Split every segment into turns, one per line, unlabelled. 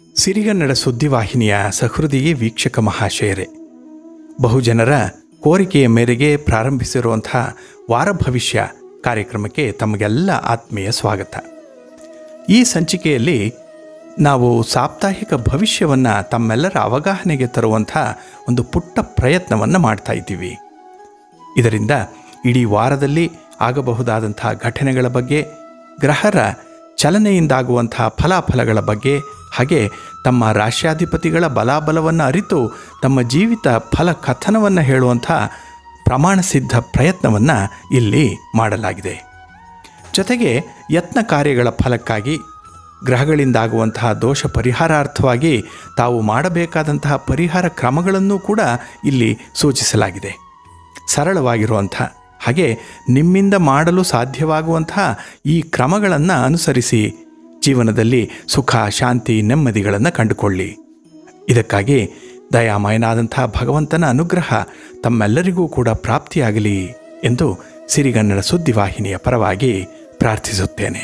ಸಿರಿಗನ್ನಡ ಸುದ್ದಿವಾಹಿನಿಯ ಸಹೃದಯಿ ವೀಕ್ಷಕ ಮಹಾಶಯರೇ ಬಹುಜನರ ಕೋರಿಕೆಯ ಮೇರೆಗೆ ಪ್ರಾರಂಭಿಸಿರುವಂಥ ವಾರ ಭವಿಷ್ಯ ಕಾರ್ಯಕ್ರಮಕ್ಕೆ ತಮಗೆಲ್ಲ ಆತ್ಮೀಯ ಸ್ವಾಗತ ಈ ಸಂಚಿಕೆಯಲ್ಲಿ ನಾವು ಸಾಪ್ತಾಹಿಕ ಭವಿಷ್ಯವನ್ನು ತಮ್ಮೆಲ್ಲರ ಅವಗಾಹನೆಗೆ ತರುವಂಥ ಒಂದು ಪುಟ್ಟ ಪ್ರಯತ್ನವನ್ನು ಮಾಡ್ತಾ ಇದ್ದೀವಿ ಇದರಿಂದ ಇಡೀ ವಾರದಲ್ಲಿ ಆಗಬಹುದಾದಂಥ ಘಟನೆಗಳ ಬಗ್ಗೆ ಗ್ರಹರ ಚಲನೆಯಿಂದಾಗುವಂಥ ಫಲಾಫಲಗಳ ಬಗ್ಗೆ ಹಾಗೆ ತಮ್ಮ ರಾಷ್ಟ್ರಾಧಿಪತಿಗಳ ಬಲಾಬಲವನ್ನು ಅರಿತು ತಮ್ಮ ಜೀವಿತ ಫಲ ಕಥನವನ್ನು ಹೇಳುವಂಥ ಪ್ರಮಾಣಸಿದ್ಧ ಪ್ರಯತ್ನವನ್ನು ಇಲ್ಲಿ ಮಾಡಲಾಗಿದೆ ಜೊತೆಗೆ ಯತ್ನ ಕಾರ್ಯಗಳ ಫಲಕ್ಕಾಗಿ ಗ್ರಹಗಳಿಂದಾಗುವಂತಹ ದೋಷ ಪರಿಹಾರಾರ್ಥವಾಗಿ ತಾವು ಮಾಡಬೇಕಾದಂತಹ ಪರಿಹಾರ ಕ್ರಮಗಳನ್ನು ಕೂಡ ಇಲ್ಲಿ ಸೂಚಿಸಲಾಗಿದೆ ಸರಳವಾಗಿರುವಂಥ ಹಾಗೆ ನಿಮ್ಮಿಂದ ಮಾಡಲು ಸಾಧ್ಯವಾಗುವಂತಹ ಈ ಕ್ರಮಗಳನ್ನು ಅನುಸರಿಸಿ ಜೀವನದಲ್ಲಿ ಸುಖ ಶಾಂತಿ ನೆಮ್ಮದಿಗಳನ್ನು ಕಂಡುಕೊಳ್ಳಿ ಇದಕ್ಕಾಗಿ ದಯಾಮಯನಾದಂಥ ಭಗವಂತನ ಅನುಗ್ರಹ ತಮ್ಮೆಲ್ಲರಿಗೂ ಕೂಡ ಪ್ರಾಪ್ತಿಯಾಗಲಿ ಎಂದು ಸಿರಿಗನ್ನಡ ಸುದ್ದಿವಾಹಿನಿಯ ಪರವಾಗಿ ಪ್ರಾರ್ಥಿಸುತ್ತೇನೆ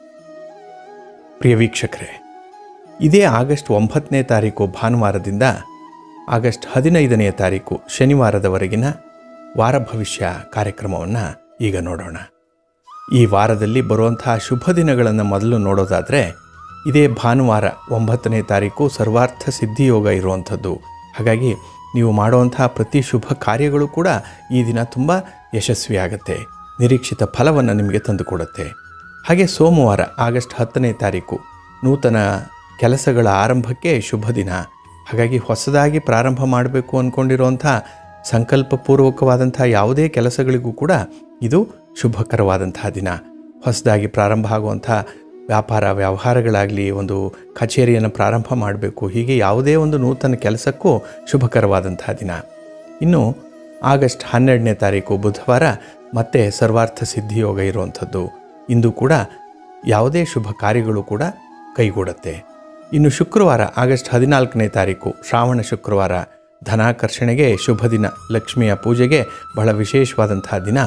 ಪ್ರಿಯ ವೀಕ್ಷಕರೇ ಇದೇ ಆಗಸ್ಟ್ ಒಂಬತ್ತನೇ ತಾರೀಕು ಭಾನುವಾರದಿಂದ ಆಗಸ್ಟ್ ಹದಿನೈದನೆಯ ತಾರೀಕು ಶನಿವಾರದವರೆಗಿನ ವಾರ ಭವಿಷ್ಯ ಕಾರ್ಯಕ್ರಮವನ್ನು ಈಗ ನೋಡೋಣ ಈ ವಾರದಲ್ಲಿ ಬರುವಂತಹ ಶುಭ ದಿನಗಳನ್ನು ಮೊದಲು ನೋಡೋದಾದರೆ ಇದೇ ಭಾನುವಾರ ಒಂಬತ್ತನೇ ತಾರೀಕು ಸರ್ವಾರ್ಥ ಸಿದ್ಧಿಯೋಗ ಇರುವಂಥದ್ದು ಹಾಗಾಗಿ ನೀವು ಮಾಡುವಂತಹ ಪ್ರತಿ ಶುಭ ಕಾರ್ಯಗಳು ಕೂಡ ಈ ದಿನ ತುಂಬ ಯಶಸ್ವಿಯಾಗತ್ತೆ ನಿರೀಕ್ಷಿತ ಫಲವನ್ನು ನಿಮಗೆ ತಂದುಕೊಡುತ್ತೆ ಹಾಗೆ ಸೋಮವಾರ ಆಗಸ್ಟ್ ಹತ್ತನೇ ತಾರೀಕು ನೂತನ ಕೆಲಸಗಳ ಆರಂಭಕ್ಕೆ ಶುಭ ದಿನ ಹಾಗಾಗಿ ಹೊಸದಾಗಿ ಪ್ರಾರಂಭ ಮಾಡಬೇಕು ಅಂದ್ಕೊಂಡಿರುವಂಥ ಸಂಕಲ್ಪಪೂರ್ವಕವಾದಂಥ ಯಾವುದೇ ಕೆಲಸಗಳಿಗೂ ಕೂಡ ಇದು ಶುಭಕರವಾದಂತಹ ದಿನ ಹೊಸದಾಗಿ ಪ್ರಾರಂಭ ಆಗುವಂಥ ವ್ಯಾಪಾರ ವ್ಯವಹಾರಗಳಾಗಲಿ ಒಂದು ಕಚೇರಿಯನ್ನು ಪ್ರಾರಂಭ ಮಾಡಬೇಕು ಹೀಗೆ ಯಾವುದೇ ಒಂದು ನೂತನ ಕೆಲಸಕ್ಕೂ ಶುಭಕರವಾದಂತಹ ದಿನ ಇನ್ನು ಆಗಸ್ಟ್ ಹನ್ನೆರಡನೇ ತಾರೀಕು ಬುಧವಾರ ಮತ್ತೆ ಸರ್ವಾರ್ಥ ಸಿದ್ಧಿಯೋಗ ಇರುವಂಥದ್ದು ಇಂದು ಕೂಡ ಯಾವುದೇ ಶುಭ ಕಾರ್ಯಗಳು ಕೂಡ ಕೈಗೂಡುತ್ತೆ ಇನ್ನು ಶುಕ್ರವಾರ ಆಗಸ್ಟ್ ಹದಿನಾಲ್ಕನೇ ತಾರೀಕು ಶ್ರಾವಣ ಶುಕ್ರವಾರ ಧನಾಕರ್ಷಣೆಗೆ ಶುಭ ದಿನ ಲಕ್ಷ್ಮಿಯ ಪೂಜೆಗೆ ಬಹಳ ವಿಶೇಷವಾದಂತಹ ದಿನ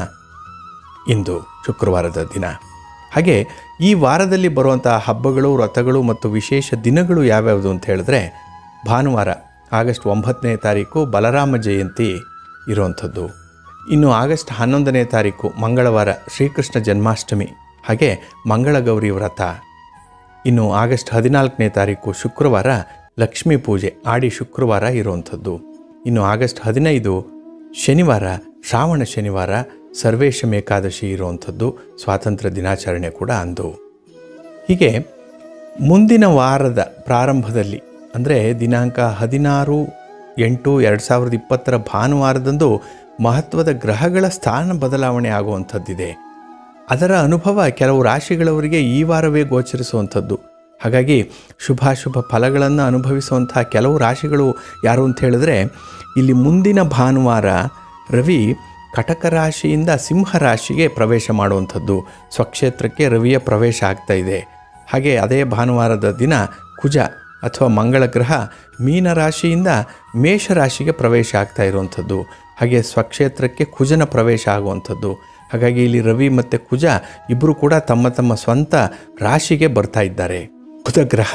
ಇಂದು ಶುಕ್ರವಾರದ ದಿನ ಹಾಗೆ ಈ ವಾರದಲ್ಲಿ ಬರುವಂಥ ಹಬ್ಬಗಳು ವ್ರತಗಳು ಮತ್ತು ವಿಶೇಷ ದಿನಗಳು ಯಾವ್ಯಾವುದು ಅಂತ ಹೇಳಿದ್ರೆ ಭಾನುವಾರ ಆಗಸ್ಟ್ ಒಂಬತ್ತನೇ ತಾರೀಕು ಬಲರಾಮ ಜಯಂತಿ ಇರುವಂಥದ್ದು ಇನ್ನು ಆಗಸ್ಟ್ ಹನ್ನೊಂದನೇ ತಾರೀಕು ಮಂಗಳವಾರ ಶ್ರೀಕೃಷ್ಣ ಜನ್ಮಾಷ್ಟಮಿ ಹಾಗೆ ಮಂಗಳಗೌರಿ ವ್ರತ ಇನ್ನು ಆಗಸ್ಟ್ ಹದಿನಾಲ್ಕನೇ ತಾರೀಕು ಶುಕ್ರವಾರ ಲಕ್ಷ್ಮೀ ಪೂಜೆ ಆಡಿ ಶುಕ್ರವಾರ ಇರುವಂಥದ್ದು ಇನ್ನು ಆಗಸ್ಟ್ ಹದಿನೈದು ಶನಿವಾರ ಶ್ರಾವಣ ಶನಿವಾರ ಸರ್ವೇಶಂ ಏಕಾದಶಿ ಇರುವಂಥದ್ದು ಸ್ವಾತಂತ್ರ್ಯ ದಿನಾಚರಣೆ ಕೂಡ ಅಂದು ಹೀಗೆ ಮುಂದಿನ ವಾರದ ಪ್ರಾರಂಭದಲ್ಲಿ ಅಂದರೆ ದಿನಾಂಕ ಹದಿನಾರು ಎಂಟು ಎರಡು ಸಾವಿರದ ಇಪ್ಪತ್ತರ ಭಾನುವಾರದಂದು ಮಹತ್ವದ ಗ್ರಹಗಳ ಸ್ಥಾನ ಬದಲಾವಣೆ ಆಗುವಂಥದ್ದಿದೆ ಅದರ ಅನುಭವ ಕೆಲವು ರಾಶಿಗಳವರಿಗೆ ಈ ವಾರವೇ ಗೋಚರಿಸುವಂಥದ್ದು ಹಾಗಾಗಿ ಶುಭಾಶುಭ ಫಲಗಳನ್ನು ಅನುಭವಿಸುವಂಥ ಕೆಲವು ರಾಶಿಗಳು ಯಾರು ಅಂತ ಹೇಳಿದ್ರೆ ಇಲ್ಲಿ ಮುಂದಿನ ಭಾನುವಾರ ರವಿ ಕಟಕ ರಾಶಿಯಿಂದ ಸಿಂಹ ರಾಶಿಗೆ ಪ್ರವೇಶ ಮಾಡುವಂಥದ್ದು ಸ್ವಕ್ಷೇತ್ರಕ್ಕೆ ರವಿಯ ಪ್ರವೇಶ ಆಗ್ತಾ ಇದೆ ಹಾಗೆ ಅದೇ ಭಾನುವಾರದ ದಿನ ಕುಜ ಅಥವಾ ಮಂಗಳ ಗ್ರಹ ಮೀನ ರಾಶಿಯಿಂದ ಮೇಷ ರಾಶಿಗೆ ಪ್ರವೇಶ ಆಗ್ತಾ ಇರುವಂಥದ್ದು ಹಾಗೆ ಸ್ವಕ್ಷೇತ್ರಕ್ಕೆ ಕುಜನ ಪ್ರವೇಶ ಆಗುವಂಥದ್ದು ಹಾಗಾಗಿ ಇಲ್ಲಿ ರವಿ ಮತ್ತು ಕುಜ ಇಬ್ಬರು ಕೂಡ ತಮ್ಮ ತಮ್ಮ ಸ್ವಂತ ರಾಶಿಗೆ ಬರ್ತಾ ಇದ್ದಾರೆ ಬುಧ ಗ್ರಹ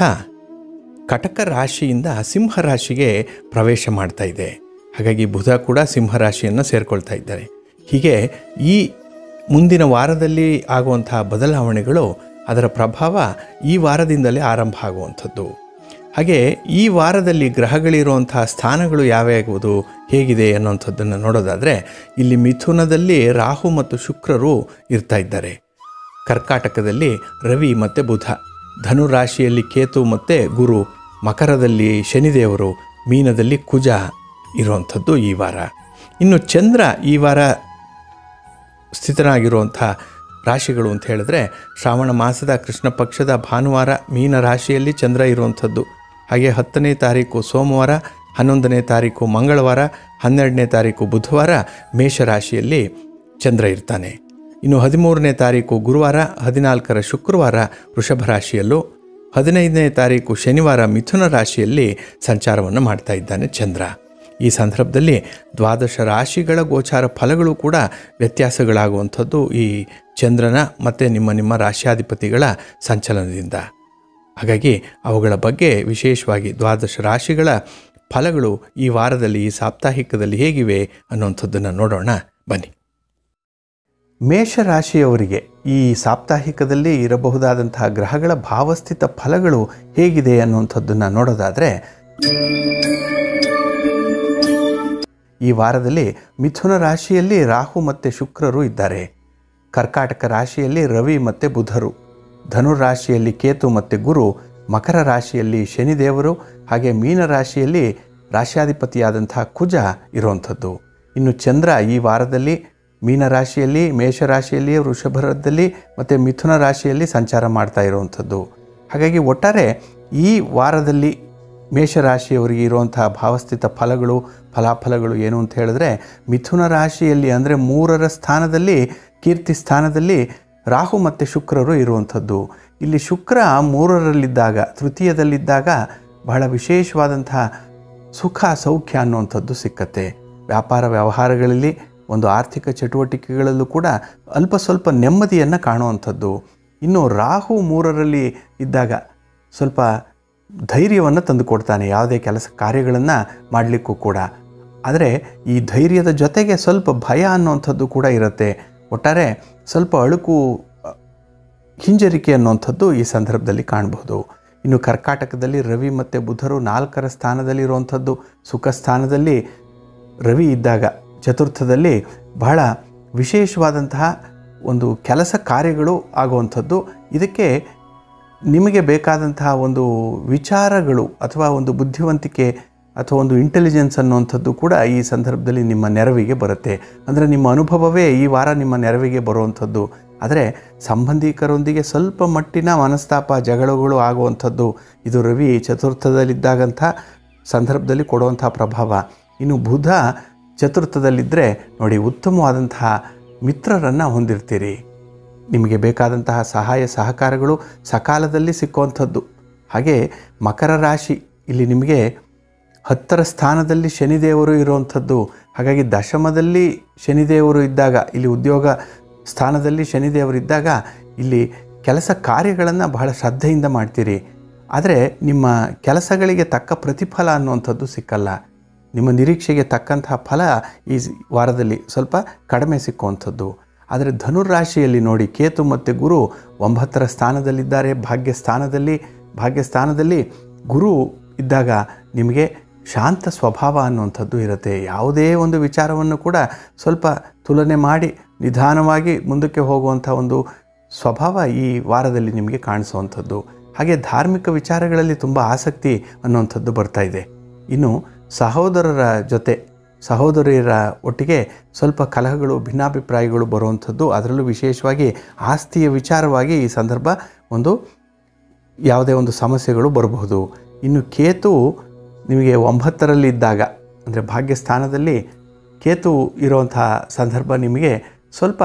ಕಟಕ ರಾಶಿಯಿಂದ ಸಿಂಹ ರಾಶಿಗೆ ಪ್ರವೇಶ ಮಾಡ್ತಾ ಇದೆ ಹಾಗಾಗಿ ಬುಧ ಕೂಡ ಸಿಂಹ ರಾಶಿಯನ್ನು ಸೇರಿಕೊಳ್ತಾ ಇದ್ದಾರೆ ಹೀಗೆ ಈ ಮುಂದಿನ ವಾರದಲ್ಲಿ ಆಗುವಂತಹ ಬದಲಾವಣೆಗಳು ಅದರ ಪ್ರಭಾವ ಈ ವಾರದಿಂದಲೇ ಆರಂಭ ಆಗುವಂಥದ್ದು ಹಾಗೆ ಈ ವಾರದಲ್ಲಿ ಗ್ರಹಗಳಿರುವಂತಹ ಸ್ಥಾನಗಳು ಯಾವ್ಯಾವುದು ಹೇಗಿದೆ ಅನ್ನುವಂಥದ್ದನ್ನು ನೋಡೋದಾದರೆ ಇಲ್ಲಿ ಮಿಥುನದಲ್ಲಿ ರಾಹು ಮತ್ತು ಶುಕ್ರರು ಇರ್ತಾ ಇದ್ದಾರೆ ಕರ್ಕಾಟಕದಲ್ಲಿ ರವಿ ಮತ್ತು ಬುಧ ಧನು ರಾಶಿಯಲ್ಲಿ ಕೇತು ಮತ್ತು ಗುರು ಮಕರದಲ್ಲಿ ಶನಿದೇವರು ಮೀನದಲ್ಲಿ ಕುಜ ಇರುವಂಥದ್ದು ಈ ವಾರ ಇನ್ನು ಚಂದ್ರ ಈ ವಾರ ಸ್ಥಿತನಾಗಿರುವಂಥ ರಾಶಿಗಳು ಅಂತ ಹೇಳಿದ್ರೆ ಶ್ರಾವಣ ಮಾಸದ ಕೃಷ್ಣ ಪಕ್ಷದ ಭಾನುವಾರ ಮೀನ ರಾಶಿಯಲ್ಲಿ ಚಂದ್ರ ಇರುವಂಥದ್ದು ಹಾಗೆ ಹತ್ತನೇ ತಾರೀಕು ಸೋಮವಾರ ಹನ್ನೊಂದನೇ ತಾರೀಕು ಮಂಗಳವಾರ ಹನ್ನೆರಡನೇ ತಾರೀಕು ಬುಧವಾರ ಮೇಷರಾಶಿಯಲ್ಲಿ ಚಂದ್ರ ಇರ್ತಾನೆ ಇನ್ನು ಹದಿಮೂರನೇ ತಾರೀಕು ಗುರುವಾರ ಹದಿನಾಲ್ಕರ ಶುಕ್ರವಾರ ವೃಷಭ ರಾಶಿಯಲ್ಲೂ ಹದಿನೈದನೇ ತಾರೀಕು ಶನಿವಾರ ಮಿಥುನ ರಾಶಿಯಲ್ಲಿ ಸಂಚಾರವನ್ನು ಮಾಡ್ತಾ ಇದ್ದಾನೆ ಚಂದ್ರ ಈ ಸಂದರ್ಭದಲ್ಲಿ ದ್ವಾದಶ ರಾಶಿಗಳ ಗೋಚಾರ ಫಲಗಳು ಕೂಡ ವ್ಯತ್ಯಾಸಗಳಾಗುವಂಥದ್ದು ಈ ಚಂದ್ರನ ಮತ್ತು ನಿಮ್ಮ ನಿಮ್ಮ ರಾಶ್ಯಾಧಿಪತಿಗಳ ಸಂಚಲನದಿಂದ ಹಾಗಾಗಿ ಅವುಗಳ ಬಗ್ಗೆ ವಿಶೇಷವಾಗಿ ದ್ವಾದಶ ರಾಶಿಗಳ ಫಲಗಳು ಈ ವಾರದಲ್ಲಿ ಈ ಸಾಪ್ತಾಹಿಕದಲ್ಲಿ ಹೇಗಿವೆ ಅನ್ನುವಂಥದ್ದನ್ನು ನೋಡೋಣ ಬನ್ನಿ ಮೇಷರಾಶಿಯವರಿಗೆ ಈ ಸಾಪ್ತಾಹಿಕದಲ್ಲಿ ಇರಬಹುದಾದಂತಹ ಗ್ರಹಗಳ ಭಾವಸ್ಥಿತ ಫಲಗಳು ಹೇಗಿದೆ ಅನ್ನುವಂಥದ್ದನ್ನು ನೋಡೋದಾದರೆ ಈ ವಾರದಲ್ಲಿ ಮಿಥುನ ರಾಶಿಯಲ್ಲಿ ರಾಹು ಮತ್ತು ಶುಕ್ರರು ಇದ್ದಾರೆ ಕರ್ಕಾಟಕ ರಾಶಿಯಲ್ಲಿ ರವಿ ಮತ್ತು ಬುಧರು ಧನು ರಾಶಿಯಲ್ಲಿ ಕೇತು ಮತ್ತು ಗುರು ಮಕರ ರಾಶಿಯಲ್ಲಿ ಶನಿದೇವರು ಹಾಗೆ ಮೀನ ರಾಶಿಯಲ್ಲಿ ರಾಶ್ಯಾಧಿಪತಿಯಾದಂತಹ ಕುಜ ಇರುವಂಥದ್ದು ಇನ್ನು ಚಂದ್ರ ಈ ವಾರದಲ್ಲಿ ಮೀನ ರಾಶಿಯಲ್ಲಿ ಮೇಷರಾಶಿಯಲ್ಲಿ ವೃಷಭರದಲ್ಲಿ ಮತ್ತು ಮಿಥುನ ರಾಶಿಯಲ್ಲಿ ಸಂಚಾರ ಮಾಡ್ತಾ ಇರುವಂಥದ್ದು ಹಾಗಾಗಿ ಒಟ್ಟಾರೆ ಈ ವಾರದಲ್ಲಿ ಮೇಷರಾಶಿಯವರಿಗೆ ಇರುವಂತಹ ಭಾವಸ್ಥಿತ ಫಲಗಳು ಫಲಾಫಲಗಳು ಏನು ಅಂತ ಹೇಳಿದ್ರೆ ಮಿಥುನ ರಾಶಿಯಲ್ಲಿ ಅಂದರೆ ಮೂರರ ಸ್ಥಾನದಲ್ಲಿ ಕೀರ್ತಿ ಸ್ಥಾನದಲ್ಲಿ ರಾಹು ಮತ್ತು ಶುಕ್ರರು ಇರುವಂಥದ್ದು ಇಲ್ಲಿ ಶುಕ್ರ ಮೂರರಲ್ಲಿದ್ದಾಗ ತೃತೀಯದಲ್ಲಿದ್ದಾಗ ಬಹಳ ವಿಶೇಷವಾದಂತಹ ಸುಖ ಸೌಖ್ಯ ಅನ್ನುವಂಥದ್ದು ಸಿಕ್ಕತ್ತೆ ವ್ಯಾಪಾರ ವ್ಯವಹಾರಗಳಲ್ಲಿ ಒಂದು ಆರ್ಥಿಕ ಚಟುವಟಿಕೆಗಳಲ್ಲೂ ಕೂಡ ಅಲ್ಪ ಸ್ವಲ್ಪ ನೆಮ್ಮದಿಯನ್ನು ಕಾಣುವಂಥದ್ದು ಇನ್ನು ರಾಹು ಮೂರರಲ್ಲಿ ಇದ್ದಾಗ ಸ್ವಲ್ಪ ಧೈರ್ಯವನ್ನು ತಂದುಕೊಡ್ತಾನೆ ಯಾವುದೇ ಕೆಲಸ ಕಾರ್ಯಗಳನ್ನು ಮಾಡಲಿಕ್ಕೂ ಕೂಡ ಆದರೆ ಈ ಧೈರ್ಯದ ಜೊತೆಗೆ ಸ್ವಲ್ಪ ಭಯ ಅನ್ನುವಂಥದ್ದು ಕೂಡ ಇರುತ್ತೆ ಒಟ್ಟಾರೆ ಸ್ವಲ್ಪ ಅಳುಕು ಹಿಂಜರಿಕೆ ಅನ್ನುವಂಥದ್ದು ಈ ಸಂದರ್ಭದಲ್ಲಿ ಕಾಣಬಹುದು ಇನ್ನು ಕರ್ಕಾಟಕದಲ್ಲಿ ರವಿ ಮತ್ತು ಬುಧರು ನಾಲ್ಕರ ಸ್ಥಾನದಲ್ಲಿರುವಂಥದ್ದು ಸುಖ ಸ್ಥಾನದಲ್ಲಿ ರವಿ ಇದ್ದಾಗ ಚತುರ್ಥದಲ್ಲಿ ಬಹಳ ವಿಶೇಷವಾದಂತಹ ಒಂದು ಕೆಲಸ ಕಾರ್ಯಗಳು ಆಗುವಂಥದ್ದು ಇದಕ್ಕೆ ನಿಮಗೆ ಬೇಕಾದಂತಹ ಒಂದು ವಿಚಾರಗಳು ಅಥವಾ ಒಂದು ಬುದ್ಧಿವಂತಿಕೆ ಅಥವಾ ಒಂದು ಇಂಟೆಲಿಜೆನ್ಸ್ ಅನ್ನುವಂಥದ್ದು ಕೂಡ ಈ ಸಂದರ್ಭದಲ್ಲಿ ನಿಮ್ಮ ನೆರವಿಗೆ ಬರುತ್ತೆ ಅಂದರೆ ನಿಮ್ಮ ಅನುಭವವೇ ಈ ವಾರ ನಿಮ್ಮ ನೆರವಿಗೆ ಬರುವಂಥದ್ದು ಆದರೆ ಸಂಬಂಧಿಕರೊಂದಿಗೆ ಸ್ವಲ್ಪ ಮಟ್ಟಿನ ಮನಸ್ತಾಪ ಜಗಳಗಳು ಆಗುವಂಥದ್ದು ಇದು ರವಿ ಚತುರ್ಥದಲ್ಲಿದ್ದಾಗಂಥ ಸಂದರ್ಭದಲ್ಲಿ ಕೊಡುವಂಥ ಪ್ರಭಾವ ಇನ್ನು ಬುಧ ಚತುರ್ಥದಲ್ಲಿದ್ದರೆ ನೋಡಿ ಉತ್ತಮವಾದಂತಹ ಮಿತ್ರರನ್ನು ಹೊಂದಿರ್ತೀರಿ ನಿಮಗೆ ಬೇಕಾದಂತಹ ಸಹಾಯ ಸಹಕಾರಗಳು ಸಕಾಲದಲ್ಲಿ ಸಿಕ್ಕುವಂಥದ್ದು ಹಾಗೆ ಮಕರ ರಾಶಿ ಇಲ್ಲಿ ನಿಮಗೆ ಹತ್ತರ ಸ್ಥಾನದಲ್ಲಿ ಶನಿದೇವರು ಇರುವಂಥದ್ದು ಹಾಗಾಗಿ ದಶಮದಲ್ಲಿ ಶನಿದೇವರು ಇದ್ದಾಗ ಇಲ್ಲಿ ಉದ್ಯೋಗ ಸ್ಥಾನದಲ್ಲಿ ಶನಿದೇವರು ಇದ್ದಾಗ ಇಲ್ಲಿ ಕೆಲಸ ಕಾರ್ಯಗಳನ್ನು ಬಹಳ ಶ್ರದ್ಧೆಯಿಂದ ಮಾಡ್ತೀರಿ ಆದರೆ ನಿಮ್ಮ ಕೆಲಸಗಳಿಗೆ ತಕ್ಕ ಪ್ರತಿಫಲ ಅನ್ನುವಂಥದ್ದು ಸಿಕ್ಕಲ್ಲ ನಿಮ್ಮ ನಿರೀಕ್ಷೆಗೆ ತಕ್ಕಂತಹ ಫಲ ಈ ವಾರದಲ್ಲಿ ಸ್ವಲ್ಪ ಕಡಿಮೆ ಸಿಕ್ಕುವಂಥದ್ದು ಆದರೆ ಧನುರಾಶಿಯಲ್ಲಿ ನೋಡಿ ಕೇತು ಮತ್ತು ಗುರು ಒಂಬತ್ತರ ಸ್ಥಾನದಲ್ಲಿದ್ದಾರೆ ಭಾಗ್ಯ ಸ್ಥಾನದಲ್ಲಿ ಭಾಗ್ಯ ಸ್ಥಾನದಲ್ಲಿ ಗುರು ಇದ್ದಾಗ ನಿಮಗೆ ಶಾಂತ ಸ್ವಭಾವ ಅನ್ನುವಂಥದ್ದು ಇರುತ್ತೆ ಯಾವುದೇ ಒಂದು ವಿಚಾರವನ್ನು ಕೂಡ ಸ್ವಲ್ಪ ತುಲನೆ ಮಾಡಿ ನಿಧಾನವಾಗಿ ಮುಂದಕ್ಕೆ ಹೋಗುವಂಥ ಒಂದು ಸ್ವಭಾವ ಈ ವಾರದಲ್ಲಿ ನಿಮಗೆ ಕಾಣಿಸುವಂಥದ್ದು ಹಾಗೆ ಧಾರ್ಮಿಕ ವಿಚಾರಗಳಲ್ಲಿ ತುಂಬ ಆಸಕ್ತಿ ಅನ್ನುವಂಥದ್ದು ಬರ್ತಾ ಇದೆ ಇನ್ನು ಸಹೋದರರ ಜೊತೆ ಸಹೋದರಿಯರ ಒಟ್ಟಿಗೆ ಸ್ವಲ್ಪ ಕಲಹಗಳು ಭಿನ್ನಾಭಿಪ್ರಾಯಗಳು ಬರುವಂಥದ್ದು ಅದರಲ್ಲೂ ವಿಶೇಷವಾಗಿ ಆಸ್ತಿಯ ವಿಚಾರವಾಗಿ ಈ ಸಂದರ್ಭ ಒಂದು ಯಾವುದೇ ಒಂದು ಸಮಸ್ಯೆಗಳು ಬರಬಹುದು ಇನ್ನು ಕೇತು ನಿಮಗೆ ಒಂಬತ್ತರಲ್ಲಿ ಇದ್ದಾಗ ಅಂದರೆ ಭಾಗ್ಯಸ್ಥಾನದಲ್ಲಿ ಕೇತು ಇರುವಂತಹ ಸಂದರ್ಭ ನಿಮಗೆ ಸ್ವಲ್ಪ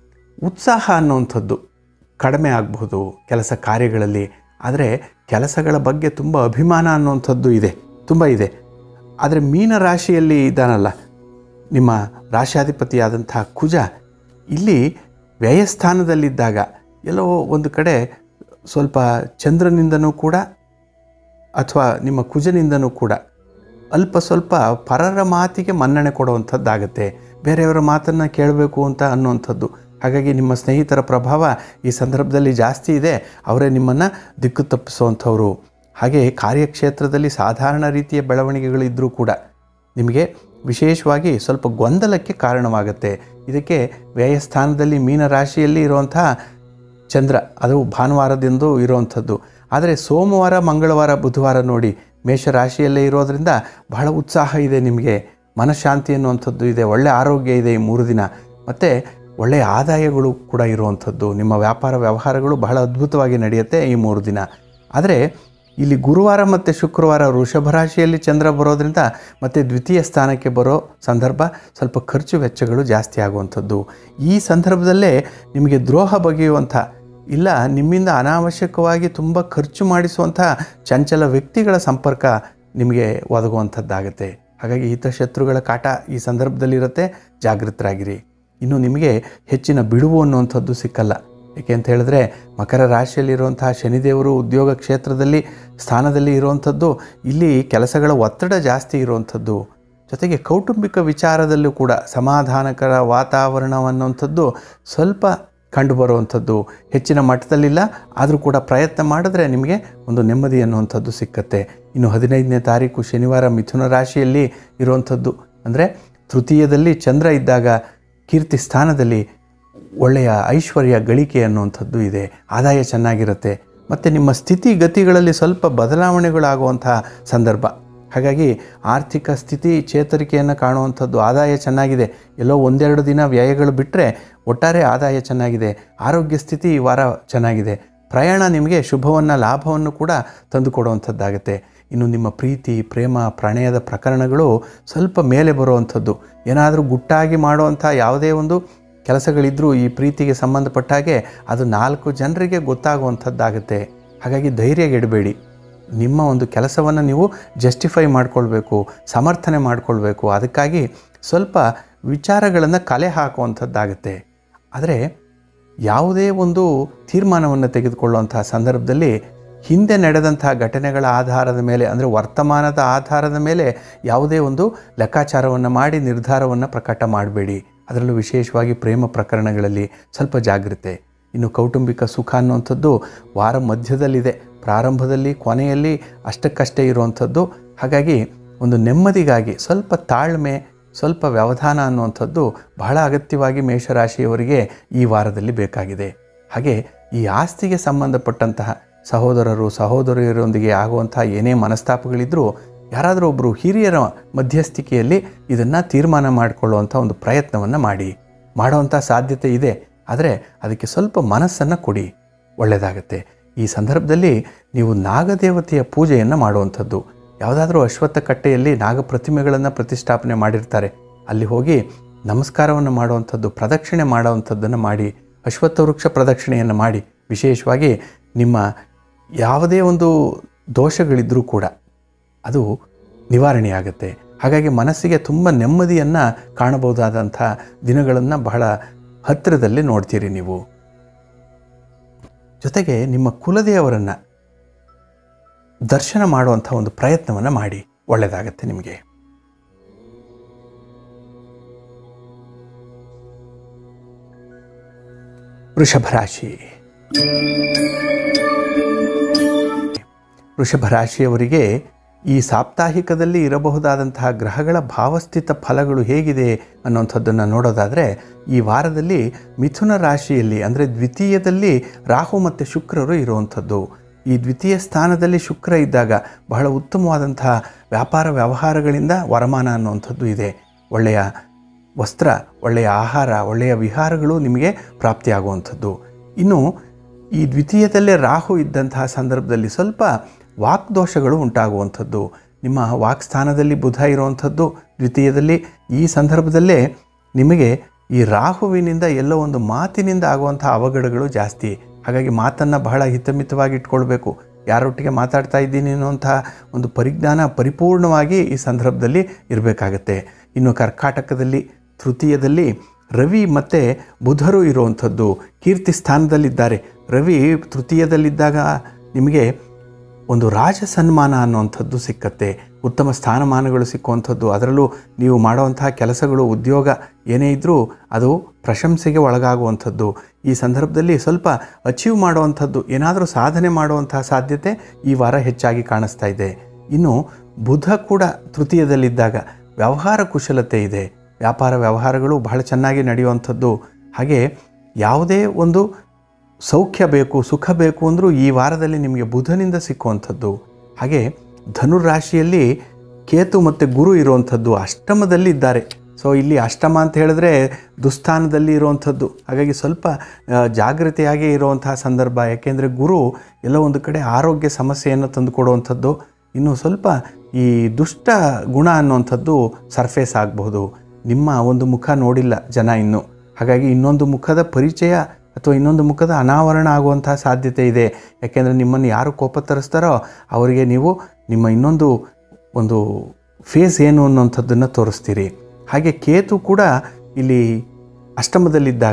ಉತ್ಸಾಹ ಅನ್ನುವಂಥದ್ದು ಕಡಿಮೆ ಆಗಬಹುದು ಕೆಲಸ ಕಾರ್ಯಗಳಲ್ಲಿ ಆದರೆ ಕೆಲಸಗಳ ಬಗ್ಗೆ ತುಂಬ ಅಭಿಮಾನ ಅನ್ನುವಂಥದ್ದು ಇದೆ ತುಂಬ ಇದೆ ಆದರೆ ಮೀನ ರಾಶಿಯಲ್ಲಿ ಇದ್ದಾನಲ್ಲ ನಿಮ್ಮ ರಾಶಾಧಿಪತಿಯಾದಂತಹ ಕುಜ ಇಲ್ಲಿ ವ್ಯಯಸ್ಥಾನದಲ್ಲಿದ್ದಾಗ ಎಲ್ಲೋ ಒಂದು ಕಡೆ ಸ್ವಲ್ಪ ಚಂದ್ರನಿಂದನೂ ಕೂಡ ಅಥವಾ ನಿಮ್ಮ ಕುಜನಿಂದನೂ ಕೂಡ ಅಲ್ಪ ಸ್ವಲ್ಪ ಪರರ ಮಾತಿಗೆ ಮನ್ನಣೆ ಕೊಡುವಂಥದ್ದಾಗತ್ತೆ ಬೇರೆಯವರ ಮಾತನ್ನು ಕೇಳಬೇಕು ಅಂತ ಅನ್ನುವಂಥದ್ದು ಹಾಗಾಗಿ ನಿಮ್ಮ ಸ್ನೇಹಿತರ ಪ್ರಭಾವ ಈ ಸಂದರ್ಭದಲ್ಲಿ ಜಾಸ್ತಿ ಇದೆ ಅವರೇ ನಿಮ್ಮನ್ನು ದಿಕ್ಕು ತಪ್ಪಿಸುವಂಥವ್ರು ಹಾಗೆ ಕಾರ್ಯಕ್ಷೇತ್ರದಲ್ಲಿ ಸಾಧಾರಣ ರೀತಿಯ ಬೆಳವಣಿಗೆಗಳಿದ್ದರೂ ಕೂಡ ನಿಮಗೆ ವಿಶೇಷವಾಗಿ ಸ್ವಲ್ಪ ಗೊಂದಲಕ್ಕೆ ಕಾರಣವಾಗುತ್ತೆ ಇದಕ್ಕೆ ವ್ಯಯಸ್ಥಾನದಲ್ಲಿ ಮೀನ ರಾಶಿಯಲ್ಲಿ ಇರುವಂತಹ ಚಂದ್ರ ಅದು ಭಾನುವಾರದಿಂದ ಇರುವಂಥದ್ದು ಆದರೆ ಸೋಮವಾರ ಮಂಗಳವಾರ ಬುಧವಾರ ನೋಡಿ ಮೇಷರಾಶಿಯಲ್ಲೇ ಇರೋದರಿಂದ ಬಹಳ ಉತ್ಸಾಹ ಇದೆ ನಿಮಗೆ ಮನಃಶಾಂತಿ ಅನ್ನುವಂಥದ್ದು ಇದೆ ಒಳ್ಳೆಯ ಆರೋಗ್ಯ ಇದೆ ಈ ಮೂರು ದಿನ ಮತ್ತು ಒಳ್ಳೆಯ ಆದಾಯಗಳು ಕೂಡ ಇರುವಂಥದ್ದು ನಿಮ್ಮ ವ್ಯಾಪಾರ ವ್ಯವಹಾರಗಳು ಬಹಳ ಅದ್ಭುತವಾಗಿ ನಡೆಯುತ್ತೆ ಈ ಮೂರು ದಿನ ಆದರೆ ಇಲ್ಲಿ ಗುರುವಾರ ಮತ್ತು ಶುಕ್ರವಾರ ವೃಷಭ ರಾಶಿಯಲ್ಲಿ ಚಂದ್ರ ಬರೋದ್ರಿಂದ ಮತ್ತು ದ್ವಿತೀಯ ಸ್ಥಾನಕ್ಕೆ ಬರೋ ಸಂದರ್ಭ ಸ್ವಲ್ಪ ಖರ್ಚು ವೆಚ್ಚಗಳು ಜಾಸ್ತಿ ಆಗುವಂಥದ್ದು ಈ ಸಂದರ್ಭದಲ್ಲೇ ನಿಮಗೆ ದ್ರೋಹ ಬಗೆಯುವಂಥ ಇಲ್ಲ ನಿಮ್ಮಿಂದ ಅನಾವಶ್ಯಕವಾಗಿ ತುಂಬ ಖರ್ಚು ಮಾಡಿಸುವಂಥ ಚಂಚಲ ವ್ಯಕ್ತಿಗಳ ಸಂಪರ್ಕ ನಿಮಗೆ ಒದಗುವಂಥದ್ದಾಗತ್ತೆ ಹಾಗಾಗಿ ಹಿತಶತ್ರುಗಳ ಕಾಟ ಈ ಸಂದರ್ಭದಲ್ಲಿರುತ್ತೆ ಜಾಗೃತರಾಗಿರಿ ಇನ್ನು ನಿಮಗೆ ಹೆಚ್ಚಿನ ಬಿಡುವು ಅನ್ನುವಂಥದ್ದು ಸಿಕ್ಕಲ್ಲ ಏಕೆ ಅಂತ ಹೇಳಿದ್ರೆ ಮಕರ ರಾಶಿಯಲ್ಲಿರುವಂತಹ ಶನಿದೇವರು ಉದ್ಯೋಗ ಕ್ಷೇತ್ರದಲ್ಲಿ ಸ್ಥಾನದಲ್ಲಿ ಇರುವಂಥದ್ದು ಇಲ್ಲಿ ಕೆಲಸಗಳ ಒತ್ತಡ ಜಾಸ್ತಿ ಇರುವಂಥದ್ದು ಜೊತೆಗೆ ಕೌಟುಂಬಿಕ ವಿಚಾರದಲ್ಲೂ ಕೂಡ ಸಮಾಧಾನಕರ ವಾತಾವರಣವನ್ನುವಂಥದ್ದು ಸ್ವಲ್ಪ ಕಂಡುಬರುವಂಥದ್ದು ಹೆಚ್ಚಿನ ಮಟ್ಟದಲ್ಲಿಲ್ಲ ಆದರೂ ಕೂಡ ಪ್ರಯತ್ನ ಮಾಡಿದ್ರೆ ನಿಮಗೆ ಒಂದು ನೆಮ್ಮದಿ ಅನ್ನುವಂಥದ್ದು ಸಿಕ್ಕತ್ತೆ ಇನ್ನು ಹದಿನೈದನೇ ತಾರೀಕು ಶನಿವಾರ ಮಿಥುನ ರಾಶಿಯಲ್ಲಿ ಇರುವಂಥದ್ದು ಅಂದರೆ ತೃತೀಯದಲ್ಲಿ ಚಂದ್ರ ಇದ್ದಾಗ ಕೀರ್ತಿ ಸ್ಥಾನದಲ್ಲಿ ಒಳ್ಳೆಯ ಐಶ್ವರ್ಯ ಗಳಿಕೆ ಅನ್ನುವಂಥದ್ದು ಇದೆ ಆದಾಯ ಚೆನ್ನಾಗಿರುತ್ತೆ ಮತ್ತು ನಿಮ್ಮ ಸ್ಥಿತಿ ಗತಿಗಳಲ್ಲಿ ಸ್ವಲ್ಪ ಬದಲಾವಣೆಗಳಾಗುವಂತಹ ಸಂದರ್ಭ ಹಾಗಾಗಿ ಆರ್ಥಿಕ ಸ್ಥಿತಿ ಚೇತರಿಕೆಯನ್ನು ಕಾಣುವಂಥದ್ದು ಆದಾಯ ಚೆನ್ನಾಗಿದೆ ಎಲ್ಲೋ ಒಂದೆರಡು ದಿನ ವ್ಯಯಗಳು ಬಿಟ್ಟರೆ ಒಟ್ಟಾರೆ ಆದಾಯ ಚೆನ್ನಾಗಿದೆ ಆರೋಗ್ಯ ಸ್ಥಿತಿ ಈ ವಾರ ಚೆನ್ನಾಗಿದೆ ಪ್ರಯಾಣ ನಿಮಗೆ ಶುಭವನ್ನು ಲಾಭವನ್ನು ಕೂಡ ತಂದುಕೊಡುವಂಥದ್ದಾಗುತ್ತೆ ಇನ್ನು ನಿಮ್ಮ ಪ್ರೀತಿ ಪ್ರೇಮ ಪ್ರಣಯದ ಪ್ರಕರಣಗಳು ಸ್ವಲ್ಪ ಮೇಲೆ ಬರುವಂಥದ್ದು ಏನಾದರೂ ಗುಟ್ಟಾಗಿ ಮಾಡುವಂಥ ಯಾವುದೇ ಒಂದು ಕೆಲಸಗಳಿದ್ದರೂ ಈ ಪ್ರೀತಿಗೆ ಸಂಬಂಧಪಟ್ಟ ಹಾಗೆ ಅದು ನಾಲ್ಕು ಜನರಿಗೆ ಗೊತ್ತಾಗುವಂಥದ್ದಾಗುತ್ತೆ ಹಾಗಾಗಿ ಧೈರ್ಯಗೆಡಬೇಡಿ ನಿಮ್ಮ ಒಂದು ಕೆಲಸವನ್ನು ನೀವು ಜಸ್ಟಿಫೈ ಮಾಡಿಕೊಳ್ಬೇಕು ಸಮರ್ಥನೆ ಮಾಡಿಕೊಳ್ಬೇಕು ಅದಕ್ಕಾಗಿ ಸ್ವಲ್ಪ ವಿಚಾರಗಳನ್ನು ಕಲೆ ಹಾಕುವಂಥದ್ದಾಗುತ್ತೆ ಆದರೆ ಯಾವುದೇ ಒಂದು ತೀರ್ಮಾನವನ್ನು ತೆಗೆದುಕೊಳ್ಳುವಂತಹ ಸಂದರ್ಭದಲ್ಲಿ ಹಿಂದೆ ನಡೆದಂತಹ ಘಟನೆಗಳ ಆಧಾರದ ಮೇಲೆ ಅಂದರೆ ವರ್ತಮಾನದ ಆಧಾರದ ಮೇಲೆ ಯಾವುದೇ ಒಂದು ಲೆಕ್ಕಾಚಾರವನ್ನು ಮಾಡಿ ನಿರ್ಧಾರವನ್ನು ಪ್ರಕಟ ಮಾಡಬೇಡಿ ಅದರಲ್ಲೂ ವಿಶೇಷವಾಗಿ ಪ್ರೇಮ ಪ್ರಕರಣಗಳಲ್ಲಿ ಸ್ವಲ್ಪ ಜಾಗ್ರತೆ ಇನ್ನು ಕೌಟುಂಬಿಕ ಸುಖ ಅನ್ನುವಂಥದ್ದು ವಾರ ಮಧ್ಯದಲ್ಲಿದೆ ಪ್ರಾರಂಭದಲ್ಲಿ ಕೊನೆಯಲ್ಲಿ ಅಷ್ಟಕ್ಕಷ್ಟೇ ಇರುವಂಥದ್ದು ಹಾಗಾಗಿ ಒಂದು ನೆಮ್ಮದಿಗಾಗಿ ಸ್ವಲ್ಪ ತಾಳ್ಮೆ ಸ್ವಲ್ಪ ವ್ಯವಧಾನ ಅನ್ನುವಂಥದ್ದು ಬಹಳ ಅಗತ್ಯವಾಗಿ ಮೇಷರಾಶಿಯವರಿಗೆ ಈ ವಾರದಲ್ಲಿ ಬೇಕಾಗಿದೆ ಹಾಗೆ ಈ ಆಸ್ತಿಗೆ ಸಂಬಂಧಪಟ್ಟಂತಹ ಸಹೋದರರು ಸಹೋದರಿಯರೊಂದಿಗೆ ಆಗುವಂತಹ ಏನೇ ಮನಸ್ತಾಪಗಳಿದ್ದರೂ ಯಾರಾದರೂ ಒಬ್ಬರು ಹಿರಿಯರ ಮಧ್ಯಸ್ಥಿಕೆಯಲ್ಲಿ ಇದನ್ನು ತೀರ್ಮಾನ ಮಾಡಿಕೊಳ್ಳುವಂಥ ಒಂದು ಪ್ರಯತ್ನವನ್ನು ಮಾಡಿ ಮಾಡುವಂಥ ಸಾಧ್ಯತೆ ಇದೆ ಆದರೆ ಅದಕ್ಕೆ ಸ್ವಲ್ಪ ಮನಸ್ಸನ್ನು ಕೊಡಿ ಒಳ್ಳೆಯದಾಗತ್ತೆ ಈ ಸಂದರ್ಭದಲ್ಲಿ ನೀವು ನಾಗದೇವತೆಯ ಪೂಜೆಯನ್ನು ಮಾಡುವಂಥದ್ದು ಯಾವುದಾದ್ರೂ ಅಶ್ವತ್ಥ ಕಟ್ಟೆಯಲ್ಲಿ ನಾಗ ಪ್ರತಿಮೆಗಳನ್ನು ಪ್ರತಿಷ್ಠಾಪನೆ ಮಾಡಿರ್ತಾರೆ ಅಲ್ಲಿ ಹೋಗಿ ನಮಸ್ಕಾರವನ್ನು ಮಾಡುವಂಥದ್ದು ಪ್ರದಕ್ಷಿಣೆ ಮಾಡುವಂಥದ್ದನ್ನು ಮಾಡಿ ಅಶ್ವತ್ಥ ವೃಕ್ಷ ಪ್ರದಕ್ಷಿಣೆಯನ್ನು ಮಾಡಿ ವಿಶೇಷವಾಗಿ ನಿಮ್ಮ ಯಾವುದೇ ಒಂದು ದೋಷಗಳಿದ್ದರೂ ಕೂಡ ಅದು ನಿವಾರಣೆಯಾಗುತ್ತೆ ಹಾಗಾಗಿ ಮನಸ್ಸಿಗೆ ತುಂಬ ನೆಮ್ಮದಿಯನ್ನು ಕಾಣಬಹುದಾದಂಥ ದಿನಗಳನ್ನು ಬಹಳ ಹತ್ತಿರದಲ್ಲಿ ನೋಡ್ತೀರಿ ನೀವು ಜೊತೆಗೆ ನಿಮ್ಮ ಕುಲದೇವರನ್ನು ದರ್ಶನ ಮಾಡುವಂಥ ಒಂದು ಪ್ರಯತ್ನವನ್ನು ಮಾಡಿ ಒಳ್ಳೆಯದಾಗತ್ತೆ ನಿಮಗೆ ವೃಷಭ ರಾಶಿ ವೃಷಭ ರಾಶಿಯವರಿಗೆ ಈ ಸಾಪ್ತಾಹಿಕದಲ್ಲಿ ಇರಬಹುದಾದಂತಹ ಗ್ರಹಗಳ ಭಾವಸ್ಥಿತ ಫಲಗಳು ಹೇಗಿದೆ ಅನ್ನುವಂಥದ್ದನ್ನು ನೋಡೋದಾದರೆ ಈ ವಾರದಲ್ಲಿ ಮಿಥುನ ರಾಶಿಯಲ್ಲಿ ಅಂದರೆ ದ್ವಿತೀಯದಲ್ಲಿ ರಾಹು ಮತ್ತು ಶುಕ್ರರು ಇರುವಂಥದ್ದು ಈ ದ್ವಿತೀಯ ಸ್ಥಾನದಲ್ಲಿ ಶುಕ್ರ ಇದ್ದಾಗ ಬಹಳ ಉತ್ತಮವಾದಂತಹ ವ್ಯಾಪಾರ ವ್ಯವಹಾರಗಳಿಂದ ವರಮಾನ ಅನ್ನುವಂಥದ್ದು ಇದೆ ಒಳ್ಳೆಯ ವಸ್ತ್ರ ಒಳ್ಳೆಯ ಆಹಾರ ಒಳ್ಳೆಯ ವಿಹಾರಗಳು ನಿಮಗೆ ಪ್ರಾಪ್ತಿಯಾಗುವಂಥದ್ದು ಇನ್ನು ಈ ದ್ವಿತೀಯದಲ್ಲೇ ರಾಹು ಇದ್ದಂತಹ ಸಂದರ್ಭದಲ್ಲಿ ಸ್ವಲ್ಪ ವಾಕ್ದೋಷಗಳು ಉಂಟಾಗುವಂಥದ್ದು ನಿಮ್ಮ ವಾಕ್ ಸ್ಥಾನದಲ್ಲಿ ಬುಧ ಇರುವಂಥದ್ದು ದ್ವಿತೀಯದಲ್ಲಿ ಈ ಸಂದರ್ಭದಲ್ಲೇ ನಿಮಗೆ ಈ ರಾಹುವಿನಿಂದ ಎಲ್ಲೋ ಒಂದು ಮಾತಿನಿಂದ ಆಗುವಂಥ ಅವಘಡಗಳು ಜಾಸ್ತಿ ಹಾಗಾಗಿ ಮಾತನ್ನು ಬಹಳ ಹಿತಮಿತವಾಗಿ ಇಟ್ಕೊಳ್ಬೇಕು ಯಾರೊಟ್ಟಿಗೆ ಮಾತಾಡ್ತಾ ಇದ್ದೀನಿ ಅನ್ನುವಂಥ ಒಂದು ಪರಿಜ್ಞಾನ ಪರಿಪೂರ್ಣವಾಗಿ ಈ ಸಂದರ್ಭದಲ್ಲಿ ಇರಬೇಕಾಗತ್ತೆ ಇನ್ನು ಕರ್ಕಾಟಕದಲ್ಲಿ ತೃತೀಯದಲ್ಲಿ ರವಿ ಮತ್ತು ಬುಧರು ಇರುವಂಥದ್ದು ಕೀರ್ತಿ ಸ್ಥಾನದಲ್ಲಿದ್ದಾರೆ ರವಿ ತೃತೀಯದಲ್ಲಿದ್ದಾಗ ನಿಮಗೆ ಒಂದು ರಾಜ ಸನ್ಮಾನ ಅನ್ನುವಂಥದ್ದು ಸಿಕ್ಕತ್ತೆ ಉತ್ತಮ ಸ್ಥಾನಮಾನಗಳು ಸಿಕ್ಕುವಂಥದ್ದು ಅದರಲ್ಲೂ ನೀವು ಮಾಡುವಂತಹ ಕೆಲಸಗಳು ಉದ್ಯೋಗ ಏನೇ ಇದ್ದರೂ ಅದು ಪ್ರಶಂಸೆಗೆ ಒಳಗಾಗುವಂಥದ್ದು ಈ ಸಂದರ್ಭದಲ್ಲಿ ಸ್ವಲ್ಪ ಅಚೀವ್ ಮಾಡುವಂಥದ್ದು ಏನಾದರೂ ಸಾಧನೆ ಮಾಡುವಂತಹ ಸಾಧ್ಯತೆ ಈ ವಾರ ಹೆಚ್ಚಾಗಿ ಕಾಣಿಸ್ತಾ ಇದೆ ಇನ್ನು ಬುಧ ಕೂಡ ತೃತೀಯದಲ್ಲಿದ್ದಾಗ ವ್ಯವಹಾರ ಕುಶಲತೆ ಇದೆ ವ್ಯಾಪಾರ ವ್ಯವಹಾರಗಳು ಬಹಳ ಚೆನ್ನಾಗಿ ನಡೆಯುವಂಥದ್ದು ಹಾಗೆ ಯಾವುದೇ ಒಂದು ಸೌಖ್ಯ ಬೇಕು ಸುಖ ಬೇಕು ಅಂದರೂ ಈ ವಾರದಲ್ಲಿ ನಿಮಗೆ ಬುಧನಿಂದ ಸಿಕ್ಕುವಂಥದ್ದು ಹಾಗೆ ಧನುರಾಶಿಯಲ್ಲಿ ಕೇತು ಮತ್ತು ಗುರು ಇರುವಂಥದ್ದು ಅಷ್ಟಮದಲ್ಲಿ ಇದ್ದಾರೆ ಸೊ ಇಲ್ಲಿ ಅಷ್ಟಮ ಅಂತ ಹೇಳಿದ್ರೆ ದುಸ್ಥಾನದಲ್ಲಿ ಇರುವಂಥದ್ದು ಹಾಗಾಗಿ ಸ್ವಲ್ಪ ಆ, ಜಾಗೃತಿಯಾಗಿ ಇರುವಂತಹ ಸಂದರ್ಭ ಯಾಕೆಂದರೆ ಗುರು ಎಲ್ಲೋ ಒಂದು ಕಡೆ ಆರೋಗ್ಯ ಸಮಸ್ಯೆಯನ್ನು ತಂದುಕೊಡುವಂಥದ್ದು ಇನ್ನು ಸ್ವಲ್ಪ ಈ ದುಷ್ಟ ಗುಣ ಅನ್ನುವಂಥದ್ದು ಸರ್ಫೇಸ್ ಆಗಬಹುದು ನಿಮ್ಮ ಒಂದು ಮುಖ ನೋಡಿಲ್ಲ ಜನ ಇನ್ನು ಹಾಗಾಗಿ ಇನ್ನೊಂದು ಮುಖದ ಪರಿಚಯ ಅಥವಾ ಇನ್ನೊಂದು ಮುಖದ ಅನಾವರಣ ಆಗುವಂತಹ ಸಾಧ್ಯತೆ ಇದೆ ಯಾಕೆಂದರೆ ನಿಮ್ಮನ್ನು ಯಾರು ಕೋಪ ತರಿಸ್ತಾರೋ ಅವರಿಗೆ ನೀವು ನಿಮ್ಮ ಇನ್ನೊಂದು ಒಂದು ಫೇಸ್ ಏನು ಅನ್ನುವಂಥದ್ದನ್ನು ತೋರಿಸ್ತೀರಿ ಹಾಗೆ ಕೇತು ಕೂಡ ಇಲ್ಲಿ ಅಷ್ಟಮದಲ್ಲಿದ್ದಾಗ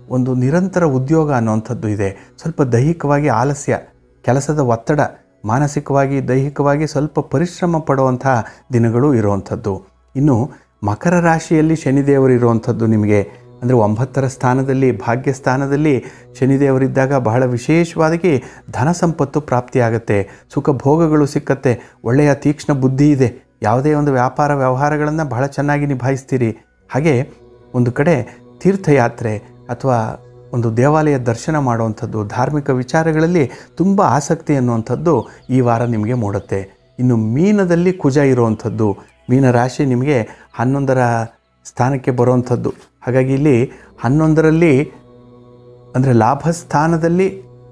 ಒಂದು ನಿರಂತರ ಉದ್ಯೋಗ ಅನ್ನುವಂಥದ್ದು ಇದೆ ಸ್ವಲ್ಪ ದೈಹಿಕವಾಗಿ ಆಲಸ್ಯ ಕೆಲಸದ ಒತ್ತಡ ಮಾನಸಿಕವಾಗಿ ದೈಹಿಕವಾಗಿ ಸ್ವಲ್ಪ ಪರಿಶ್ರಮ ಪಡುವಂಥ ದಿನಗಳು ಇರುವಂಥದ್ದು ಇನ್ನು ಮಕರ ರಾಶಿಯಲ್ಲಿ ಶನಿದೇವರು ಇರುವಂಥದ್ದು ನಿಮಗೆ ಅಂದರೆ ಒಂಬತ್ತರ ಸ್ಥಾನದಲ್ಲಿ ಭಾಗ್ಯ ಸ್ಥಾನದಲ್ಲಿ ಶನಿದೇವರಿದ್ದಾಗ ಬಹಳ ವಿಶೇಷವಾಗಿ ಧನ ಸಂಪತ್ತು ಪ್ರಾಪ್ತಿಯಾಗತ್ತೆ ಸುಖ ಭೋಗಗಳು ಸಿಕ್ಕತ್ತೆ ಒಳ್ಳೆಯ ತೀಕ್ಷ್ಣ ಬುದ್ಧಿ ಇದೆ ಯಾವುದೇ ಒಂದು ವ್ಯಾಪಾರ ವ್ಯವಹಾರಗಳನ್ನು ಬಹಳ ಚೆನ್ನಾಗಿ ನಿಭಾಯಿಸ್ತೀರಿ ಹಾಗೆ ಒಂದು ಕಡೆ ತೀರ್ಥಯಾತ್ರೆ ಅಥವಾ ಒಂದು ದೇವಾಲಯ ದರ್ಶನ ಮಾಡುವಂಥದ್ದು ಧಾರ್ಮಿಕ ವಿಚಾರಗಳಲ್ಲಿ ತುಂಬ ಆಸಕ್ತಿ ಅನ್ನುವಂಥದ್ದು ಈ ವಾರ ನಿಮಗೆ ಮೂಡುತ್ತೆ ಇನ್ನು ಮೀನದಲ್ಲಿ ಕುಜ ಇರುವಂಥದ್ದು ಮೀನ ರಾಶಿ ನಿಮಗೆ ಹನ್ನೊಂದರ ಸ್ಥಾನಕ್ಕೆ ಬರುವಂಥದ್ದು ಹಾಗಾಗಿ ಇಲ್ಲಿ ಹನ್ನೊಂದರಲ್ಲಿ ಅಂದರೆ ಲಾಭ ಸ್ಥಾನದಲ್ಲಿ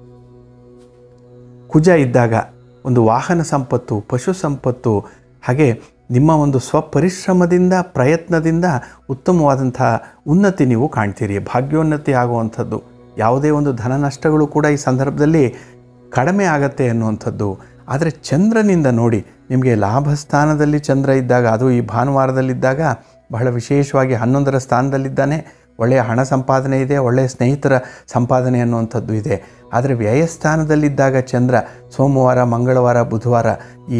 ಕುಜ ಇದ್ದಾಗ ಒಂದು ವಾಹನ ಸಂಪತ್ತು ಪಶು ಸಂಪತ್ತು ಹಾಗೆ ನಿಮ್ಮ ಒಂದು ಸ್ವಪರಿಶ್ರಮದಿಂದ ಪ್ರಯತ್ನದಿಂದ ಉತ್ತಮವಾದಂಥ ಉನ್ನತಿ ನೀವು ಕಾಣ್ತೀರಿ ಭಾಗ್ಯೋನ್ನತಿ ಆಗುವಂಥದ್ದು ಯಾವುದೇ ಒಂದು ಧನ ನಷ್ಟಗಳು ಕೂಡ ಈ ಸಂದರ್ಭದಲ್ಲಿ ಕಡಿಮೆ ಆಗತ್ತೆ ಅನ್ನುವಂಥದ್ದು ಆದರೆ ಚಂದ್ರನಿಂದ ನೋಡಿ ನಿಮಗೆ ಲಾಭ ಸ್ಥಾನದಲ್ಲಿ ಚಂದ್ರ ಇದ್ದಾಗ ಅದು ಈ ಭಾನುವಾರದಲ್ಲಿದ್ದಾಗ ಬಹಳ ವಿಶೇಷವಾಗಿ ಹನ್ನೊಂದರ ಸ್ಥಾನದಲ್ಲಿದ್ದಾನೆ ಒಳ್ಳೆಯ ಹಣ ಸಂಪಾದನೆ ಇದೆ ಒಳ್ಳೆಯ ಸ್ನೇಹಿತರ ಸಂಪಾದನೆ ಅನ್ನುವಂಥದ್ದು ಇದೆ ಆದರೆ ವ್ಯಯಸ್ಥಾನದಲ್ಲಿದ್ದಾಗ ಚಂದ್ರ ಸೋಮವಾರ ಮಂಗಳವಾರ ಬುಧವಾರ ಈ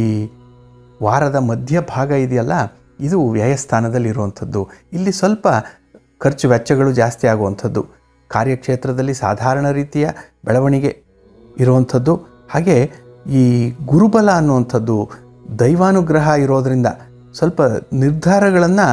ವಾರದ ಮಧ್ಯಭಾಗ ಇದೆಯಲ್ಲ ಇದು ವ್ಯಯಸ್ಥಾನದಲ್ಲಿರುವಂಥದ್ದು ಇಲ್ಲಿ ಸ್ವಲ್ಪ ಖರ್ಚು ವೆಚ್ಚಗಳು ಜಾಸ್ತಿ ಆಗುವಂಥದ್ದು ಕಾರ್ಯಕ್ಷೇತ್ರದಲ್ಲಿ ಸಾಧಾರಣ ರೀತಿಯ ಬೆಳವಣಿಗೆ ಇರುವಂಥದ್ದು ಹಾಗೆ ಈ ಗುರುಬಲ ಅನ್ನುವಂಥದ್ದು ದೈವಾನುಗ್ರಹ ಇರೋದರಿಂದ ಸ್ವಲ್ಪ ನಿರ್ಧಾರಗಳನ್ನು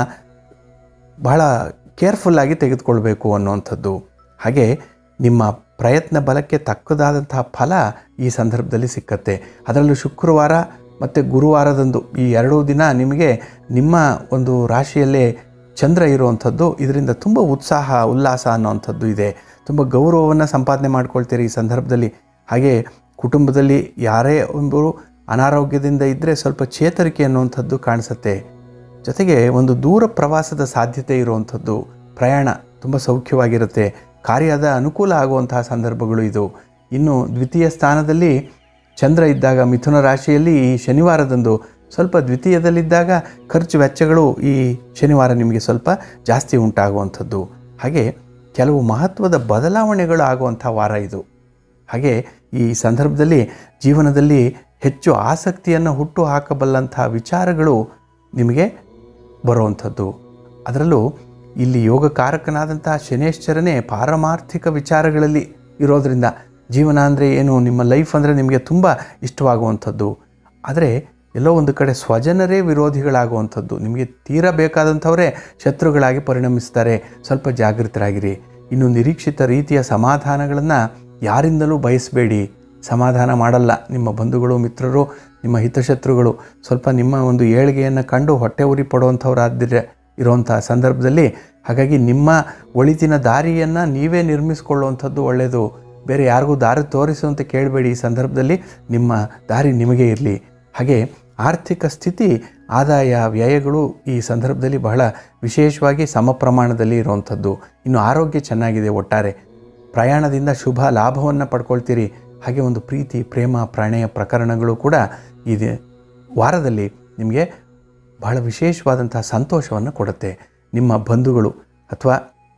ಬಹಳ ಕೇರ್ಫುಲ್ಲಾಗಿ ತೆಗೆದುಕೊಳ್ಬೇಕು ಅನ್ನುವಂಥದ್ದು ಹಾಗೆ ನಿಮ್ಮ ಪ್ರಯತ್ನ ಬಲಕ್ಕೆ ತಕ್ಕದಾದಂತಹ ಫಲ ಈ ಸಂದರ್ಭದಲ್ಲಿ ಸಿಕ್ಕತ್ತೆ ಅದರಲ್ಲೂ ಶುಕ್ರವಾರ ಮತ್ತು ಗುರುವಾರದಂದು ಈ ಎರಡೂ ದಿನ ನಿಮಗೆ ನಿಮ್ಮ ಒಂದು ರಾಶಿಯಲ್ಲೇ ಚಂದ್ರ ಇರುವಂಥದ್ದು ಇದರಿಂದ ತುಂಬ ಉತ್ಸಾಹ ಉಲ್ಲಾಸ ಅನ್ನುವಂಥದ್ದು ಇದೆ ತುಂಬ ಗೌರವವನ್ನು ಸಂಪಾದನೆ ಮಾಡ್ಕೊಳ್ತೀರಿ ಈ ಸಂದರ್ಭದಲ್ಲಿ ಹಾಗೆ ಕುಟುಂಬದಲ್ಲಿ ಯಾರೇ ಒಬ್ಬರು ಅನಾರೋಗ್ಯದಿಂದ ಇದ್ದರೆ ಸ್ವಲ್ಪ ಚೇತರಿಕೆ ಅನ್ನುವಂಥದ್ದು ಕಾಣಿಸುತ್ತೆ ಜೊತೆಗೆ ಒಂದು ದೂರ ಪ್ರವಾಸದ ಸಾಧ್ಯತೆ ಇರುವಂಥದ್ದು ಪ್ರಯಾಣ ತುಂಬ ಸೌಖ್ಯವಾಗಿರುತ್ತೆ ಕಾರ್ಯದ ಅನುಕೂಲ ಆಗುವಂತಹ ಸಂದರ್ಭಗಳು ಇದು ಇನ್ನು ದ್ವಿತೀಯ ಸ್ಥಾನದಲ್ಲಿ ಚಂದ್ರ ಇದ್ದಾಗ ಮಿಥುನ ರಾಶಿಯಲ್ಲಿ ಈ ಶನಿವಾರದಂದು ಸ್ವಲ್ಪ ದ್ವಿತೀಯದಲ್ಲಿದ್ದಾಗ ಖರ್ಚು ವೆಚ್ಚಗಳು ಈ ಶನಿವಾರ ನಿಮಗೆ ಸ್ವಲ್ಪ ಜಾಸ್ತಿ ಉಂಟಾಗುವಂಥದ್ದು ಹಾಗೆ ಕೆಲವು ಮಹತ್ವದ ಬದಲಾವಣೆಗಳು ಆಗುವಂಥ ವಾರ ಇದು ಹಾಗೆ ಈ ಸಂದರ್ಭದಲ್ಲಿ ಜೀವನದಲ್ಲಿ ಹೆಚ್ಚು ಆಸಕ್ತಿಯನ್ನು ಹುಟ್ಟು ಹಾಕಬಲ್ಲಂಥ ವಿಚಾರಗಳು ನಿಮಗೆ ಬರುವಂಥದ್ದು ಅದರಲ್ಲೂ ಇಲ್ಲಿ ಯೋಗಕಾರಕನಾದಂತಹ ಶನೇಶ್ವರನೇ ಪಾರಮಾರ್ಥಿಕ ವಿಚಾರಗಳಲ್ಲಿ ಇರೋದರಿಂದ ಜೀವನ ಅಂದರೆ ಏನು ನಿಮ್ಮ ಲೈಫ್ ಅಂದರೆ ನಿಮಗೆ ತುಂಬ ಇಷ್ಟವಾಗುವಂಥದ್ದು ಆದರೆ ಎಲ್ಲೋ ಒಂದು ಕಡೆ ಸ್ವಜನರೇ ವಿರೋಧಿಗಳಾಗುವಂಥದ್ದು ನಿಮಗೆ ತೀರಾ ಬೇಕಾದಂಥವರೇ ಶತ್ರುಗಳಾಗಿ ಪರಿಣಮಿಸ್ತಾರೆ ಸ್ವಲ್ಪ ಜಾಗೃತರಾಗಿರಿ ಇನ್ನು ನಿರೀಕ್ಷಿತ ರೀತಿಯ ಸಮಾಧಾನಗಳನ್ನು ಯಾರಿಂದಲೂ ಬಯಸಬೇಡಿ ಸಮಾಧಾನ ಮಾಡಲ್ಲ ನಿಮ್ಮ ಬಂಧುಗಳು ಮಿತ್ರರು ನಿಮ್ಮ ಹಿತಶತ್ರುಗಳು ಸ್ವಲ್ಪ ನಿಮ್ಮ ಒಂದು ಏಳಿಗೆಯನ್ನು ಕಂಡು ಹೊಟ್ಟೆ ಉರಿ ಪಡುವಂಥವ್ರಾದ್ರೆ ಇರುವಂಥ ಸಂದರ್ಭದಲ್ಲಿ ಹಾಗಾಗಿ ನಿಮ್ಮ ಒಳಿತಿನ ದಾರಿಯನ್ನು ನೀವೇ ನಿರ್ಮಿಸ್ಕೊಳ್ಳುವಂಥದ್ದು ಒಳ್ಳೆಯದು ಬೇರೆ ಯಾರಿಗೂ ದಾರಿ ತೋರಿಸು ಅಂತ ಕೇಳಬೇಡಿ ಈ ಸಂದರ್ಭದಲ್ಲಿ ನಿಮ್ಮ ದಾರಿ ನಿಮಗೆ ಇರಲಿ ಹಾಗೆ ಆರ್ಥಿಕ ಸ್ಥಿತಿ ಆದಾಯ ವ್ಯಯಗಳು ಈ ಸಂದರ್ಭದಲ್ಲಿ ಬಹಳ ವಿಶೇಷವಾಗಿ ಸಮ ಪ್ರಮಾಣದಲ್ಲಿ ಇರುವಂಥದ್ದು ಇನ್ನು ಆರೋಗ್ಯ ಚೆನ್ನಾಗಿದೆ ಒಟ್ಟಾರೆ ಪ್ರಯಾಣದಿಂದ ಶುಭ ಲಾಭವನ್ನು ಪಡ್ಕೊಳ್ತೀರಿ ಹಾಗೆ ಒಂದು ಪ್ರೀತಿ ಪ್ರೇಮ ಪ್ರಣಯ ಪ್ರಕರಣಗಳು ಕೂಡ ಇದೆ ವಾರದಲ್ಲಿ ನಿಮಗೆ ಬಹಳ ವಿಶೇಷವಾದಂಥ ಸಂತೋಷವನ್ನು ಕೊಡುತ್ತೆ ನಿಮ್ಮ ಬಂಧುಗಳು ಅಥವಾ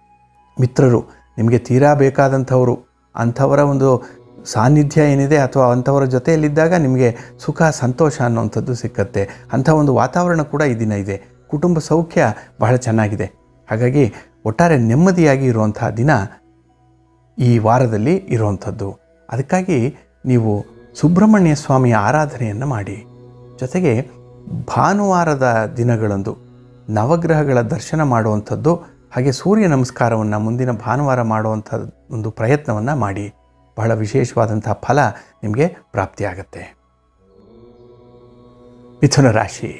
ಮಿತ್ರರು ನಿಮಗೆ ತೀರಾ ಬೇಕಾದಂಥವರು ಅಂಥವರ ಒಂದು ಸಾನ್ನಿಧ್ಯ ಏನಿದೆ ಅಥವಾ ಅಂಥವರ ಜೊತೆಯಲ್ಲಿದ್ದಾಗ ನಿಮಗೆ ಸುಖ ಸಂತೋಷ ಅನ್ನುವಂಥದ್ದು ಸಿಕ್ಕತ್ತೆ ಅಂಥ ಒಂದು ವಾತಾವರಣ ಕೂಡ ಈ ದಿನ ಇದೆ ಕುಟುಂಬ ಸೌಖ್ಯ ಬಹಳ ಚೆನ್ನಾಗಿದೆ ಹಾಗಾಗಿ ಒಟ್ಟಾರೆ ನೆಮ್ಮದಿಯಾಗಿ ಇರುವಂತಹ ದಿನ ಈ ವಾರದಲ್ಲಿ ಇರುವಂಥದ್ದು ಅದಕ್ಕಾಗಿ ನೀವು ಸುಬ್ರಹ್ಮಣ್ಯ ಸ್ವಾಮಿಯ ಆರಾಧನೆಯನ್ನು ಮಾಡಿ ಜೊತೆಗೆ ಭಾನುವಾರದ ದಿನಗಳಂದು ನವಗ್ರಹಗಳ ದರ್ಶನ ಮಾಡುವಂಥದ್ದು ಹಾಗೆ ಸೂರ್ಯ ನಮಸ್ಕಾರವನ್ನು ಮುಂದಿನ ಭಾನುವಾರ ಮಾಡುವಂಥ ಒಂದು ಪ್ರಯತ್ನವನ್ನು ಮಾಡಿ ಬಹಳ ವಿಶೇಷವಾದಂಥ ಫಲ ನಿಮಗೆ ಪ್ರಾಪ್ತಿಯಾಗತ್ತೆ ಮಿಥುನ ರಾಶಿ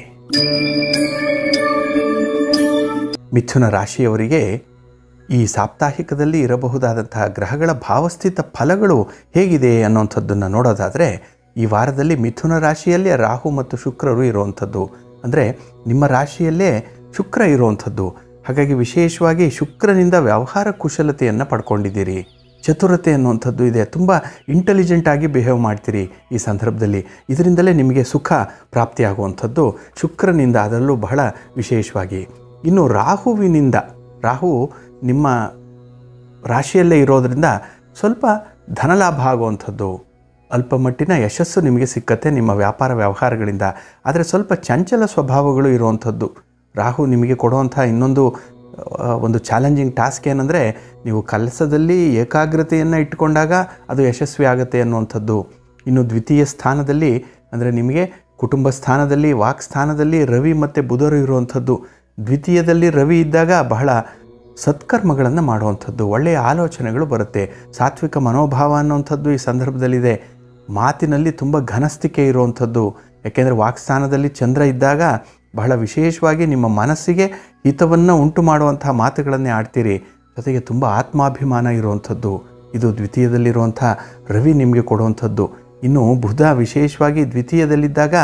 ಮಿಥುನ ರಾಶಿಯವರಿಗೆ ಈ ಸಾಪ್ತಾಹಿಕದಲ್ಲಿ ಇರಬಹುದಾದಂತಹ ಗ್ರಹಗಳ ಭಾವಸ್ಥಿತ ಫಲಗಳು ಹೇಗಿದೆ ಅನ್ನೋಂಥದ್ದನ್ನು ನೋಡೋದಾದರೆ ಈ ವಾರದಲ್ಲಿ ಮಿಥುನ ರಾಶಿಯಲ್ಲೇ ರಾಹು ಮತ್ತು ಶುಕ್ರರು ಇರುವಂಥದ್ದು ಅಂದರೆ ನಿಮ್ಮ ರಾಶಿಯಲ್ಲೇ ಶುಕ್ರ ಇರುವಂಥದ್ದು ಹಾಗಾಗಿ ವಿಶೇಷವಾಗಿ ಶುಕ್ರನಿಂದ ವ್ಯವಹಾರ ಕುಶಲತೆಯನ್ನು ಪಡ್ಕೊಂಡಿದ್ದೀರಿ ಚತುರತೆ ಅನ್ನುವಂಥದ್ದು ಇದೆ ತುಂಬ ಇಂಟೆಲಿಜೆಂಟ್ ಆಗಿ ಬಿಹೇವ್ ಮಾಡ್ತೀರಿ ಈ ಸಂದರ್ಭದಲ್ಲಿ ಇದರಿಂದಲೇ ನಿಮಗೆ ಸುಖ ಪ್ರಾಪ್ತಿಯಾಗುವಂಥದ್ದು ಶುಕ್ರನಿಂದ ಅದರಲ್ಲೂ ಬಹಳ ವಿಶೇಷವಾಗಿ ಇನ್ನು ರಾಹುವಿನಿಂದ ರಾಹು ನಿಮ್ಮ ರಾಶಿಯಲ್ಲೇ ಇರೋದರಿಂದ ಸ್ವಲ್ಪ ಧನಲಾಭ ಆಗುವಂಥದ್ದು ಅಲ್ಪ ಮಟ್ಟಿನ ಯಶಸ್ಸು ನಿಮಗೆ ಸಿಕ್ಕತ್ತೆ ನಿಮ್ಮ ವ್ಯಾಪಾರ ವ್ಯವಹಾರಗಳಿಂದ ಆದರೆ ಸ್ವಲ್ಪ ಚಂಚಲ ಸ್ವಭಾವಗಳು ಇರುವಂಥದ್ದು ರಾಹು ನಿಮಗೆ ಕೊಡುವಂಥ ಇನ್ನೊಂದು ಆ, ಒಂದು ಚಾಲೆಂಜಿಂಗ್ ಟಾಸ್ಕ್ ಏನಂದರೆ ನೀವು ಕೆಲಸದಲ್ಲಿ ಏಕಾಗ್ರತೆಯನ್ನು ಇಟ್ಟುಕೊಂಡಾಗ ಅದು ಯಶಸ್ವಿ ಆಗುತ್ತೆ ಅನ್ನುವಂಥದ್ದು ಇನ್ನು ದ್ವಿತೀಯ ಸ್ಥಾನದಲ್ಲಿ ಅಂದರೆ ನಿಮಗೆ ಕುಟುಂಬ ಸ್ಥಾನದಲ್ಲಿ ವಾಕ್ ಸ್ಥಾನದಲ್ಲಿ ರವಿ ಮತ್ತು ಬುಧರು ಇರುವಂಥದ್ದು ದ್ವಿತೀಯದಲ್ಲಿ ರವಿ ಇದ್ದಾಗ ಬಹಳ ಸತ್ಕರ್ಮಗಳನ್ನು ಮಾಡುವಂಥದ್ದು ಒಳ್ಳೆಯ ಆಲೋಚನೆಗಳು ಬರುತ್ತೆ ಸಾತ್ವಿಕ ಮನೋಭಾವ ಅನ್ನುವಂಥದ್ದು ಈ ಸಂದರ್ಭದಲ್ಲಿದೆ ಮಾತಿನಲ್ಲಿ ತುಂಬ ಘನಸ್ತಿಕೆ ಇರುವಂಥದ್ದು ಯಾಕೆಂದರೆ ವಾಕ್ಸ್ಥಾನದಲ್ಲಿ ಚಂದ್ರ ಇದ್ದಾಗ ಬಹಳ ವಿಶೇಷವಾಗಿ ನಿಮ್ಮ ಮನಸ್ಸಿಗೆ ಹಿತವನ್ನು ಉಂಟು ಮಾಡುವಂಥ ಮಾತುಗಳನ್ನೇ ಆಡ್ತೀರಿ ಜೊತೆಗೆ ತುಂಬ ಆತ್ಮಾಭಿಮಾನ ಇರುವಂಥದ್ದು ಇದು ದ್ವಿತೀಯದಲ್ಲಿರುವಂಥ ರವಿ ನಿಮಗೆ ಕೊಡುವಂಥದ್ದು ಇನ್ನು ಬುಧ ವಿಶೇಷವಾಗಿ ದ್ವಿತೀಯದಲ್ಲಿದ್ದಾಗ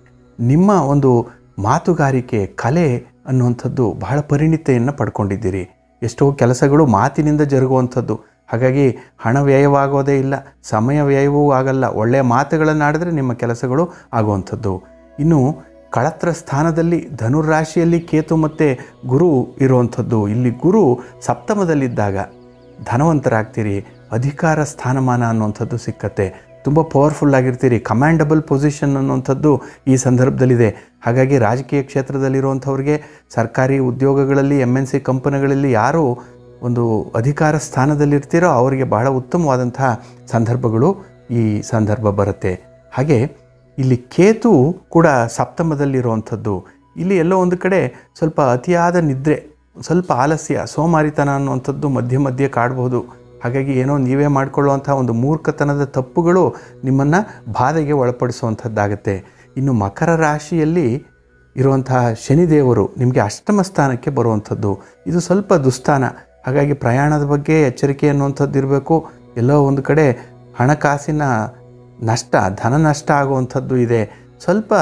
ನಿಮ್ಮ ಒಂದು ಮಾತುಗಾರಿಕೆ ಕಲೆ ಅನ್ನುವಂಥದ್ದು ಬಹಳ ಪರಿಣಿತೆಯನ್ನು ಪಡ್ಕೊಂಡಿದ್ದೀರಿ ಎಷ್ಟೋ ಕೆಲಸಗಳು ಮಾತಿನಿಂದ ಜರುಗುವಂಥದ್ದು ಹಾಗಾಗಿ ಹಣ ವ್ಯಯವಾಗೋದೇ ಇಲ್ಲ ಸಮಯ ವ್ಯಯವೂ ಆಗಲ್ಲ ಒಳ್ಳೆಯ ಮಾತುಗಳನ್ನು ಆಡಿದ್ರೆ ನಿಮ್ಮ ಕೆಲಸಗಳು ಆಗುವಂಥದ್ದು ಇನ್ನು ಕಳತ್ರ ಸ್ಥಾನದಲ್ಲಿ ಧನುರಾಶಿಯಲ್ಲಿ ಕೇತು ಮತ್ತು ಗುರು ಇರುವಂಥದ್ದು ಇಲ್ಲಿ ಗುರು ಸಪ್ತಮದಲ್ಲಿದ್ದಾಗ ಧನವಂತರಾಗ್ತೀರಿ ಅಧಿಕಾರ ಸ್ಥಾನಮಾನ ಅನ್ನುವಂಥದ್ದು ಸಿಕ್ಕತ್ತೆ ತುಂಬ ಪವರ್ಫುಲ್ ಆಗಿರ್ತೀರಿ ಕಮ್ಯಾಂಡಬಲ್ ಪೊಸಿಷನ್ ಅನ್ನುವಂಥದ್ದು ಈ ಸಂದರ್ಭದಲ್ಲಿದೆ ಹಾಗಾಗಿ ರಾಜಕೀಯ ಕ್ಷೇತ್ರದಲ್ಲಿರುವಂಥವ್ರಿಗೆ ಸರ್ಕಾರಿ ಉದ್ಯೋಗಗಳಲ್ಲಿ ಎಮ್ ಎನ್ ಸಿ ಕಂಪನಿಗಳಲ್ಲಿ ಯಾರು ಒಂದು ಅಧಿಕಾರ ಸ್ಥಾನದಲ್ಲಿರ್ತೀರೋ ಅವರಿಗೆ ಬಹಳ ಉತ್ತಮವಾದಂತಹ ಸಂದರ್ಭಗಳು ಈ ಸಂದರ್ಭ ಬರುತ್ತೆ ಹಾಗೆ ಇಲ್ಲಿ ಕೇತು ಕೂಡ ಸಪ್ತಮದಲ್ಲಿರುವಂಥದ್ದು ಇಲ್ಲಿ ಎಲ್ಲೋ ಒಂದು ಕಡೆ ಸ್ವಲ್ಪ ಅತಿಯಾದ ನಿದ್ರೆ ಸ್ವಲ್ಪ ಆಲಸ್ಯ ಸೋಮಾರಿತನ ಅನ್ನುವಂಥದ್ದು ಮಧ್ಯೆ ಮಧ್ಯೆ ಕಾಡ್ಬೋದು ಹಾಗಾಗಿ ಏನೋ ನೀವೇ ಮಾಡಿಕೊಳ್ಳುವಂಥ ಒಂದು ಮೂರ್ಖತನದ ತಪ್ಪುಗಳು ನಿಮ್ಮನ್ನು ಬಾಧೆಗೆ ಒಳಪಡಿಸುವಂಥದ್ದಾಗತ್ತೆ ಇನ್ನು ಮಕರ ರಾಶಿಯಲ್ಲಿ ಇರುವಂತಹ ಶನಿದೇವರು ನಿಮಗೆ ಅಷ್ಟಮ ಸ್ಥಾನಕ್ಕೆ ಬರುವಂಥದ್ದು ಇದು ಸ್ವಲ್ಪ ದುಸ್ಥಾನ ಹಾಗಾಗಿ ಪ್ರಯಾಣದ ಬಗ್ಗೆ ಎಚ್ಚರಿಕೆ ಅನ್ನುವಂಥದ್ದು ಇರಬೇಕು ಎಲ್ಲೋ ಒಂದು ಕಡೆ ಹಣಕಾಸಿನ ನಷ್ಟ ಧನ ನಷ್ಟ ಆಗುವಂಥದ್ದು ಇದೆ ಸ್ವಲ್ಪ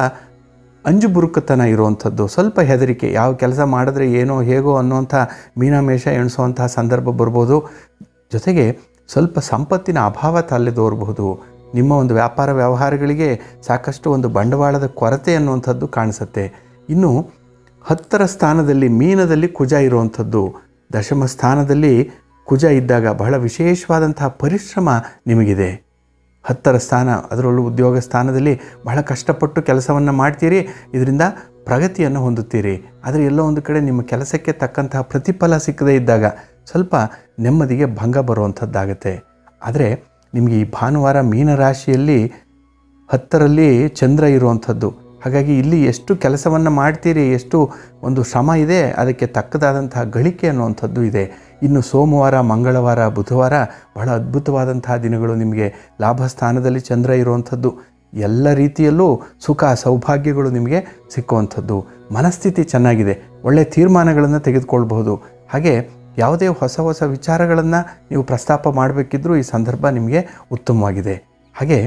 ಅಂಜು ಬುರುಕತನ ಇರುವಂಥದ್ದು ಸ್ವಲ್ಪ ಹೆದರಿಕೆ ಯಾವ ಕೆಲಸ ಮಾಡಿದ್ರೆ ಏನೋ ಹೇಗೋ ಅನ್ನುವಂಥ ಮೀನಾಮೇಷ ಎಣಿಸುವಂತಹ ಸಂದರ್ಭ ಬರ್ಬೋದು ಜೊತೆಗೆ ಸ್ವಲ್ಪ ಸಂಪತ್ತಿನ ಅಭಾವ ತಲೆದೋರಬಹುದು ನಿಮ್ಮ ಒಂದು ವ್ಯಾಪಾರ ವ್ಯವಹಾರಗಳಿಗೆ ಸಾಕಷ್ಟು ಒಂದು ಬಂಡವಾಳದ ಕೊರತೆ ಅನ್ನುವಂಥದ್ದು ಕಾಣಿಸುತ್ತೆ ಇನ್ನು ಹತ್ತರ ಸ್ಥಾನದಲ್ಲಿ ಮೀನದಲ್ಲಿ ಕುಜ ಇರುವಂಥದ್ದು ದಶಮ ಸ್ಥಾನದಲ್ಲಿ ಕುಜ ಇದ್ದಾಗ ಬಹಳ ವಿಶೇಷವಾದಂತಹ ಪರಿಶ್ರಮ ನಿಮಗಿದೆ ಹತ್ತರ ಸ್ಥಾನ ಅದರಲ್ಲೂ ಉದ್ಯೋಗ ಸ್ಥಾನದಲ್ಲಿ ಬಹಳ ಕಷ್ಟಪಟ್ಟು ಕೆಲಸವನ್ನು ಮಾಡ್ತೀರಿ ಇದರಿಂದ ಪ್ರಗತಿಯನ್ನು ಹೊಂದುತ್ತೀರಿ ಆದರೆ ಎಲ್ಲೋ ಒಂದು ಕಡೆ ನಿಮ್ಮ ಕೆಲಸಕ್ಕೆ ತಕ್ಕಂತಹ ಪ್ರತಿಫಲ ಸಿಕ್ಕದೇ ಇದ್ದಾಗ ಸ್ವಲ್ಪ ನೆಮ್ಮದಿಗೆ ಭಂಗ ಬರುವಂಥದ್ದಾಗತ್ತೆ ಆದರೆ ನಿಮಗೆ ಈ ಭಾನುವಾರ ಮೀನರಾಶಿಯಲ್ಲಿ ಹತ್ತರಲ್ಲಿ ಚಂದ್ರ ಇರುವಂಥದ್ದು ಹಾಗಾಗಿ ಇಲ್ಲಿ ಎಷ್ಟು ಕೆಲಸವನ್ನು ಮಾಡ್ತೀರಿ ಎಷ್ಟು ಒಂದು ಶ್ರಮ ಇದೆ ಅದಕ್ಕೆ ತಕ್ಕದಾದಂತಹ ಗಳಿಕೆ ಅನ್ನುವಂಥದ್ದು ಇದೆ ಇನ್ನು ಸೋಮವಾರ ಮಂಗಳವಾರ ಬುಧವಾರ ಬಹಳ ಅದ್ಭುತವಾದಂತಹ ದಿನಗಳು ನಿಮಗೆ ಲಾಭ ಸ್ಥಾನದಲ್ಲಿ ಚಂದ್ರ ಇರುವಂಥದ್ದು ಎಲ್ಲ ರೀತಿಯಲ್ಲೂ ಸುಖ ಸೌಭಾಗ್ಯಗಳು ನಿಮಗೆ ಸಿಕ್ಕುವಂಥದ್ದು ಮನಸ್ಥಿತಿ ಚೆನ್ನಾಗಿದೆ ಒಳ್ಳೆಯ ತೀರ್ಮಾನಗಳನ್ನು ತೆಗೆದುಕೊಳ್ಬಹುದು ಹಾಗೆ ಯಾವುದೇ ಹೊಸ ಹೊಸ ವಿಚಾರಗಳನ್ನು ನೀವು ಪ್ರಸ್ತಾಪ ಮಾಡಬೇಕಿದ್ರೂ ಈ ಸಂದರ್ಭ ನಿಮಗೆ ಉತ್ತಮವಾಗಿದೆ ಹಾಗೆ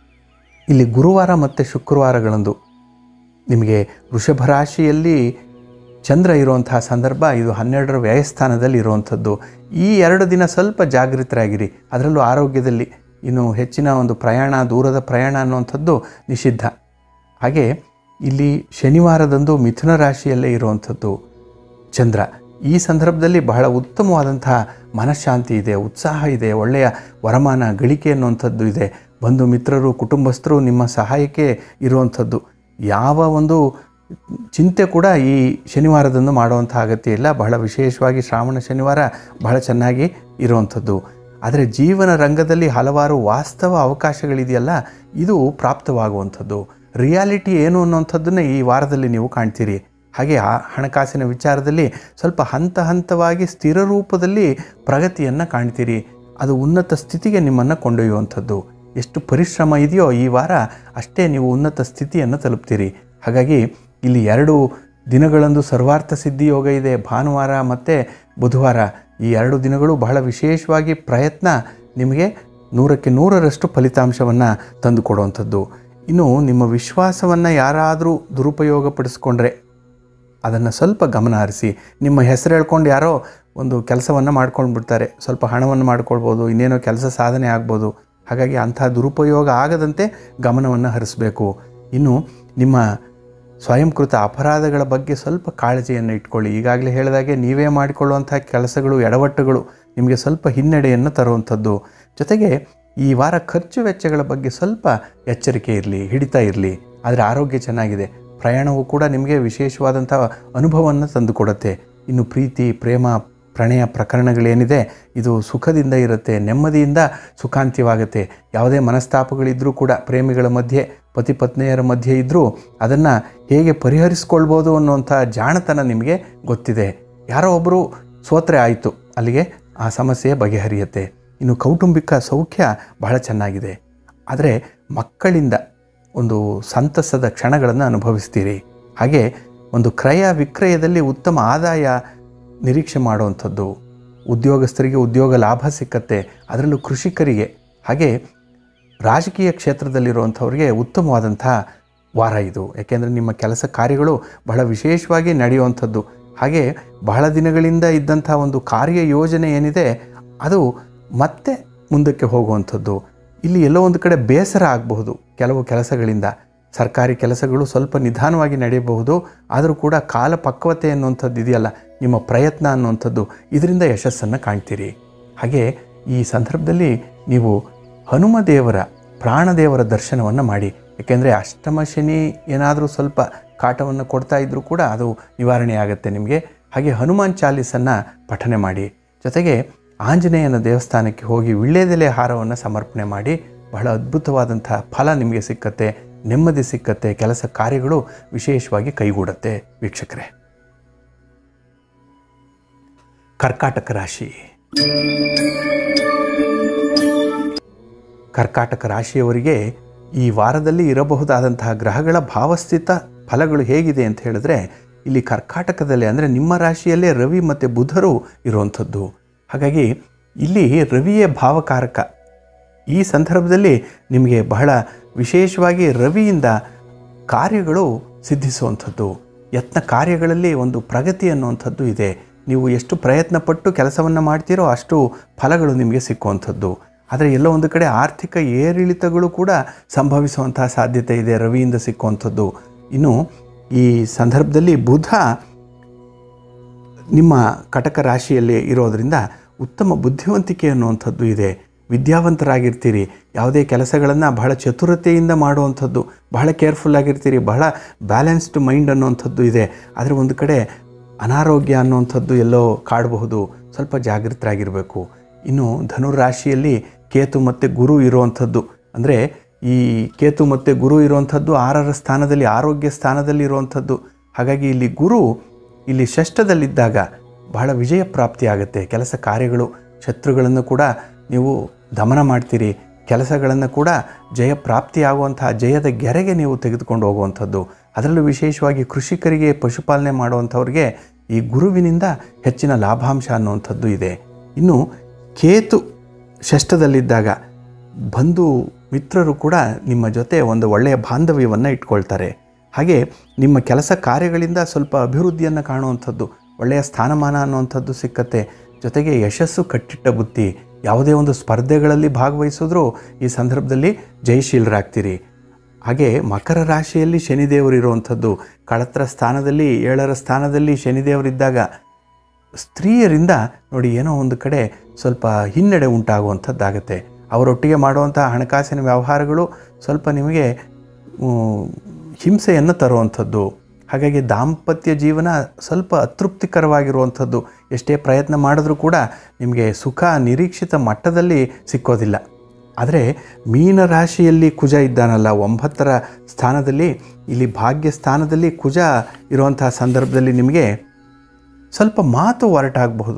ಇಲ್ಲಿ ಗುರುವಾರ ಮತ್ತು ಶುಕ್ರವಾರಗಳಂದು ನಿಮಗೆ ವೃಷಭ ರಾಶಿಯಲ್ಲಿ ಚಂದ್ರ ಇರುವಂತಹ ಸಂದರ್ಭ ಇದು ಹನ್ನೆರಡರ ವ್ಯಯಸ್ಥಾನದಲ್ಲಿ ಇರುವಂಥದ್ದು ಈ ಎರಡು ದಿನ ಸ್ವಲ್ಪ ಜಾಗೃತರಾಗಿರಿ ಅದರಲ್ಲೂ ಆರೋಗ್ಯದಲ್ಲಿ ಇನ್ನು ಹೆಚ್ಚಿನ ಒಂದು ಪ್ರಯಾಣ ದೂರದ ಪ್ರಯಾಣ ಅನ್ನುವಂಥದ್ದು ನಿಷಿದ್ಧ ಹಾಗೆ ಇಲ್ಲಿ ಶನಿವಾರದಂದು ಮಿಥುನ ರಾಶಿಯಲ್ಲೇ ಇರುವಂಥದ್ದು ಚಂದ್ರ ಈ ಸಂದರ್ಭದಲ್ಲಿ ಬಹಳ ಉತ್ತಮವಾದಂತಹ ಮನಃಶಾಂತಿ ಇದೆ ಉತ್ಸಾಹ ಇದೆ ಒಳ್ಳೆಯ ವರಮಾನ ಗಳಿಕೆ ಅನ್ನುವಂಥದ್ದು ಇದೆ ಬಂಧು ಮಿತ್ರರು ಕುಟುಂಬಸ್ಥರು ನಿಮ್ಮ ಸಹಾಯಕ್ಕೆ ಇರುವಂಥದ್ದು ಯಾವ ಒಂದು ಚಿಂತೆ ಕೂಡ ಈ ಶನಿವಾರದಂದು ಮಾಡುವಂಥ ಅಗತ್ಯ ಇಲ್ಲ ಬಹಳ ವಿಶೇಷವಾಗಿ ಶ್ರಾವಣ ಶನಿವಾರ ಬಹಳ ಚೆನ್ನಾಗಿ ಇರುವಂಥದ್ದು ಆದರೆ ಜೀವನ ರಂಗದಲ್ಲಿ ಹಲವಾರು ವಾಸ್ತವ ಅವಕಾಶಗಳಿದೆಯಲ್ಲ ಇದು ಪ್ರಾಪ್ತವಾಗುವಂಥದ್ದು ರಿಯಾಲಿಟಿ ಏನು ಅನ್ನುವಂಥದ್ದನ್ನು ಈ ವಾರದಲ್ಲಿ ನೀವು ಕಾಣ್ತೀರಿ ಹಾಗೆ ಆ ಹಣಕಾಸಿನ ವಿಚಾರದಲ್ಲಿ ಸ್ವಲ್ಪ ಹಂತ ಹಂತವಾಗಿ ಸ್ಥಿರ ರೂಪದಲ್ಲಿ ಪ್ರಗತಿಯನ್ನು ಕಾಣ್ತೀರಿ ಅದು ಉನ್ನತ ಸ್ಥಿತಿಗೆ ನಿಮ್ಮನ್ನು ಕೊಂಡೊಯ್ಯುವಂಥದ್ದು ಎಷ್ಟು ಪರಿಶ್ರಮ ಇದೆಯೋ ಈ ವಾರ ಅಷ್ಟೇ ನೀವು ಉನ್ನತ ಸ್ಥಿತಿಯನ್ನು ತಲುಪ್ತೀರಿ ಹಾಗಾಗಿ ಇಲ್ಲಿ ಎರಡು ದಿನಗಳಂದು ಸರ್ವಾರ್ಥ ಸಿದ್ಧಿ ಯೋಗ ಇದೆ ಭಾನುವಾರ ಮತ್ತು ಬುಧವಾರ ಈ ಎರಡು ದಿನಗಳು ಬಹಳ ವಿಶೇಷವಾಗಿ ಪ್ರಯತ್ನ ನಿಮಗೆ ನೂರಕ್ಕೆ ನೂರರಷ್ಟು ಫಲಿತಾಂಶವನ್ನು ತಂದುಕೊಡುವಂಥದ್ದು ಇನ್ನು ನಿಮ್ಮ ವಿಶ್ವಾಸವನ್ನು ಯಾರಾದರೂ ದುರುಪಯೋಗಪಡಿಸ್ಕೊಂಡ್ರೆ ಅದನ್ನು ಸ್ವಲ್ಪ ಗಮನ ಹರಿಸಿ ನಿಮ್ಮ ಹೆಸರು ಹೇಳ್ಕೊಂಡು ಯಾರೋ ಒಂದು ಕೆಲಸವನ್ನು ಮಾಡ್ಕೊಂಡು ಬಿಡ್ತಾರೆ ಸ್ವಲ್ಪ ಹಣವನ್ನು ಮಾಡ್ಕೊಳ್ಬೋದು ಇನ್ನೇನೋ ಕೆಲಸ ಸಾಧನೆ ಆಗ್ಬೋದು ಹಾಗಾಗಿ ಅಂಥ ದುರುಪಯೋಗ ಆಗದಂತೆ ಗಮನವನ್ನು ಹರಿಸಬೇಕು ಇನ್ನು ನಿಮ್ಮ ಸ್ವಯಂಕೃತ ಅಪರಾಧಗಳ ಬಗ್ಗೆ ಸ್ವಲ್ಪ ಕಾಳಜಿಯನ್ನು ಇಟ್ಕೊಳ್ಳಿ ಈಗಾಗಲೇ ಹೇಳಿದಾಗೆ ನೀವೇ ಮಾಡಿಕೊಳ್ಳುವಂಥ ಕೆಲಸಗಳು ಎಡವಟ್ಟುಗಳು ನಿಮಗೆ ಸ್ವಲ್ಪ ಹಿನ್ನಡೆಯನ್ನು ತರುವಂಥದ್ದು ಜೊತೆಗೆ ಈ ವಾರ ಖರ್ಚು ವೆಚ್ಚಗಳ ಬಗ್ಗೆ ಸ್ವಲ್ಪ ಎಚ್ಚರಿಕೆ ಇರಲಿ ಹಿಡಿತಾ ಇರಲಿ ಆದರೆ ಆರೋಗ್ಯ ಚೆನ್ನಾಗಿದೆ ಪ್ರಯಾಣವು ಕೂಡ ನಿಮಗೆ ವಿಶೇಷವಾದಂಥ ಅನುಭವವನ್ನು ತಂದುಕೊಡುತ್ತೆ ಇನ್ನು ಪ್ರೀತಿ ಪ್ರೇಮ ಪ್ರಣಯ ಪ್ರಕರಣಗಳೇನಿದೆ ಇದು ಸುಖದಿಂದ ಇರುತ್ತೆ ನೆಮ್ಮದಿಯಿಂದ ಸುಖಾಂತ್ಯವಾಗುತ್ತೆ ಯಾವುದೇ ಮನಸ್ತಾಪಗಳಿದ್ದರೂ ಕೂಡ ಪ್ರೇಮಿಗಳ ಮಧ್ಯೆ ಪತಿ ಪತ್ನಿಯರ ಮಧ್ಯೆ ಇದ್ದರೂ ಅದನ್ನು ಹೇಗೆ ಪರಿಹರಿಸ್ಕೊಳ್ಬೋದು ಅನ್ನುವಂಥ ಜಾಣತನ ನಿಮಗೆ ಗೊತ್ತಿದೆ ಯಾರೋ ಒಬ್ಬರು ಸೋತ್ರೆ ಆಯಿತು ಅಲ್ಲಿಗೆ ಆ ಸಮಸ್ಯೆ ಬಗೆಹರಿಯುತ್ತೆ ಇನ್ನು ಕೌಟುಂಬಿಕ ಸೌಖ್ಯ ಬಹಳ ಚೆನ್ನಾಗಿದೆ ಆದರೆ ಮಕ್ಕಳಿಂದ ಒಂದು ಸಂತಸದ ಕ್ಷಣಗಳನ್ನು ಅನುಭವಿಸ್ತೀರಿ ಹಾಗೆ ಒಂದು ಕ್ರಯ ವಿಕ್ರಯದಲ್ಲಿ ಉತ್ತಮ ಆದಾಯ ನಿರೀಕ್ಷೆ ಮಾಡುವಂಥದ್ದು ಉದ್ಯೋಗಸ್ಥರಿಗೆ ಉದ್ಯೋಗ ಲಾಭ ಸಿಕ್ಕತ್ತೆ ಅದರಲ್ಲೂ ಕೃಷಿಕರಿಗೆ ಹಾಗೆ ರಾಜಕೀಯ ಕ್ಷೇತ್ರದಲ್ಲಿರುವಂಥವ್ರಿಗೆ ಉತ್ತಮವಾದಂಥ ವಾರ ಇದು ಯಾಕೆಂದರೆ ನಿಮ್ಮ ಕೆಲಸ ಕಾರ್ಯಗಳು ಬಹಳ ವಿಶೇಷವಾಗಿ ನಡೆಯುವಂಥದ್ದು ಹಾಗೆ ಬಹಳ ದಿನಗಳಿಂದ ಇದ್ದಂಥ ಒಂದು ಕಾರ್ಯ ಯೋಜನೆ ಏನಿದೆ ಅದು ಮತ್ತೆ ಮುಂದಕ್ಕೆ ಹೋಗುವಂಥದ್ದು ಇಲ್ಲಿ ಎಲ್ಲೋ ಒಂದು ಕಡೆ ಬೇಸರ ಆಗಬಹುದು ಕೆಲವು ಕೆಲಸಗಳಿಂದ ಸರ್ಕಾರಿ ಕೆಲಸಗಳು ಸ್ವಲ್ಪ ನಿಧಾನವಾಗಿ ನಡೆಯಬಹುದು ಆದರೂ ಕೂಡ ಕಾಲ ಪಕ್ವತೆ ಅನ್ನುವಂಥದ್ದು ಇದೆಯಲ್ಲ ನಿಮ್ಮ ಪ್ರಯತ್ನ ಅನ್ನುವಂಥದ್ದು ಇದರಿಂದ ಯಶಸ್ಸನ್ನು ಕಾಣ್ತೀರಿ ಹಾಗೆ ಈ ಸಂದರ್ಭದಲ್ಲಿ ನೀವು ಹನುಮ ದೇವರ ಪ್ರಾಣದೇವರ ದರ್ಶನವನ್ನು ಮಾಡಿ ಏಕೆಂದರೆ ಅಷ್ಟಮ ಶನಿ ಏನಾದರೂ ಸ್ವಲ್ಪ ಕಾಟವನ್ನು ಕೊಡ್ತಾ ಇದ್ದರೂ ಕೂಡ ಅದು ನಿವಾರಣೆ ಆಗುತ್ತೆ ನಿಮಗೆ ಹಾಗೆ ಹನುಮಾನ್ ಚಾಲೀಸನ್ನು ಪಠನೆ ಮಾಡಿ ಜೊತೆಗೆ ಆಂಜನೇಯನ ದೇವಸ್ಥಾನಕ್ಕೆ ಹೋಗಿ ವಿಳ್ಳೆದೆಲೆ ಹಾರವನ್ನು ಸಮರ್ಪಣೆ ಮಾಡಿ ಬಹಳ ಅದ್ಭುತವಾದಂಥ ಫಲ ನಿಮಗೆ ಸಿಕ್ಕತ್ತೆ ನೆಮ್ಮದಿ ಸಿಕ್ಕತ್ತೆ ಕೆಲಸ ಕಾರ್ಯಗಳು ವಿಶೇಷವಾಗಿ ಕೈಗೂಡುತ್ತೆ ವೀಕ್ಷಕರೇ ಕರ್ಕಾಟಕ ರಾಶಿ ಕರ್ಕಾಟಕ ರಾಶಿಯವರಿಗೆ ಈ ವಾರದಲ್ಲಿ ಇರಬಹುದಾದಂತಹ ಗ್ರಹಗಳ ಭಾವಸ್ಥಿತ ಫಲಗಳು ಹೇಗಿದೆ ಅಂತ ಹೇಳಿದ್ರೆ ಇಲ್ಲಿ ಕರ್ಕಾಟಕದಲ್ಲಿ ಅಂದರೆ ನಿಮ್ಮ ರಾಶಿಯಲ್ಲೇ ರವಿ ಮತ್ತು ಬುಧರು ಇರುವಂಥದ್ದು ಹಾಗಾಗಿ ಇಲ್ಲಿ ರವಿಯೇ ಭಾವಕಾರಕ ಈ ಸಂದರ್ಭದಲ್ಲಿ ನಿಮಗೆ ಬಹಳ ವಿಶೇಷವಾಗಿ ರವಿಯಿಂದ ಕಾರ್ಯಗಳು ಸಿದ್ಧಿಸುವಂಥದ್ದು ಯತ್ನ ಕಾರ್ಯಗಳಲ್ಲಿ ಒಂದು ಪ್ರಗತಿ ಅನ್ನುವಂಥದ್ದು ಇದೆ ನೀವು ಎಷ್ಟು ಪ್ರಯತ್ನ ಪಟ್ಟು ಕೆಲಸವನ್ನು ಮಾಡ್ತೀರೋ ಅಷ್ಟು ಫಲಗಳು ನಿಮಗೆ ಸಿಕ್ಕುವಂಥದ್ದು ಆದರೆ ಎಲ್ಲೋ ಒಂದು ಕಡೆ ಆರ್ಥಿಕ ಏರಿಳಿತಗಳು ಕೂಡ ಸಂಭವಿಸುವಂತಹ ಸಾಧ್ಯತೆ ಇದೆ ರವಿಯಿಂದ ಸಿಕ್ಕುವಂಥದ್ದು ಇನ್ನು ಈ ಸಂದರ್ಭದಲ್ಲಿ ಬುಧ ನಿಮ್ಮ ಕಟಕ ರಾಶಿಯಲ್ಲಿ ಇರೋದರಿಂದ ಉತ್ತಮ ಬುದ್ಧಿವಂತಿಕೆ ಅನ್ನುವಂಥದ್ದು ಇದೆ ವಿದ್ಯಾವಂತರಾಗಿರ್ತೀರಿ ಯಾವುದೇ ಕೆಲಸಗಳನ್ನು ಬಹಳ ಚತುರತೆಯಿಂದ ಮಾಡುವಂಥದ್ದು ಬಹಳ ಕೇರ್ಫುಲ್ ಆಗಿರ್ತೀರಿ ಬಹಳ ಬ್ಯಾಲೆನ್ಸ್ಡ್ ಮೈಂಡ್ ಅನ್ನುವಂಥದ್ದು ಇದೆ ಆದರೆ ಒಂದು ಕಡೆ ಅನಾರೋಗ್ಯ ಅನ್ನುವಂಥದ್ದು ಎಲ್ಲೋ ಕಾಡಬಹುದು ಸ್ವಲ್ಪ ಜಾಗೃತರಾಗಿರಬೇಕು ಇನ್ನು ಧನುರಾಶಿಯಲ್ಲಿ ಕೇತು ಮತ್ತು ಗುರು ಇರುವಂಥದ್ದು ಅಂದರೆ ಈ ಕೇತು ಮತ್ತು ಗುರು ಇರುವಂಥದ್ದು ಆರರ ಸ್ಥಾನದಲ್ಲಿ ಆರೋಗ್ಯ ಸ್ಥಾನದಲ್ಲಿ ಇರುವಂಥದ್ದು ಹಾಗಾಗಿ ಇಲ್ಲಿ ಗುರು ಇಲ್ಲಿ ಷಷ್ಠದಲ್ಲಿದ್ದಾಗ ಬಹಳ ವಿಜಯ ಪ್ರಾಪ್ತಿ ಆಗುತ್ತೆ ಕೆಲಸ ಕಾರ್ಯಗಳು ಶತ್ರುಗಳನ್ನು ಕೂಡ ನೀವು ದಮನ ಮಾಡ್ತೀರಿ ಕೆಲಸಗಳನ್ನು ಕೂಡ ಜಯ ಪ್ರಾಪ್ತಿಯಾಗುವಂತಹ ಜಯದ ಗೆರೆಗೆ ನೀವು ತೆಗೆದುಕೊಂಡು ಹೋಗುವಂಥದ್ದು ಅದರಲ್ಲೂ ವಿಶೇಷವಾಗಿ ಕೃಷಿಕರಿಗೆ ಪಶುಪಾಲನೆ ಮಾಡುವಂಥವ್ರಿಗೆ ಈ ಗುರುವಿನಿಂದ ಹೆಚ್ಚಿನ ಲಾಭಾಂಶ ಅನ್ನುವಂಥದ್ದು ಇದೆ ಇನ್ನು ಕೇತು ಷಷ್ಠದಲ್ಲಿದ್ದಾಗ ಬಂಧು ಮಿತ್ರರು ಕೂಡ ನಿಮ್ಮ ಜೊತೆ ಒಂದು ಒಳ್ಳೆಯ ಬಾಂಧವ್ಯವನ್ನು ಇಟ್ಕೊಳ್ತಾರೆ ಹಾಗೆ ನಿಮ್ಮ ಕೆಲಸ ಕಾರ್ಯಗಳಿಂದ ಸ್ವಲ್ಪ ಅಭಿವೃದ್ಧಿಯನ್ನು ಕಾಣುವಂಥದ್ದು ಒಳ್ಳೆಯ ಸ್ಥಾನಮಾನ ಅನ್ನುವಂಥದ್ದು ಸಿಕ್ಕತ್ತೆ ಜೊತೆಗೆ ಯಶಸ್ಸು ಕಟ್ಟಿಟ್ಟ ಬುತ್ತಿ ಯಾವುದೇ ಒಂದು ಸ್ಪರ್ಧೆಗಳಲ್ಲಿ ಭಾಗವಹಿಸಿದ್ರೂ ಈ ಸಂದರ್ಭದಲ್ಲಿ ಜಯಶೀಲರಾಗ್ತೀರಿ ಹಾಗೆ ಮಕರ ರಾಶಿಯಲ್ಲಿ ಶನಿದೇವರು ಇರುವಂಥದ್ದು ಕಳತ್ರ ಸ್ಥಾನದಲ್ಲಿ ಏಳರ ಸ್ಥಾನದಲ್ಲಿ ಶನಿದೇವರಿದ್ದಾಗ ಸ್ತ್ರೀಯರಿಂದ ನೋಡಿ ಏನೋ ಒಂದು ಕಡೆ ಸ್ವಲ್ಪ ಹಿನ್ನಡೆ ಉಂಟಾಗುವಂಥದ್ದಾಗತ್ತೆ ಅವರೊಟ್ಟಿಗೆ ಮಾಡುವಂಥ ಹಣಕಾಸಿನ ವ್ಯವಹಾರಗಳು ಸ್ವಲ್ಪ ನಿಮಗೆ ಮ್, ಹಿಂಸೆಯನ್ನು ತರುವಂಥದ್ದು ಹಾಗಾಗಿ ದಾಂಪತ್ಯ ಜೀವನ ಸ್ವಲ್ಪ ಅತೃಪ್ತಿಕರವಾಗಿರುವಂಥದ್ದು ಎಷ್ಟೇ ಪ್ರಯತ್ನ ಮಾಡಿದ್ರೂ ಕೂಡ ನಿಮಗೆ ಸುಖ ನಿರೀಕ್ಷಿತ ಮಟ್ಟದಲ್ಲಿ ಸಿಕ್ಕೋದಿಲ್ಲ ಆದರೆ ಮೀನ ರಾಶಿಯಲ್ಲಿ ಕುಜ ಇದ್ದಾನಲ್ಲ ಒಂಬತ್ತರ ಸ್ಥಾನದಲ್ಲಿ ಇಲ್ಲಿ ಭಾಗ್ಯ ಸ್ಥಾನದಲ್ಲಿ ಕುಜ ಇರುವಂತಹ ಸಂದರ್ಭದಲ್ಲಿ ನಿಮಗೆ ಸ್ವಲ್ಪ ಮಾತು ಹೊರಟಾಗಬಹುದು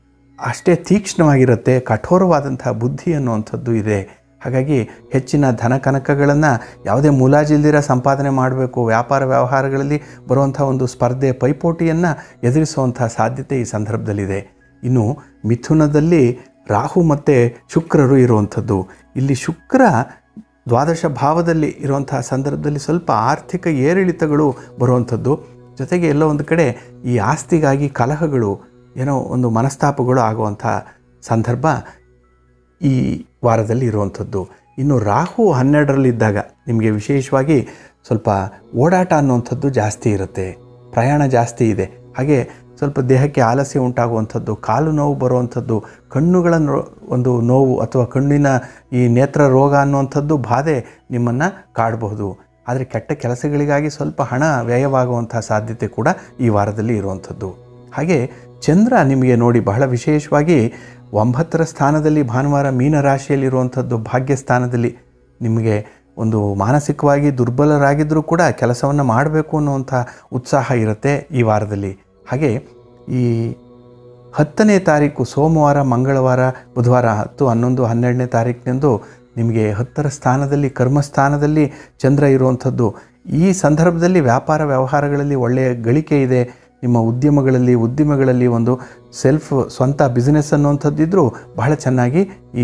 ಅಷ್ಟೇ ತೀಕ್ಷ್ಣವಾಗಿರುತ್ತೆ ಕಠೋರವಾದಂತಹ ಬುದ್ಧಿ ಅನ್ನುವಂಥದ್ದು ಇದೆ ಹಾಗಾಗಿ ಹೆಚ್ಚಿನ ಧನ ಕನಕಗಳನ್ನು ಯಾವುದೇ ಮುಲಾಜಿಲ್ದಿರ ಸಂಪಾದನೆ ಮಾಡಬೇಕು ವ್ಯಾಪಾರ ವ್ಯವಹಾರಗಳಲ್ಲಿ ಬರುವಂಥ ಒಂದು ಸ್ಪರ್ಧೆ ಪೈಪೋಟಿಯನ್ನು ಎದುರಿಸುವಂಥ ಸಾಧ್ಯತೆ ಈ ಸಂದರ್ಭದಲ್ಲಿದೆ ಇನ್ನು ಮಿಥುನದಲ್ಲಿ ರಾಹು ಮತ್ತು ಶುಕ್ರರು ಇರುವಂಥದ್ದು ಇಲ್ಲಿ ಶುಕ್ರ ದ್ವಾದಶ ಭಾವದಲ್ಲಿ ಇರುವಂತಹ ಸಂದರ್ಭದಲ್ಲಿ ಸ್ವಲ್ಪ ಆರ್ಥಿಕ ಏರಿಳಿತಗಳು ಬರುವಂಥದ್ದು ಜೊತೆಗೆ ಎಲ್ಲೋ ಒಂದು ಕಡೆ ಈ ಆಸ್ತಿಗಾಗಿ ಕಲಹಗಳು ಏನೋ ಒಂದು ಮನಸ್ತಾಪಗಳು ಆಗುವಂಥ ಸಂದರ್ಭ ಈ ವಾರದಲ್ಲಿ ಇರುವಂಥದ್ದು ಇನ್ನು ರಾಹು ಹನ್ನೆರಡರಲ್ಲಿದ್ದಾಗ ನಿಮಗೆ ವಿಶೇಷವಾಗಿ ಸ್ವಲ್ಪ ಓಡಾಟ ಅನ್ನುವಂಥದ್ದು ಜಾಸ್ತಿ ಇರುತ್ತೆ ಪ್ರಯಾಣ ಜಾಸ್ತಿ ಇದೆ ಹಾಗೆ ಸ್ವಲ್ಪ ದೇಹಕ್ಕೆ ಆಲಸ್ಯ ಉಂಟಾಗುವಂಥದ್ದು ಕಾಲು ನೋವು ಬರುವಂಥದ್ದು ಕಣ್ಣುಗಳ ನೋ- ಒಂದು ನೋವು ಅಥವಾ ಕಣ್ಣಿನ ಈ ನೇತ್ರ ರೋಗ ಅನ್ನುವಂಥದ್ದು ಬಾಧೆ ನಿಮ್ಮನ್ನು ಕಾಡಬಹುದು ಆದರೆ ಕೆಟ್ಟ ಕೆಲಸಗಳಿಗಾಗಿ ಸ್ವಲ್ಪ ಹಣ ವ್ಯಯವಾಗುವಂಥ ಸಾಧ್ಯತೆ ಕೂಡ ಈ ವಾರದಲ್ಲಿ ಇರುವಂಥದ್ದು ಹಾಗೆ ಚಂದ್ರ ನಿಮಗೆ ನೋಡಿ ಬಹಳ ವಿಶೇಷವಾಗಿ ಒಂಬತ್ತರ ಸ್ಥಾನದಲ್ಲಿ ಭಾನುವಾರ ಮೀನ ರಾಶಿಯಲ್ಲಿರುವಂಥದ್ದು ಭಾಗ್ಯ ಸ್ಥಾನದಲ್ಲಿ ನಿಮಗೆ ಒಂದು ಮಾನಸಿಕವಾಗಿ ದುರ್ಬಲರಾಗಿದ್ದರೂ ಕೂಡ ಕೆಲಸವನ್ನು ಮಾಡಬೇಕು ಅನ್ನುವಂಥ ಉತ್ಸಾಹ ಇರುತ್ತೆ ಈ ವಾರದಲ್ಲಿ ಹಾಗೆ ಈ ಹತ್ತನೇ ತಾರೀಕು ಸೋಮವಾರ ಮಂಗಳವಾರ ಬುಧವಾರ ಹತ್ತು ಹನ್ನೊಂದು ಹನ್ನೆರಡನೇ ತಾರೀಕಿನಂದು ನಿಮಗೆ ಹತ್ತರ ಸ್ಥಾನದಲ್ಲಿ ಕರ್ಮಸ್ಥಾನದಲ್ಲಿ ಚಂದ್ರ ಇರುವಂಥದ್ದು ಈ ಸಂದರ್ಭದಲ್ಲಿ ವ್ಯಾಪಾರ ವ್ಯವಹಾರಗಳಲ್ಲಿ ಒಳ್ಳೆಯ ಗಳಿಕೆ ಇದೆ ನಿಮ್ಮ ಉದ್ಯಮಗಳಲ್ಲಿ ಉದ್ದಿಮೆಗಳಲ್ಲಿ ಒಂದು ಸೆಲ್ಫ್ ಸ್ವಂತ ಬಿಸ್ನೆಸ್ ಅನ್ನುವಂಥದ್ದಿದ್ದರೂ ಬಹಳ ಚೆನ್ನಾಗಿ ಈ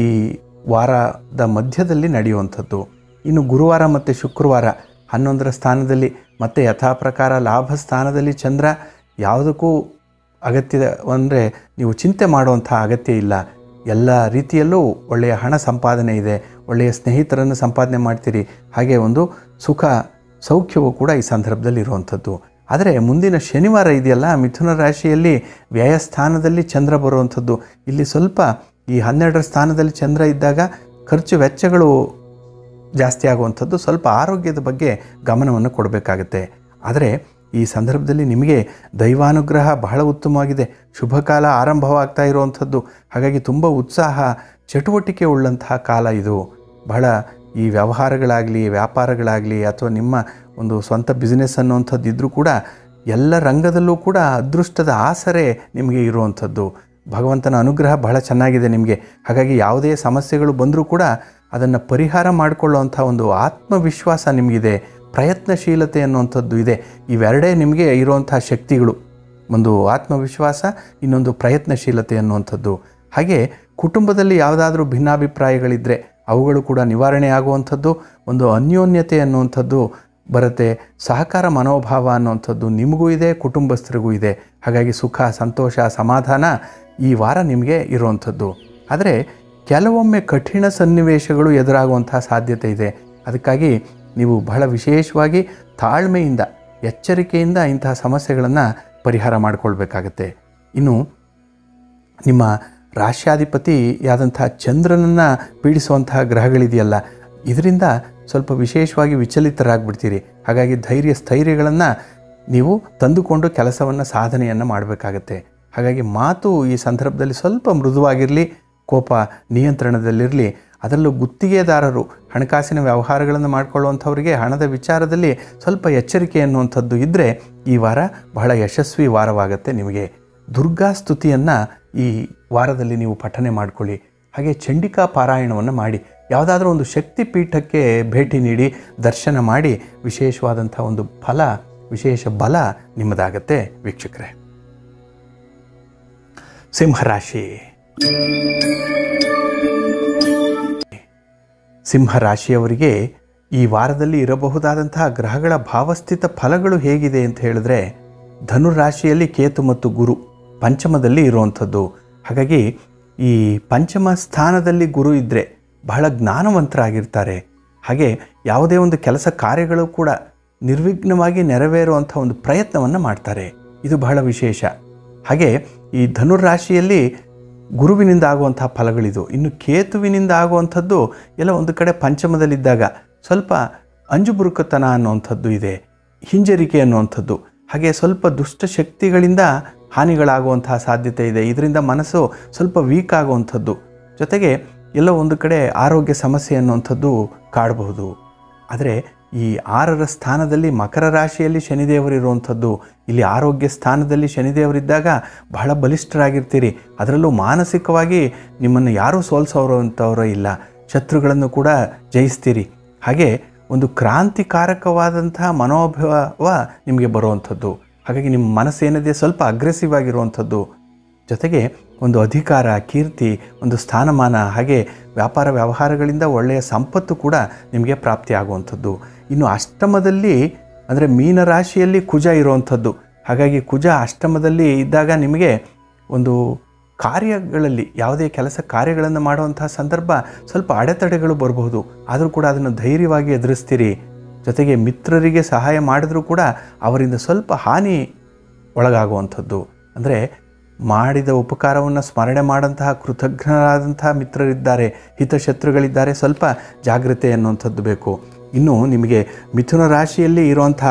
ವಾರದ ಮಧ್ಯದಲ್ಲಿ ನಡೆಯುವಂಥದ್ದು ಇನ್ನು ಗುರುವಾರ ಮತ್ತು ಶುಕ್ರವಾರ ಹನ್ನೊಂದರ ಸ್ಥಾನದಲ್ಲಿ ಮತ್ತು ಯಥಾ ಪ್ರಕಾರ ಲಾಭ ಸ್ಥಾನದಲ್ಲಿ ಚಂದ್ರ ಯಾವುದಕ್ಕೂ ಅಗತ್ಯದ ಅಂದರೆ ನೀವು ಚಿಂತೆ ಮಾಡುವಂಥ ಅಗತ್ಯ ಇಲ್ಲ ಎಲ್ಲ ರೀತಿಯಲ್ಲೂ ಒಳ್ಳೆಯ ಹಣ ಸಂಪಾದನೆ ಇದೆ ಒಳ್ಳೆಯ ಸ್ನೇಹಿತರನ್ನು ಸಂಪಾದನೆ ಮಾಡ್ತೀರಿ ಹಾಗೆ ಒಂದು ಸುಖ ಸೌಖ್ಯವೂ ಕೂಡ ಈ ಸಂದರ್ಭದಲ್ಲಿ ಇರುವಂಥದ್ದು ಆದರೆ ಮುಂದಿನ ಶನಿವಾರ ಇದೆಯಲ್ಲ ಮಿಥುನ ರಾಶಿಯಲ್ಲಿ ವ್ಯಯಸ್ಥಾನದಲ್ಲಿ ಚಂದ್ರ ಬರುವಂಥದ್ದು ಇಲ್ಲಿ ಸ್ವಲ್ಪ ಈ ಹನ್ನೆರಡರ ಸ್ಥಾನದಲ್ಲಿ ಚಂದ್ರ ಇದ್ದಾಗ ಖರ್ಚು ವೆಚ್ಚಗಳು ಜಾಸ್ತಿ ಆಗುವಂಥದ್ದು ಸ್ವಲ್ಪ ಆರೋಗ್ಯದ ಬಗ್ಗೆ ಗಮನವನ್ನು ಕೊಡಬೇಕಾಗುತ್ತೆ ಆದರೆ ಈ ಸಂದರ್ಭದಲ್ಲಿ ನಿಮಗೆ ದೈವಾನುಗ್ರಹ ಬಹಳ ಉತ್ತಮವಾಗಿದೆ ಶುಭ ಕಾಲ ಆರಂಭವಾಗ್ತಾ ಇರುವಂಥದ್ದು ಹಾಗಾಗಿ ತುಂಬ ಉತ್ಸಾಹ ಚಟುವಟಿಕೆ ಉಳ್ಳಂತಹ ಕಾಲ ಇದು ಬಹಳ ಈ ವ್ಯವಹಾರಗಳಾಗಲಿ ವ್ಯಾಪಾರಗಳಾಗಲಿ ಅಥವಾ ನಿಮ್ಮ ಒಂದು ಸ್ವಂತ ಬಿಸ್ನೆಸ್ ಅನ್ನುವಂಥದ್ದು ಇದ್ದರೂ ಕೂಡ ಎಲ್ಲ ರಂಗದಲ್ಲೂ ಕೂಡ ಅದೃಷ್ಟದ ಆಸರೆ ನಿಮಗೆ ಇರುವಂಥದ್ದು ಭಗವಂತನ ಅನುಗ್ರಹ ಬಹಳ ಚೆನ್ನಾಗಿದೆ ನಿಮಗೆ ಹಾಗಾಗಿ ಯಾವುದೇ ಸಮಸ್ಯೆಗಳು ಬಂದರೂ ಕೂಡ ಅದನ್ನು ಪರಿಹಾರ ಮಾಡಿಕೊಳ್ಳುವಂಥ ಒಂದು ಆತ್ಮವಿಶ್ವಾಸ ನಿಮಗಿದೆ ಪ್ರಯತ್ನಶೀಲತೆ ಅನ್ನುವಂಥದ್ದು ಇದೆ ಇವೆರಡೇ ನಿಮಗೆ ಇರುವಂಥ ಶಕ್ತಿಗಳು ಒಂದು ಆತ್ಮವಿಶ್ವಾಸ ಇನ್ನೊಂದು ಪ್ರಯತ್ನಶೀಲತೆ ಅನ್ನುವಂಥದ್ದು ಹಾಗೆ ಕುಟುಂಬದಲ್ಲಿ ಯಾವುದಾದ್ರೂ ಭಿನ್ನಾಭಿಪ್ರಾಯಗಳಿದ್ದರೆ ಅವುಗಳು ಕೂಡ ನಿವಾರಣೆ ಆಗುವಂಥದ್ದು ಒಂದು ಅನ್ಯೋನ್ಯತೆ ಅನ್ನುವಂಥದ್ದು ಬರುತ್ತೆ ಸಹಕಾರ ಮನೋಭಾವ ಅನ್ನುವಂಥದ್ದು ನಿಮಗೂ ಇದೆ ಕುಟುಂಬಸ್ಥರಿಗೂ ಇದೆ ಹಾಗಾಗಿ ಸುಖ ಸಂತೋಷ ಸಮಾಧಾನ ಈ ವಾರ ನಿಮಗೆ ಇರುವಂಥದ್ದು ಆದರೆ ಕೆಲವೊಮ್ಮೆ ಕಠಿಣ ಸನ್ನಿವೇಶಗಳು ಎದುರಾಗುವಂಥ ಸಾಧ್ಯತೆ ಇದೆ ಅದಕ್ಕಾಗಿ ನೀವು ಬಹಳ ವಿಶೇಷವಾಗಿ ತಾಳ್ಮೆಯಿಂದ ಎಚ್ಚರಿಕೆಯಿಂದ ಇಂತಹ ಸಮಸ್ಯೆಗಳನ್ನು ಪರಿಹಾರ ಮಾಡಿಕೊಳ್ಬೇಕಾಗತ್ತೆ ಇನ್ನು ನಿಮ್ಮ ರಾಶ್ಯಾಧಿಪತಿಯಾದಂಥ ಚಂದ್ರನನ್ನು ಪೀಡಿಸುವಂತಹ ಗ್ರಹಗಳಿದೆಯಲ್ಲ ಇದರಿಂದ ಸ್ವಲ್ಪ ವಿಶೇಷವಾಗಿ ವಿಚಲಿತರಾಗ್ಬಿಡ್ತೀರಿ ಹಾಗಾಗಿ ಧೈರ್ಯ ಸ್ಥೈರ್ಯಗಳನ್ನು ನೀವು ತಂದುಕೊಂಡು ಕೆಲಸವನ್ನು ಸಾಧನೆಯನ್ನು ಮಾಡಬೇಕಾಗತ್ತೆ ಹಾಗಾಗಿ ಮಾತು ಈ ಸಂದರ್ಭದಲ್ಲಿ ಸ್ವಲ್ಪ ಮೃದುವಾಗಿರಲಿ ಕೋಪ ನಿಯಂತ್ರಣದಲ್ಲಿರಲಿ ಅದರಲ್ಲೂ ಗುತ್ತಿಗೆದಾರರು ಹಣಕಾಸಿನ ವ್ಯವಹಾರಗಳನ್ನು ಮಾಡಿಕೊಳ್ಳುವಂಥವರಿಗೆ ಹಣದ ವಿಚಾರದಲ್ಲಿ ಸ್ವಲ್ಪ ಎಚ್ಚರಿಕೆ ಅನ್ನುವಂಥದ್ದು ಇದ್ದರೆ ಈ ವಾರ ಬಹಳ ಯಶಸ್ವಿ ವಾರವಾಗುತ್ತೆ ನಿಮಗೆ ದುರ್ಗಾ ಸ್ತುತಿಯನ್ನು ಈ ವಾರದಲ್ಲಿ ನೀವು ಪಠನೆ ಮಾಡಿಕೊಳ್ಳಿ ಹಾಗೆ ಚಂಡಿಕಾ ಪಾರಾಯಣವನ್ನು ಮಾಡಿ ಯಾವುದಾದ್ರೂ ಒಂದು ಶಕ್ತಿ ಪೀಠಕ್ಕೆ ಭೇಟಿ ನೀಡಿ ದರ್ಶನ ಮಾಡಿ ವಿಶೇಷವಾದಂಥ ಒಂದು ಫಲ ವಿಶೇಷ ಬಲ ನಿಮ್ಮದಾಗತ್ತೆ ವೀಕ್ಷಕರೇ ಸಿಂಹರಾಶಿ ಸಿಂಹರಾಶಿಯವರಿಗೆ ಈ ವಾರದಲ್ಲಿ ಇರಬಹುದಾದಂತಹ ಗ್ರಹಗಳ ಭಾವಸ್ಥಿತ ಫಲಗಳು ಹೇಗಿದೆ ಅಂತ ಹೇಳಿದ್ರೆ ಧನುರಾಶಿಯಲ್ಲಿ ಕೇತು ಮತ್ತು ಗುರು ಪಂಚಮದಲ್ಲಿ ಇರುವಂಥದ್ದು ಹಾಗಾಗಿ ಈ ಪಂಚಮ ಸ್ಥಾನದಲ್ಲಿ ಗುರು ಇದ್ದರೆ ಬಹಳ ಜ್ಞಾನವಂತರಾಗಿರ್ತಾರೆ ಹಾಗೆ ಯಾವುದೇ ಒಂದು ಕೆಲಸ ಕಾರ್ಯಗಳು ಕೂಡ ನಿರ್ವಿಘ್ನವಾಗಿ ನೆರವೇರುವಂಥ ಒಂದು ಪ್ರಯತ್ನವನ್ನು ಮಾಡ್ತಾರೆ ಇದು ಬಹಳ ವಿಶೇಷ ಹಾಗೆ ಈ ಧನುರಾಶಿಯಲ್ಲಿ ಗುರುವಿನಿಂದ ಆಗುವಂಥ ಫಲಗಳಿದು ಇನ್ನು ಕೇತುವಿನಿಂದ ಆಗುವಂಥದ್ದು ಎಲ್ಲ ಒಂದು ಕಡೆ ಪಂಚಮದಲ್ಲಿದ್ದಾಗ ಸ್ವಲ್ಪ ಅಂಜುಬುರುಕತನ ಅನ್ನುವಂಥದ್ದು ಇದೆ ಹಿಂಜರಿಕೆ ಅನ್ನುವಂಥದ್ದು ಹಾಗೆ ಸ್ವಲ್ಪ ದುಷ್ಟಶಕ್ತಿಗಳಿಂದ ಹಾನಿಗಳಾಗುವಂತಹ ಸಾಧ್ಯತೆ ಇದೆ ಇದರಿಂದ ಮನಸ್ಸು ಸ್ವಲ್ಪ ವೀಕ್ ಆಗುವಂಥದ್ದು ಜೊತೆಗೆ ಎಲ್ಲೋ ಒಂದು ಕಡೆ ಆರೋಗ್ಯ ಸಮಸ್ಯೆ ಅನ್ನುವಂಥದ್ದು ಕಾಡಬಹುದು ಆದರೆ ಈ ಆರರ ಸ್ಥಾನದಲ್ಲಿ ಮಕರ ರಾಶಿಯಲ್ಲಿ ಶನಿದೇವರು ಇರುವಂಥದ್ದು ಇಲ್ಲಿ ಆರೋಗ್ಯ ಸ್ಥಾನದಲ್ಲಿ ಶನಿದೇವರಿದ್ದಾಗ ಬಹಳ ಬಲಿಷ್ಠರಾಗಿರ್ತೀರಿ ಅದರಲ್ಲೂ ಮಾನಸಿಕವಾಗಿ ನಿಮ್ಮನ್ನು ಯಾರೂ ಸೋಲ್ಸೋರು ಅಂತವರು ಇಲ್ಲ ಶತ್ರುಗಳನ್ನು ಕೂಡ ಜಯಿಸ್ತೀರಿ ಹಾಗೆ ಒಂದು ಕ್ರಾಂತಿಕಾರಕವಾದಂತಹ ಮನೋಭಾವ ನಿಮಗೆ ಬರುವಂಥದ್ದು ಹಾಗಾಗಿ ನಿಮ್ಮ ಮನಸ್ಸು ಏನಿದೆ ಸ್ವಲ್ಪ ಅಗ್ರೆಸಿವ್ ಆಗಿರುವಂಥದ್ದು ಜೊತೆಗೆ ಒಂದು ಅಧಿಕಾರ ಕೀರ್ತಿ ಒಂದು ಸ್ಥಾನಮಾನ ಹಾಗೆ ವ್ಯಾಪಾರ ವ್ಯವಹಾರಗಳಿಂದ ಒಳ್ಳೆಯ ಸಂಪತ್ತು ಕೂಡ ನಿಮಗೆ ಪ್ರಾಪ್ತಿಯಾಗುವಂಥದ್ದು ಇನ್ನು ಅಷ್ಟಮದಲ್ಲಿ ಅಂದರೆ ಮೀನರಾಶಿಯಲ್ಲಿ ಕುಜ ಇರುವಂಥದ್ದು ಹಾಗಾಗಿ ಕುಜ ಅಷ್ಟಮದಲ್ಲಿ ಇದ್ದಾಗ ನಿಮಗೆ ಒಂದು ಕಾರ್ಯಗಳಲ್ಲಿ ಯಾವುದೇ ಕೆಲಸ ಕಾರ್ಯಗಳನ್ನು ಮಾಡುವಂತಹ ಸಂದರ್ಭ ಸ್ವಲ್ಪ ಅಡೆತಡೆಗಳು ಬರಬಹುದು ಆದರೂ ಕೂಡ ಅದನ್ನು ಧೈರ್ಯವಾಗಿ ಎದುರಿಸ್ತೀರಿ ಜೊತೆಗೆ ಮಿತ್ರರಿಗೆ ಸಹಾಯ ಮಾಡಿದ್ರೂ ಕೂಡ ಅವರಿಂದ ಸ್ವಲ್ಪ ಹಾನಿ ಒಳಗಾಗುವಂಥದ್ದು ಅಂದರೆ ಮಾಡಿದ ಉಪಕಾರವನ್ನು ಸ್ಮರಣೆ ಮಾಡಂತಹ ಕೃತಜ್ಞರಾದಂತಹ ಮಿತ್ರರಿದ್ದಾರೆ ಹಿತಶತ್ರುಗಳಿದ್ದಾರೆ ಸ್ವಲ್ಪ ಜಾಗ್ರತೆ ಅನ್ನುವಂಥದ್ದು ಬೇಕು ಇನ್ನು ನಿಮಗೆ ಮಿಥುನ ರಾಶಿಯಲ್ಲಿ ಇರುವಂತಹ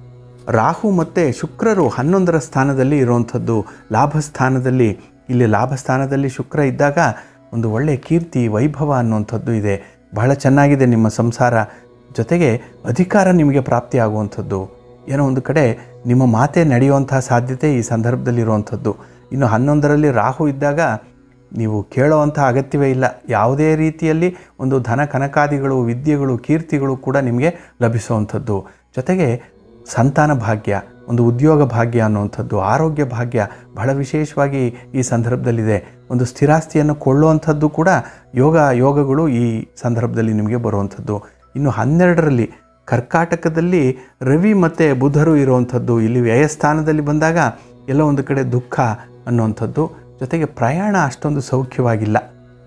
ರಾಹು ಮತ್ತು ಶುಕ್ರರು ಹನ್ನೊಂದರ ಸ್ಥಾನದಲ್ಲಿ ಇರುವಂಥದ್ದು ಲಾಭ ಸ್ಥಾನದಲ್ಲಿ ಇಲ್ಲಿ ಲಾಭ ಸ್ಥಾನದಲ್ಲಿ ಶುಕ್ರ ಇದ್ದಾಗ ಒಂದು ಒಳ್ಳೆಯ ಕೀರ್ತಿ ವೈಭವ ಅನ್ನುವಂಥದ್ದು ಇದೆ ಬಹಳ ಚೆನ್ನಾಗಿದೆ ನಿಮ್ಮ ಸಂಸಾರ ಜೊತೆಗೆ ಅಧಿಕಾರ ನಿಮಗೆ ಪ್ರಾಪ್ತಿಯಾಗುವಂಥದ್ದು ಏನೋ ಒಂದು ಕಡೆ ನಿಮ್ಮ ಮಾತೆ ನಡೆಯುವಂತಹ ಸಾಧ್ಯತೆ ಈ ಸಂದರ್ಭದಲ್ಲಿ ಇರುವಂಥದ್ದು ಇನ್ನು ಹನ್ನೊಂದರಲ್ಲಿ ರಾಹು ಇದ್ದಾಗ ನೀವು ಕೇಳೋವಂಥ ಅಗತ್ಯವೇ ಇಲ್ಲ ಯಾವುದೇ ರೀತಿಯಲ್ಲಿ ಒಂದು ಧನ ಕನಕಾದಿಗಳು ವಿದ್ಯೆಗಳು ಕೀರ್ತಿಗಳು ಕೂಡ ನಿಮಗೆ ಲಭಿಸುವಂಥದ್ದು ಜೊತೆಗೆ ಸಂತಾನ ಭಾಗ್ಯ ಒಂದು ಉದ್ಯೋಗ ಭಾಗ್ಯ ಅನ್ನುವಂಥದ್ದು ಆರೋಗ್ಯ ಭಾಗ್ಯ ಬಹಳ ವಿಶೇಷವಾಗಿ ಈ ಸಂದರ್ಭದಲ್ಲಿದೆ ಒಂದು ಸ್ಥಿರಾಸ್ತಿಯನ್ನು ಕೊಳ್ಳುವಂಥದ್ದು ಕೂಡ ಯೋಗ ಯೋಗಗಳು ಈ ಸಂದರ್ಭದಲ್ಲಿ ನಿಮಗೆ ಬರುವಂಥದ್ದು ಇನ್ನು ಹನ್ನೆರಡರಲ್ಲಿ ಕರ್ಕಾಟಕದಲ್ಲಿ ರವಿ ಮತ್ತು ಬುಧರು ಇರುವಂಥದ್ದು ಇಲ್ಲಿ ವ್ಯಯಸ್ಥಾನದಲ್ಲಿ ಬಂದಾಗ ಎಲ್ಲ ಒಂದು ಕಡೆ ದುಃಖ ಅನ್ನುವಂಥದ್ದು ಜೊತೆಗೆ ಪ್ರಯಾಣ ಅಷ್ಟೊಂದು ಸೌಖ್ಯವಾಗಿಲ್ಲ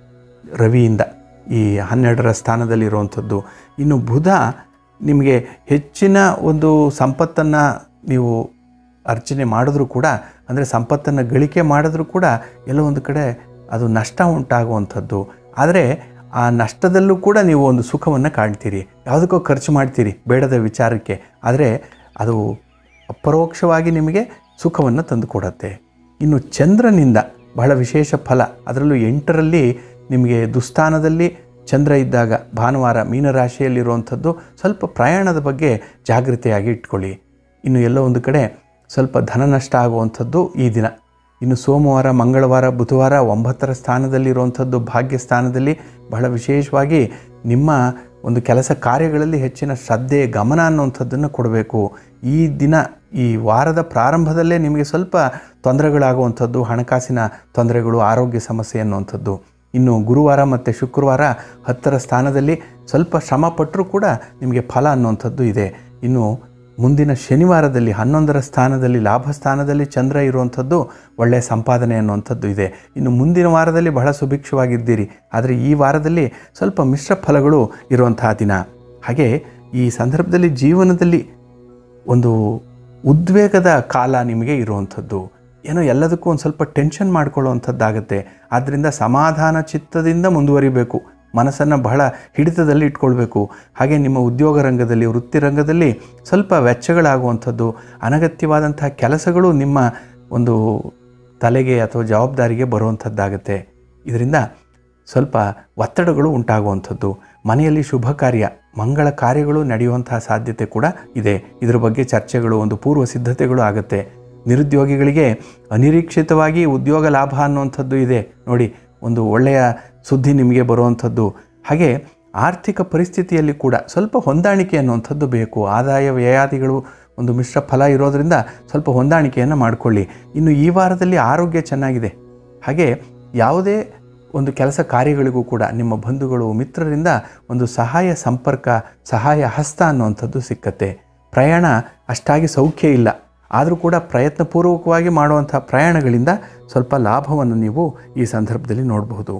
ರವಿಯಿಂದ ಈ ಹನ್ನೆರಡರ ಸ್ಥಾನದಲ್ಲಿರುವಂಥದ್ದು ಇನ್ನು ಬುಧ ನಿಮಗೆ ಹೆಚ್ಚಿನ ಒಂದು ಸಂಪತ್ತನ್ನು ನೀವು ಅರ್ಚನೆ ಮಾಡಿದ್ರೂ ಕೂಡ ಅಂದರೆ ಸಂಪತ್ತನ್ನು ಗಳಿಕೆ ಮಾಡಿದ್ರೂ ಕೂಡ ಎಲ್ಲೋ ಒಂದು ಕಡೆ ಅದು ನಷ್ಟ ಉಂಟಾಗುವಂಥದ್ದು ಆದರೆ ಆ ನಷ್ಟದಲ್ಲೂ ಕೂಡ ನೀವು ಒಂದು ಸುಖವನ್ನು ಕಾಣ್ತೀರಿ ಯಾವುದಕ್ಕೋ ಖರ್ಚು ಮಾಡ್ತೀರಿ ಬೇಡದ ವಿಚಾರಕ್ಕೆ ಆದರೆ ಅದು ಅಪರೋಕ್ಷವಾಗಿ ನಿಮಗೆ ಸುಖವನ್ನು ತಂದುಕೊಡತ್ತೆ ಇನ್ನು ಚಂದ್ರನಿಂದ ಬಹಳ ವಿಶೇಷ ಫಲ ಅದರಲ್ಲೂ ಎಂಟರಲ್ಲಿ ನಿಮಗೆ ದುಸ್ಥಾನದಲ್ಲಿ ಚಂದ್ರ ಇದ್ದಾಗ ಭಾನುವಾರ ಮೀನರಾಶಿಯಲ್ಲಿರುವಂಥದ್ದು ಸ್ವಲ್ಪ ಪ್ರಯಾಣದ ಬಗ್ಗೆ ಜಾಗೃತೆಯಾಗಿ ಇಟ್ಕೊಳ್ಳಿ ಇನ್ನು ಎಲ್ಲೋ ಒಂದು ಕಡೆ ಸ್ವಲ್ಪ ಧನ ನಷ್ಟ ಆಗುವಂಥದ್ದು ಈ ದಿನ ಇನ್ನು ಸೋಮವಾರ ಮಂಗಳವಾರ ಬುಧವಾರ ಒಂಬತ್ತರ ಸ್ಥಾನದಲ್ಲಿರುವಂಥದ್ದು ಭಾಗ್ಯ ಸ್ಥಾನದಲ್ಲಿ ಬಹಳ ವಿಶೇಷವಾಗಿ ನಿಮ್ಮ ಒಂದು ಕೆಲಸ ಕಾರ್ಯಗಳಲ್ಲಿ ಹೆಚ್ಚಿನ ಶ್ರದ್ಧೆ ಗಮನ ಅನ್ನುವಂಥದ್ದನ್ನು ಕೊಡಬೇಕು ಈ ದಿನ ಈ ವಾರದ ಪ್ರಾರಂಭದಲ್ಲೇ ನಿಮಗೆ ಸ್ವಲ್ಪ ತೊಂದರೆಗಳಾಗುವಂಥದ್ದು ಹಣಕಾಸಿನ ತೊಂದರೆಗಳು ಆರೋಗ್ಯ ಸಮಸ್ಯೆ ಅನ್ನುವಂಥದ್ದು ಇನ್ನು ಗುರುವಾರ ಮತ್ತು ಶುಕ್ರವಾರ ಹತ್ತರ ಸ್ಥಾನದಲ್ಲಿ ಸ್ವಲ್ಪ ಶ್ರಮ ಪಟ್ಟರೂ ಕೂಡ ನಿಮಗೆ ಫಲ ಅನ್ನುವಂಥದ್ದು ಇದೆ ಇನ್ನು ಮುಂದಿನ ಶನಿವಾರದಲ್ಲಿ ಹನ್ನೊಂದರ ಸ್ಥಾನದಲ್ಲಿ ಲಾಭ ಸ್ಥಾನದಲ್ಲಿ ಚಂದ್ರ ಇರುವಂಥದ್ದು ಒಳ್ಳೆಯ ಸಂಪಾದನೆ ಅನ್ನುವಂಥದ್ದು ಇದೆ ಇನ್ನು ಮುಂದಿನ ವಾರದಲ್ಲಿ ಬಹಳ ಸುಭಿಕ್ಷವಾಗಿದ್ದೀರಿ ಆದರೆ ಈ ವಾರದಲ್ಲಿ ಸ್ವಲ್ಪ ಮಿಶ್ರ ಫಲಗಳು ಇರುವಂತಹ ದಿನ ಹಾಗೆ ಈ ಸಂದರ್ಭದಲ್ಲಿ ಜೀವನದಲ್ಲಿ ಒಂದು ಉದ್ವೇಗದ ಕಾಲ ನಿಮಗೆ ಇರುವಂಥದ್ದು ಏನೋ ಎಲ್ಲದಕ್ಕೂ ಒಂದು ಸ್ವಲ್ಪ ಟೆನ್ಷನ್ ಮಾಡ್ಕೊಳ್ಳುವಂಥದ್ದಾಗತ್ತೆ ಆದ್ದರಿಂದ ಸಮಾಧಾನ ಚಿತ್ತದಿಂದ ಮುಂದುವರಿಬೇಕು ಮನಸ್ಸನ್ನು ಬಹಳ ಹಿಡಿತದಲ್ಲಿ ಇಟ್ಕೊಳ್ಬೇಕು ಹಾಗೆ ನಿಮ್ಮ ಉದ್ಯೋಗ ರಂಗದಲ್ಲಿ ವೃತ್ತಿ ರಂಗದಲ್ಲಿ ಸ್ವಲ್ಪ ವೆಚ್ಚಗಳಾಗುವಂಥದ್ದು ಅನಗತ್ಯವಾದಂತಹ ಕೆಲಸಗಳು ನಿಮ್ಮ ಒಂದು ತಲೆಗೆ ಅಥವಾ ಜವಾಬ್ದಾರಿಗೆ ಬರುವಂಥದ್ದಾಗತ್ತೆ ಇದರಿಂದ ಸ್ವಲ್ಪ ಒತ್ತಡಗಳು ಉಂಟಾಗುವಂಥದ್ದು ಮನೆಯಲ್ಲಿ ಶುಭ ಕಾರ್ಯ ಮಂಗಳ ಕಾರ್ಯಗಳು ನಡೆಯುವಂತಹ ಸಾಧ್ಯತೆ ಕೂಡ ಇದೆ ಇದರ ಬಗ್ಗೆ ಚರ್ಚೆಗಳು ಒಂದು ಪೂರ್ವ ಸಿದ್ಧತೆಗಳು ಆಗುತ್ತೆ ನಿರುದ್ಯೋಗಿಗಳಿಗೆ ಅನಿರೀಕ್ಷಿತವಾಗಿ ಉದ್ಯೋಗ ಲಾಭ ಅನ್ನುವಂಥದ್ದು ಇದೆ ನೋಡಿ ಒಂದು ಒಳ್ಳೆಯ ಸುದ್ದಿ ನಿಮಗೆ ಬರುವಂಥದ್ದು ಹಾಗೆ ಆರ್ಥಿಕ ಪರಿಸ್ಥಿತಿಯಲ್ಲಿ ಕೂಡ ಸ್ವಲ್ಪ ಹೊಂದಾಣಿಕೆ ಅನ್ನುವಂಥದ್ದು ಬೇಕು ಆದಾಯ ವ್ಯಯಾದಿಗಳು ಒಂದು ಮಿಶ್ರ ಫಲ ಇರೋದರಿಂದ ಸ್ವಲ್ಪ ಹೊಂದಾಣಿಕೆಯನ್ನು ಮಾಡಿಕೊಳ್ಳಿ ಇನ್ನು ಈ ವಾರದಲ್ಲಿ ಆರೋಗ್ಯ ಚೆನ್ನಾಗಿದೆ ಹಾಗೆ ಯಾವುದೇ ಒಂದು ಕೆಲಸ ಕಾರ್ಯಗಳಿಗೂ ಕೂಡ ನಿಮ್ಮ ಬಂಧುಗಳು ಮಿತ್ರರಿಂದ ಒಂದು ಸಹಾಯ ಸಂಪರ್ಕ ಸಹಾಯ ಹಸ್ತ ಅನ್ನುವಂಥದ್ದು ಸಿಕ್ಕತ್ತೆ ಪ್ರಯಾಣ ಅಷ್ಟಾಗಿ ಸೌಖ್ಯ ಇಲ್ಲ ಆದರೂ ಕೂಡ ಪ್ರಯತ್ನಪೂರ್ವಕವಾಗಿ ಮಾಡುವಂಥ ಪ್ರಯಾಣಗಳಿಂದ ಸ್ವಲ್ಪ ಲಾಭವನ್ನು ನೀವು ಈ ಸಂದರ್ಭದಲ್ಲಿ ನೋಡಬಹುದು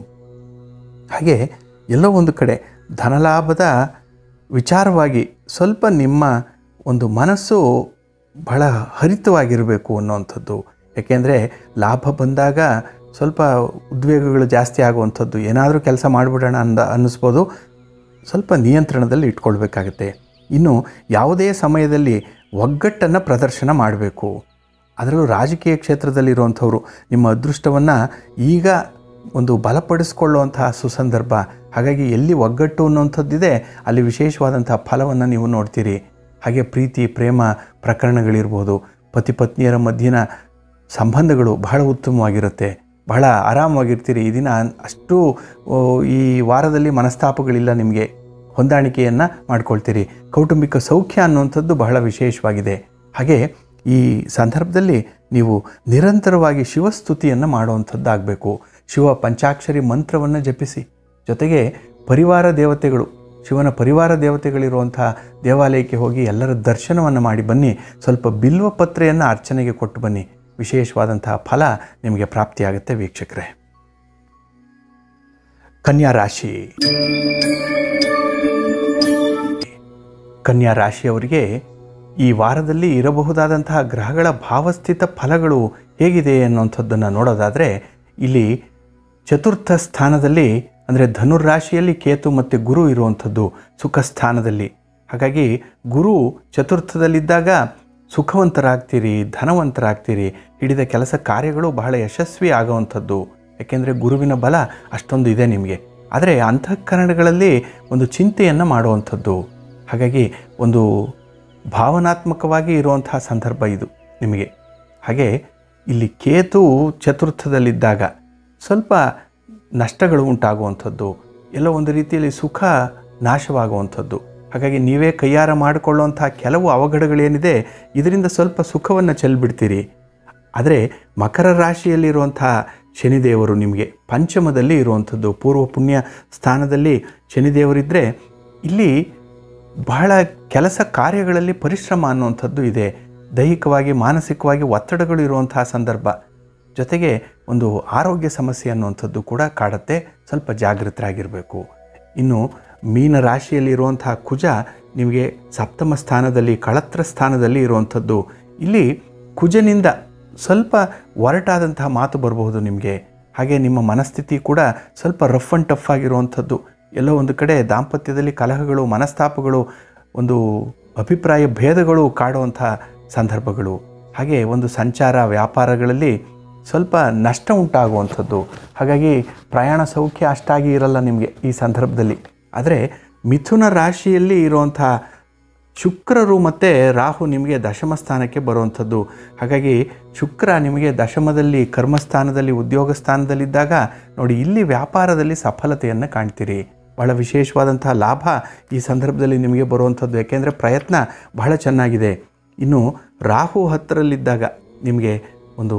ಹಾಗೆ ಎಲ್ಲೋ ಒಂದು ಕಡೆ ಧನಲಾಭದ ವಿಚಾರವಾಗಿ ಸ್ವಲ್ಪ ನಿಮ್ಮ ಒಂದು ಮನಸ್ಸು ಬಹಳ ಹರಿತವಾಗಿರಬೇಕು ಅನ್ನುವಂಥದ್ದು ಯಾಕೆಂದರೆ ಲಾಭ ಬಂದಾಗ ಸ್ವಲ್ಪ ಉದ್ವೇಗಗಳು ಜಾಸ್ತಿ ಆಗುವಂಥದ್ದು ಏನಾದರೂ ಕೆಲಸ ಮಾಡಿಬಿಡೋಣ ಅಂದ ಅನ್ನಿಸ್ಬೋದು ಸ್ವಲ್ಪ ನಿಯಂತ್ರಣದಲ್ಲಿ ಇಟ್ಕೊಳ್ಬೇಕಾಗತ್ತೆ ಇನ್ನು ಯಾವುದೇ ಸಮಯದಲ್ಲಿ ಒಗ್ಗಟ್ಟನ್ನು ಪ್ರದರ್ಶನ ಮಾಡಬೇಕು ಅದರಲ್ಲೂ ರಾಜಕೀಯ ಕ್ಷೇತ್ರದಲ್ಲಿರುವಂಥವ್ರು ನಿಮ್ಮ ಅದೃಷ್ಟವನ್ನು ಈಗ ಒಂದು ಬಲಪಡಿಸ್ಕೊಳ್ಳುವಂತಹ ಸುಸಂದರ್ಭ ಹಾಗಾಗಿ ಎಲ್ಲಿ ಒಗ್ಗಟ್ಟು ಅನ್ನುವಂಥದ್ದಿದೆ ಅಲ್ಲಿ ವಿಶೇಷವಾದಂತಹ ಫಲವನ್ನು ನೀವು ನೋಡ್ತೀರಿ ಹಾಗೆ ಪ್ರೀತಿ ಪ್ರೇಮ ಪ್ರಕರಣಗಳಿರ್ಬೋದು ಪತಿ ಪತ್ನಿಯರ ಮಧ್ಯನ ಸಂಬಂಧಗಳು ಬಹಳ ಉತ್ತಮವಾಗಿರುತ್ತೆ ಬಹಳ ಆರಾಮವಾಗಿರ್ತೀರಿ ಈ ದಿನ ಅಷ್ಟು ಓ, ಈ ವಾರದಲ್ಲಿ ಮನಸ್ತಾಪಗಳಿಲ್ಲ ನಿಮಗೆ ಹೊಂದಾಣಿಕೆಯನ್ನು ಮಾಡ್ಕೊಳ್ತೀರಿ ಕೌಟುಂಬಿಕ ಸೌಖ್ಯ ಅನ್ನುವಂಥದ್ದು ಬಹಳ ವಿಶೇಷವಾಗಿದೆ ಹಾಗೆ ಈ ಸಂದರ್ಭದಲ್ಲಿ ನೀವು ನಿರಂತರವಾಗಿ ಶಿವಸ್ತುತಿಯನ್ನು ಮಾಡುವಂಥದ್ದಾಗಬೇಕು ಶಿವ ಪಂಚಾಕ್ಷರಿ ಮಂತ್ರವನ್ನು ಜಪಿಸಿ ಜೊತೆಗೆ ಪರಿವಾರ ದೇವತೆಗಳು ಶಿವನ ಪರಿವಾರ ದೇವತೆಗಳಿರುವಂಥ ದೇವಾಲಯಕ್ಕೆ ಹೋಗಿ ಎಲ್ಲರ ದರ್ಶನವನ್ನು ಮಾಡಿ ಬನ್ನಿ ಸ್ವಲ್ಪ ಬಿಲ್ವ ಪತ್ರೆಯನ್ನು ಅರ್ಚನೆಗೆ ಕೊಟ್ಟು ಬನ್ನಿ ವಿಶೇಷವಾದಂತಹ ಫಲ ನಿಮಗೆ ಪ್ರಾಪ್ತಿಯಾಗುತ್ತೆ ವೀಕ್ಷಕರೇ ಕನ್ಯಾ ರಾಶಿ ಕನ್ಯಾ ರಾಶಿಯವರಿಗೆ ಈ ವಾರದಲ್ಲಿ ಇರಬಹುದಾದಂತಹ ಗ್ರಹಗಳ ಭಾವಸ್ಥಿತ ಫಲಗಳು ಹೇಗಿದೆ ಅನ್ನುವಂಥದ್ದನ್ನು ನೋಡೋದಾದರೆ ಇಲ್ಲಿ ಚತುರ್ಥ ಸ್ಥಾನದಲ್ಲಿ ಅಂದರೆ ಧನುರ್ರಾಶಿಯಲ್ಲಿ ಕೇತು ಮತ್ತು ಗುರು ಇರುವಂಥದ್ದು ಸುಖ ಸ್ಥಾನದಲ್ಲಿ ಹಾಗಾಗಿ ಗುರು ಚತುರ್ಥದಲ್ಲಿದ್ದಾಗ ಸುಖವಂತರಾಗ್ತೀರಿ ಧನವಂತರಾಗ್ತೀರಿ ಹಿಡಿದ ಕೆಲಸ ಕಾರ್ಯಗಳು ಬಹಳ ಯಶಸ್ವಿ ಆಗುವಂಥದ್ದು ಯಾಕೆಂದರೆ ಗುರುವಿನ ಬಲ ಅಷ್ಟೊಂದು ಇದೆ ನಿಮಗೆ ಆದರೆ ಅಂತಃಕರಣಗಳಲ್ಲಿ ಒಂದು ಚಿಂತೆಯನ್ನು ಮಾಡುವಂಥದ್ದು ಹಾಗಾಗಿ ಒಂದು ಭಾವನಾತ್ಮಕವಾಗಿ ಇರುವಂತಹ ಸಂದರ್ಭ ಇದು ನಿಮಗೆ ಹಾಗೆ ಇಲ್ಲಿ ಕೇತು ಚತುರ್ಥದಲ್ಲಿದ್ದಾಗ ಸ್ವಲ್ಪ ನಷ್ಟಗಳು ಉಂಟಾಗುವಂಥದ್ದು ಎಲ್ಲೋ ಒಂದು ರೀತಿಯಲ್ಲಿ ಸುಖ ನಾಶವಾಗುವಂಥದ್ದು ಹಾಗಾಗಿ ನೀವೇ ಕೈಯಾರ ಮಾಡಿಕೊಳ್ಳುವಂಥ ಕೆಲವು ಅವಘಡಗಳೇನಿದೆ ಇದರಿಂದ ಸ್ವಲ್ಪ ಸುಖವನ್ನು ಚೆಲ್ಬಿಡ್ತೀರಿ ಆದರೆ ಮಕರ ರಾಶಿಯಲ್ಲಿರುವಂಥ ಶನಿದೇವರು ನಿಮಗೆ ಪಂಚಮದಲ್ಲಿ ಇರುವಂಥದ್ದು ಪೂರ್ವ ಪುಣ್ಯ ಸ್ಥಾನದಲ್ಲಿ ಶನಿದೇವರಿದ್ದರೆ ಇಲ್ಲಿ ಬಹಳ ಕೆಲಸ ಕಾರ್ಯಗಳಲ್ಲಿ ಪರಿಶ್ರಮ ಅನ್ನುವಂಥದ್ದು ಇದೆ ದೈಹಿಕವಾಗಿ ಮಾನಸಿಕವಾಗಿ ಒತ್ತಡಗಳು ಇರುವಂತಹ ಸಂದರ್ಭ ಜೊತೆಗೆ ಒಂದು ಆರೋಗ್ಯ ಸಮಸ್ಯೆ ಅನ್ನುವಂಥದ್ದು ಕೂಡ ಕಾಡುತ್ತೆ ಸ್ವಲ್ಪ ಜಾಗೃತರಾಗಿರಬೇಕು ಇನ್ನು ಮೀನ ರಾಶಿಯಲ್ಲಿರುವಂತಹ ಕುಜ ನಿಮಗೆ ಸಪ್ತಮ ಸ್ಥಾನದಲ್ಲಿ ಕಳತ್ರ ಸ್ಥಾನದಲ್ಲಿ ಇರುವಂಥದ್ದು ಇಲ್ಲಿ ಕುಜನಿಂದ ಸ್ವಲ್ಪ ಒರಟಾದಂತಹ ಮಾತು ಬರಬಹುದು ನಿಮಗೆ ಹಾಗೆ ನಿಮ್ಮ ಮನಸ್ಥಿತಿ ಕೂಡ ಸ್ವಲ್ಪ ರಫ್ ಆ್ಯಂಡ್ ಟಫ್ ಆಗಿರುವಂಥದ್ದು ಎಲ್ಲೋ ಒಂದು ಕಡೆ ದಾಂಪತ್ಯದಲ್ಲಿ ಕಲಹಗಳು ಮನಸ್ತಾಪಗಳು ಒಂದು ಅಭಿಪ್ರಾಯ ಭೇದಗಳು ಕಾಡುವಂಥ ಸಂದರ್ಭಗಳು ಹಾಗೆ ಒಂದು ಸಂಚಾರ ವ್ಯಾಪಾರಗಳಲ್ಲಿ ಸ್ವಲ್ಪ ನಷ್ಟ ಉಂಟಾಗುವಂಥದ್ದು ಹಾಗಾಗಿ ಪ್ರಯಾಣ ಸೌಖ್ಯ ಅಷ್ಟಾಗಿ ಇರಲ್ಲ ನಿಮಗೆ ಈ ಸಂದರ್ಭದಲ್ಲಿ ಆದರೆ ಮಿಥುನ ರಾಶಿಯಲ್ಲಿ ಇರುವಂಥ ಶುಕ್ರರು ಮತ್ತು ರಾಹು ನಿಮಗೆ ದಶಮ ಸ್ಥಾನಕ್ಕೆ ಬರುವಂಥದ್ದು ಹಾಗಾಗಿ ಶುಕ್ರ ನಿಮಗೆ ದಶಮದಲ್ಲಿ ಕರ್ಮಸ್ಥಾನದಲ್ಲಿ ಉದ್ಯೋಗ ಸ್ಥಾನದಲ್ಲಿದ್ದಾಗ ನೋಡಿ ಇಲ್ಲಿ ವ್ಯಾಪಾರದಲ್ಲಿ ಸಫಲತೆಯನ್ನು ಕಾಣ್ತೀರಿ ಬಹಳ ವಿಶೇಷವಾದಂತಹ ಲಾಭ ಈ ಸಂದರ್ಭದಲ್ಲಿ ನಿಮಗೆ ಬರುವಂಥದ್ದು ಯಾಕೆಂದರೆ ಪ್ರಯತ್ನ ಬಹಳ ಚೆನ್ನಾಗಿದೆ ಇನ್ನು ರಾಹು ಹತ್ತಿರಲ್ಲಿದ್ದಾಗ ನಿಮಗೆ ಒಂದು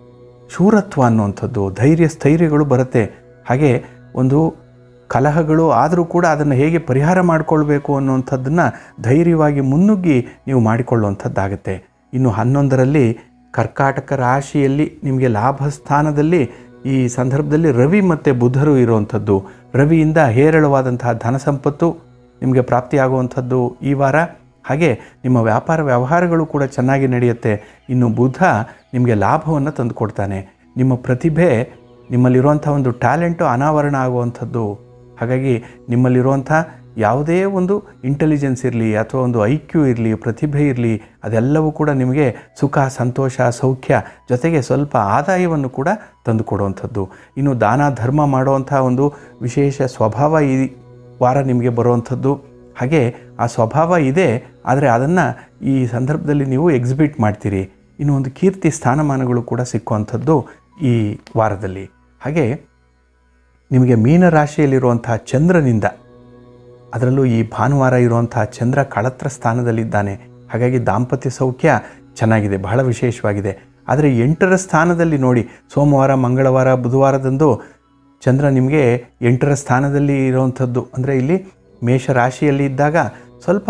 ಶೂರತ್ವ ಅನ್ನುವಂಥದ್ದು ಧೈರ್ಯ ಸ್ಥೈರ್ಯಗಳು ಬರುತ್ತೆ ಹಾಗೆ ಒಂದು ಕಲಹಗಳು ಆದರೂ ಕೂಡ ಅದನ್ನು ಹೇಗೆ ಪರಿಹಾರ ಮಾಡಿಕೊಳ್ಬೇಕು ಅನ್ನುವಂಥದ್ದನ್ನು ಧೈರ್ಯವಾಗಿ ಮುನ್ನುಗ್ಗಿ ನೀವು ಮಾಡಿಕೊಳ್ಳುವಂಥದ್ದಾಗುತ್ತೆ ಇನ್ನು ಹನ್ನೊಂದರಲ್ಲಿ ಕರ್ಕಾಟಕ ರಾಶಿಯಲ್ಲಿ ನಿಮಗೆ ಲಾಭ ಸ್ಥಾನದಲ್ಲಿ ಈ ಸಂದರ್ಭದಲ್ಲಿ ರವಿ ಮತ್ತು ಬುಧರು ಇರುವಂಥದ್ದು ರವಿಯಿಂದ ಹೇರಳವಾದಂತಹ ಧನ ಸಂಪತ್ತು ನಿಮಗೆ ಪ್ರಾಪ್ತಿಯಾಗುವಂಥದ್ದು ಈ ವಾರ ಹಾಗೆ ನಿಮ್ಮ ವ್ಯಾಪಾರ ವ್ಯವಹಾರಗಳು ಕೂಡ ಚೆನ್ನಾಗಿ ನಡೆಯುತ್ತೆ ಇನ್ನು ಬುಧ ನಿಮಗೆ ಲಾಭವನ್ನು ತಂದುಕೊಡ್ತಾನೆ ನಿಮ್ಮ ಪ್ರತಿಭೆ ನಿಮ್ಮಲ್ಲಿರುವಂಥ ಒಂದು ಟ್ಯಾಲೆಂಟು ಅನಾವರಣ ಆಗುವಂಥದ್ದು ಹಾಗಾಗಿ ನಿಮ್ಮಲ್ಲಿರುವಂಥ ಯಾವುದೇ ಒಂದು ಇಂಟೆಲಿಜೆನ್ಸ್ ಇರಲಿ ಅಥವಾ ಒಂದು ಐ ಕ್ಯೂ ಇರಲಿ ಪ್ರತಿಭೆ ಇರಲಿ ಅದೆಲ್ಲವೂ ಕೂಡ ನಿಮಗೆ ಸುಖ ಸಂತೋಷ ಸೌಖ್ಯ ಜೊತೆಗೆ ಸ್ವಲ್ಪ ಆದಾಯವನ್ನು ಕೂಡ ತಂದುಕೊಡುವಂಥದ್ದು ಇನ್ನು ದಾನ ಧರ್ಮ ಮಾಡುವಂಥ ಒಂದು ವಿಶೇಷ ಸ್ವಭಾವ ಈ ವಾರ ನಿಮಗೆ ಬರುವಂಥದ್ದು ಹಾಗೆ ಆ ಸ್ವಭಾವ ಇದೆ ಆದರೆ ಅದನ್ನು ಈ ಸಂದರ್ಭದಲ್ಲಿ ನೀವು ಎಕ್ಸಿಬಿಟ್ ಮಾಡ್ತೀರಿ ಇನ್ನು ಒಂದು ಕೀರ್ತಿ ಸ್ಥಾನಮಾನಗಳು ಕೂಡ ಸಿಕ್ಕುವಂಥದ್ದು ಈ ವಾರದಲ್ಲಿ ಹಾಗೆ ನಿಮಗೆ ಮೀನ ರಾಶಿಯಲ್ಲಿರುವಂತಹ ಚಂದ್ರನಿಂದ ಅದರಲ್ಲೂ ಈ ಭಾನುವಾರ ಇರುವಂತಹ ಚಂದ್ರ ಕಳತ್ರ ಸ್ಥಾನದಲ್ಲಿದ್ದಾನೆ ಹಾಗಾಗಿ ದಾಂಪತ್ಯ ಸೌಖ್ಯ ಚೆನ್ನಾಗಿದೆ ಬಹಳ ವಿಶೇಷವಾಗಿದೆ ಆದರೆ ಎಂಟರ ಸ್ಥಾನದಲ್ಲಿ ನೋಡಿ ಸೋಮವಾರ ಮಂಗಳವಾರ ಬುಧವಾರದಂದು ಚಂದ್ರ ನಿಮಗೆ ಎಂಟರ ಸ್ಥಾನದಲ್ಲಿ ಇರುವಂಥದ್ದು ಅಂದರೆ ಇಲ್ಲಿ ಮೇಷ ರಾಶಿಯಲ್ಲಿ ಇದ್ದಾಗ ಸ್ವಲ್ಪ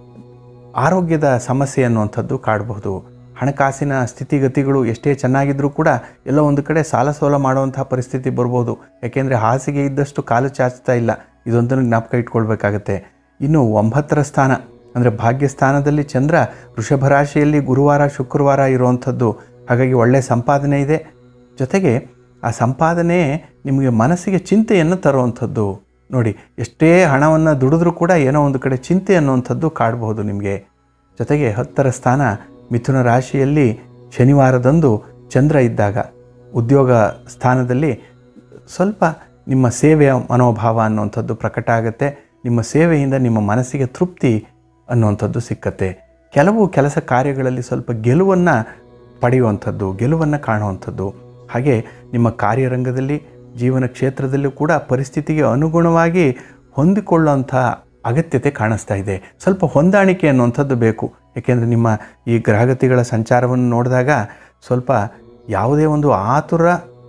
ಆರೋಗ್ಯದ ಸಮಸ್ಯೆ ಅನ್ನುವಂಥದ್ದು ಕಾಡಬಹುದು ಹಣಕಾಸಿನ ಸ್ಥಿತಿಗತಿಗಳು ಎಷ್ಟೇ ಚೆನ್ನಾಗಿದ್ದರೂ ಕೂಡ ಎಲ್ಲೋ ಒಂದು ಕಡೆ ಸಾಲ ಸೋಲ ಮಾಡುವಂತಹ ಪರಿಸ್ಥಿತಿ ಬರ್ಬೋದು ಯಾಕೆಂದರೆ ಹಾಸಿಗೆ ಇದ್ದಷ್ಟು ಕಾಲು ಚಾಚ್ತಾ ಇಲ್ಲ ಇದೊಂದನ್ನು ಜ್ಞಾಪಕ ಇಟ್ಕೊಳ್ಬೇಕಾಗತ್ತೆ ಇನ್ನು ಒಂಬತ್ತರ ಸ್ಥಾನ ಅಂದರೆ ಭಾಗ್ಯಸ್ಥಾನದಲ್ಲಿ ಚಂದ್ರ ವೃಷಭ ರಾಶಿಯಲ್ಲಿ ಗುರುವಾರ ಶುಕ್ರವಾರ ಇರುವಂಥದ್ದು ಹಾಗಾಗಿ ಒಳ್ಳೆಯ ಸಂಪಾದನೆ ಇದೆ ಜೊತೆಗೆ ಆ ಸಂಪಾದನೆ ನಿಮಗೆ ಮನಸ್ಸಿಗೆ ಚಿಂತೆಯನ್ನು ತರುವಂಥದ್ದು ನೋಡಿ ಎಷ್ಟೇ ಹಣವನ್ನು ದುಡಿದ್ರೂ ಕೂಡ ಏನೋ ಒಂದು ಕಡೆ ಚಿಂತೆ ಅನ್ನುವಂಥದ್ದು ಕಾಡಬಹುದು ನಿಮಗೆ ಜೊತೆಗೆ ಹತ್ತರ ಸ್ಥಾನ ಮಿಥುನ ರಾಶಿಯಲ್ಲಿ ಶನಿವಾರದಂದು ಚಂದ್ರ ಇದ್ದಾಗ ಉದ್ಯೋಗ ಸ್ಥಾನದಲ್ಲಿ ಸ್ವಲ್ಪ ನಿಮ್ಮ ಸೇವೆಯ ಮನೋಭಾವ ಅನ್ನುವಂಥದ್ದು ಪ್ರಕಟ ಆಗುತ್ತೆ ನಿಮ್ಮ ಸೇವೆಯಿಂದ ನಿಮ್ಮ ಮನಸ್ಸಿಗೆ ತೃಪ್ತಿ ಅನ್ನುವಂಥದ್ದು ಸಿಕ್ಕತ್ತೆ ಕೆಲವು ಕೆಲಸ ಕಾರ್ಯಗಳಲ್ಲಿ ಸ್ವಲ್ಪ ಗೆಲುವನ್ನು ಪಡೆಯುವಂಥದ್ದು ಗೆಲುವನ್ನು ಕಾಣುವಂಥದ್ದು ಹಾಗೆ ನಿಮ್ಮ ಕಾರ್ಯರಂಗದಲ್ಲಿ ಜೀವನ ಕ್ಷೇತ್ರದಲ್ಲೂ ಕೂಡ ಪರಿಸ್ಥಿತಿಗೆ ಅನುಗುಣವಾಗಿ ಹೊಂದಿಕೊಳ್ಳುವಂಥ ಅಗತ್ಯತೆ ಕಾಣಿಸ್ತಾ ಇದೆ ಸ್ವಲ್ಪ ಹೊಂದಾಣಿಕೆ ಅನ್ನುವಂಥದ್ದು ಬೇಕು ಏಕೆಂದರೆ ನಿಮ್ಮ ಈ ಗ್ರಹಗತಿಗಳ ಸಂಚಾರವನ್ನು ನೋಡಿದಾಗ ಸ್ವಲ್ಪ ಯಾವುದೇ ಒಂದು ಆತುರ